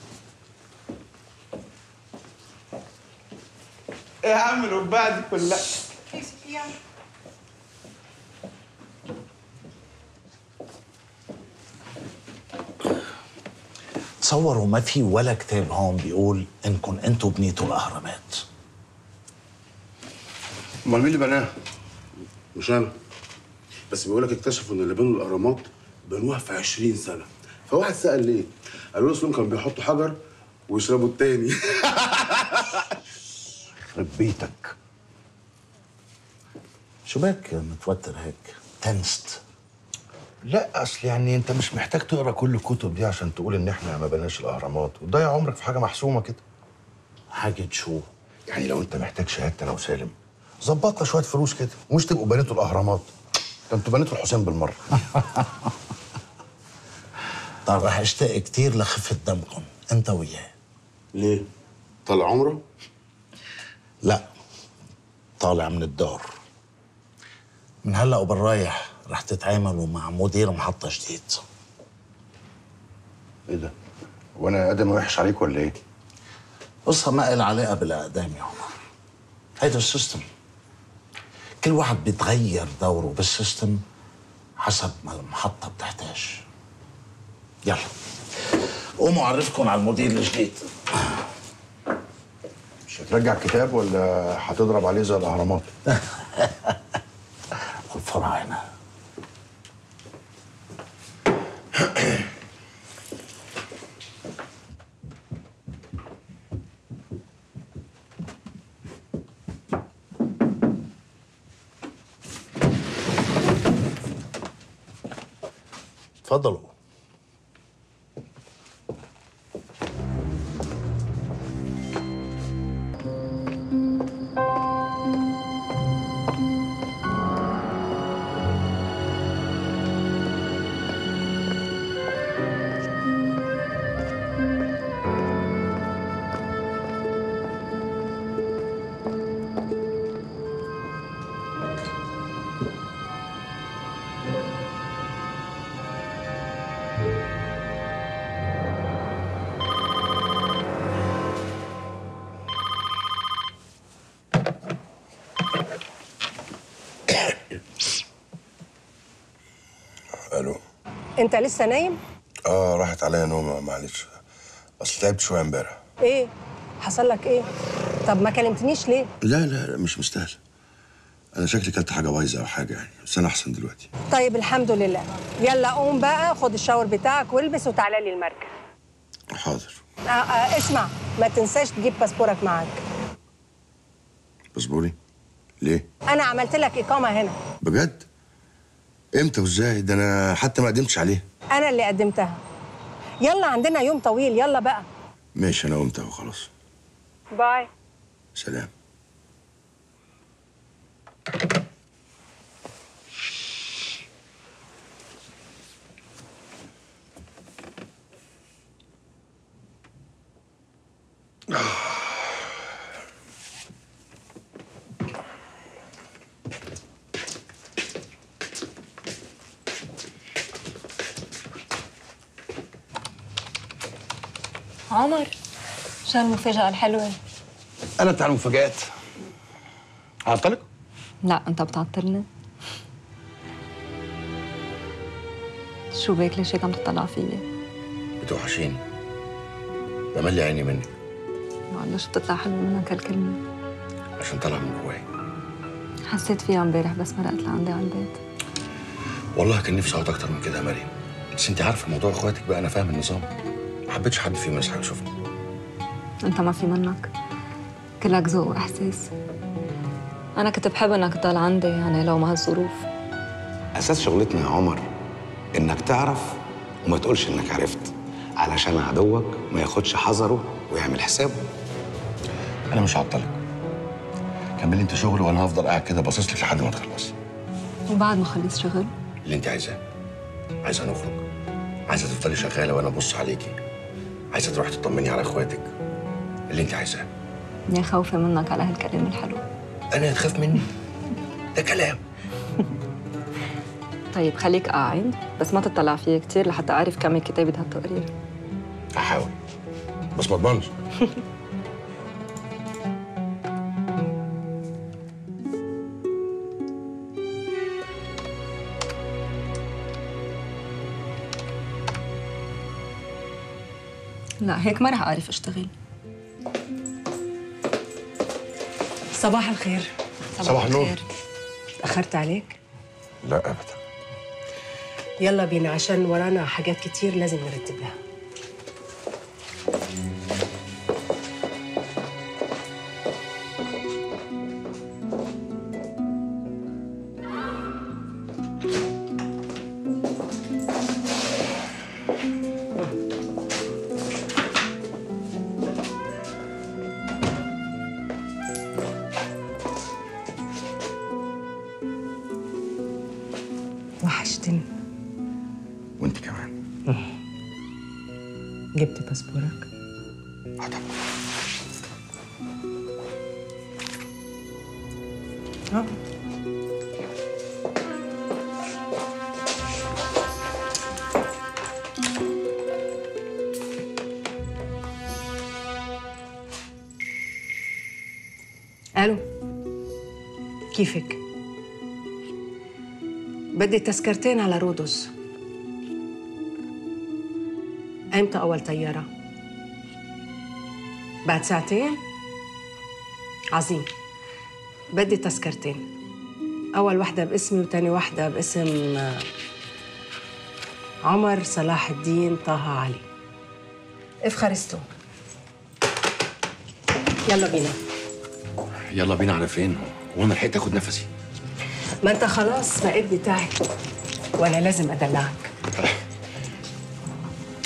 ايه يا عم الرباعه دي كلها تصوروا ما في ولا كتاب هون بيقول انكم انتوا بنيتوا الاهرامات امال مين اللي بناها؟ مش انا بس بيقول لك اكتشفوا ان اللي بنوا الاهرامات بنوها في 20 سنه فواحد سال ليه؟ قالوا له اصلهم كانوا بيحطوا حجر ويشربوا التاني يخرب بيتك شو بك متوتر هيك تنست لا اصل يعني انت مش محتاج تقرا كل الكتب دي عشان تقول ان احنا ما بناش الاهرامات وتضيع عمرك في حاجه محسومه كده حاجه شو يعني لو انت محتاج شهاده انا وسالم ظبطنا شويه فلوس كده ومش تبقوا بنيتوا الاهرامات ده انتوا بنيتوا الحسين بالمره طب رح اشتاق كتير لخفة دمكم انت وياه ليه؟ طلع عمره؟ لا طالع من الدار من هلا وبالرايح رح تتعاملوا مع مدير محطة جديد ايه ده؟ وانا ادم وحش عليك ولا ايه؟ قصة ما إلها علاقة بالأقدام يا عمر هيدا السيستم كل واحد بيتغير دوره بالسيستم حسب ما المحطة بتحتاج يلا قوموا أعرفكم على المدير الجديد مش هترجع الكتاب ولا هتضرب عليه زي الاهرامات؟ الفراعنة اتفضلوا الو انت لسه نايم اه راحت عليا نومه معلش اصل تعبت شويه امبارح ايه حصل لك ايه طب ما كلمتنيش ليه لا لا لا مش مستاهله انا شكلي كلت حاجه بايظه او حاجه يعني بس انا احسن دلوقتي طيب الحمد لله يلا قوم بقى خد الشاور بتاعك والبس وتعالى لي المركز حاضر آه آه اسمع ما تنساش تجيب باسبورك معاك باسبوري ليه انا عملت لك اقامه هنا بجد امتى وازاي ده انا حتى ما قدمتش عليه انا اللي قدمتها يلا عندنا يوم طويل يلا بقى ماشي انا قمت اهو خلاص باي سلام عمر شو المفاجأة الحلوة؟ انا بتاع المفاجآت عطلك لا انت بتعطلني شو بك ليش هيك عم تطلع فيي؟ بتوحشيني بملي عيني منك معلش بتطلع حلوة منك هالكلمة عشان طالعه من جواي حسيت فيها امبارح بس مرقت لعندي على البيت والله كان نفسي اقعد اكتر من كده يا مريم بس انت عارفه موضوع اخواتك بقى انا فاهم النظام ما حبيتش حد فيهم يصحى يشوفني انت ما في منك كلك ذوق واحساس انا كنت بحب انك تضل عندي يعني لو ما هالظروف اساس شغلتنا يا عمر انك تعرف وما تقولش انك عرفت علشان عدوك ما ياخدش حذره ويعمل حسابه انا مش هعطلك كملي انت شغل وانا هفضل قاعد كده باصص لك لحد ما تخلصي وبعد ما خلص شغل اللي انت عايزاه عايزه نخرج عايزه تفضلي شغاله وانا ابص عليكي عايزه تروحي تطمني على اخواتك اللي انت عايزاه يا خوفي منك على هالكلام الحلو انا تخاف مني ده كلام طيب خليك قاعد بس ما تطلع فيي كتير لحتى اعرف كم كتابة هالتقرير هحاول بس ما اضمنش لا هيك ما رح اعرف اشتغل صباح الخير صباح النور. تأخرت عليك لا ابدا يلا بينا عشان ورانا حاجات كتير لازم نرتب لها وحشتني وانت كمان جبت باسبورك اه الو كيفك بدي تذكرتين على رودوس امتى اول طياره بعد ساعتين عظيم بدي تذكرتين اول واحده باسمي وتاني واحده باسم آه، عمر صلاح الدين طه علي افخرستو يلا بينا يلا بينا على فين وانا لحقت اخد نفسي ما انت خلاص بقيت بتاعي وانا لازم ادلعك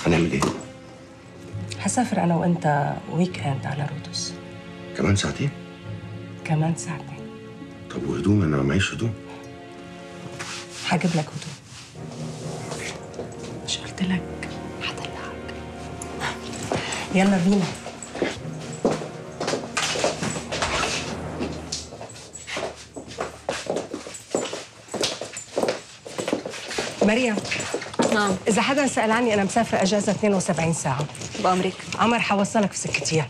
هنعمل ايه؟ هسافر انا وانت ويك اند على رودوس كمان ساعتين؟ كمان ساعتين طب وهدوم انا معيش هدوم هجيب لك هدوم مش قلت لك هدلعك يلا بينا مريم نعم إذا حدا سأل عني أنا مسافرة أجازة 72 ساعة بأمرك عمر حوصلك في سكتيها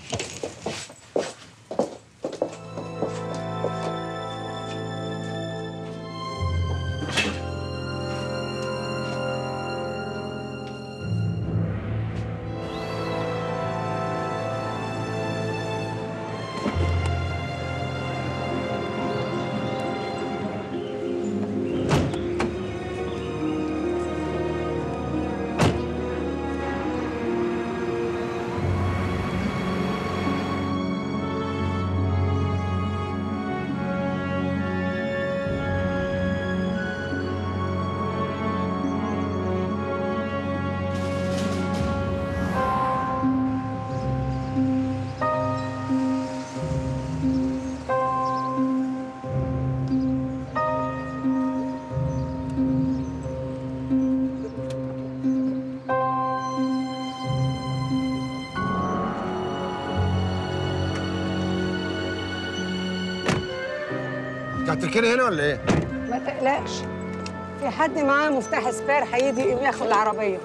انت هتركني هنا ولا ايه؟ ما تقلقش في حد معاه مفتاح سبير هيجي ياخد العربية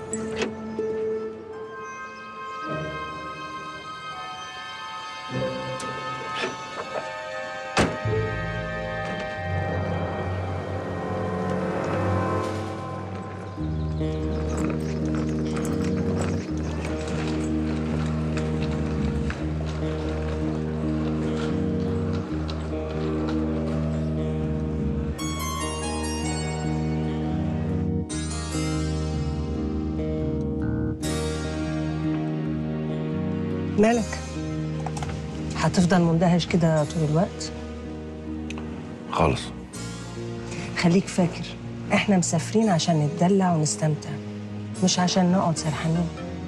مالك هتفضل مندهش كده طول الوقت خالص خليك فاكر احنا مسافرين عشان نتدلع ونستمتع مش عشان نقعد سرحانين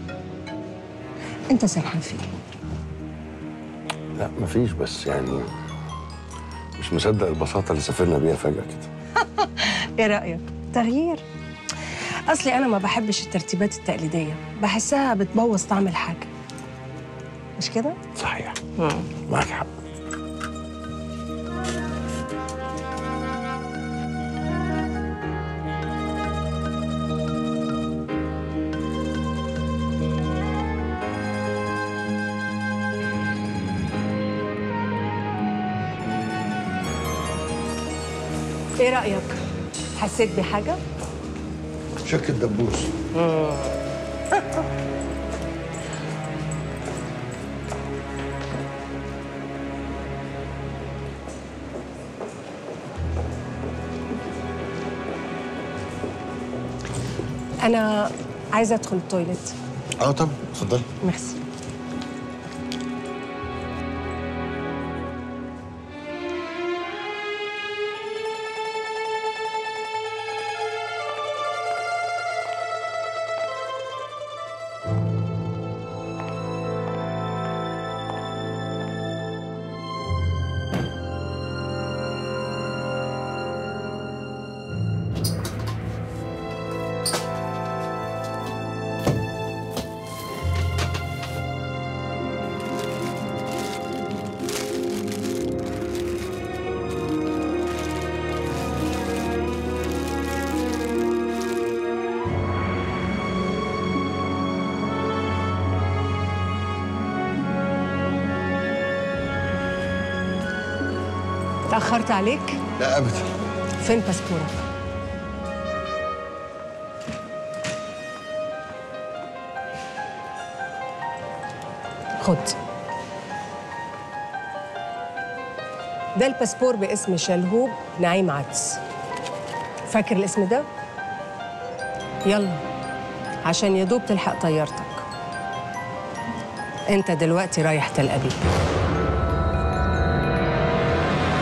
انت سرحان فين لا مفيش بس يعني مش مصدق البساطة اللي سافرنا بيها فجأة كده ايه رايك تغيير اصلي انا ما بحبش الترتيبات التقليديه بحسها بتبوظ طعم الحاجه مش كده صحيح معاك حق ايه رايك حسيت بحاجه شك الدبوس انا عايزه ادخل التويليت اه طبعا اتفضلي ميرسي تاخرت عليك لا ابدا فين باسبورك خد ده الباسبور باسم شلهوب نعيم عدس فاكر الاسم ده؟ يلا عشان يدوب تلحق طيارتك انت دلوقتي رايح تل ابيب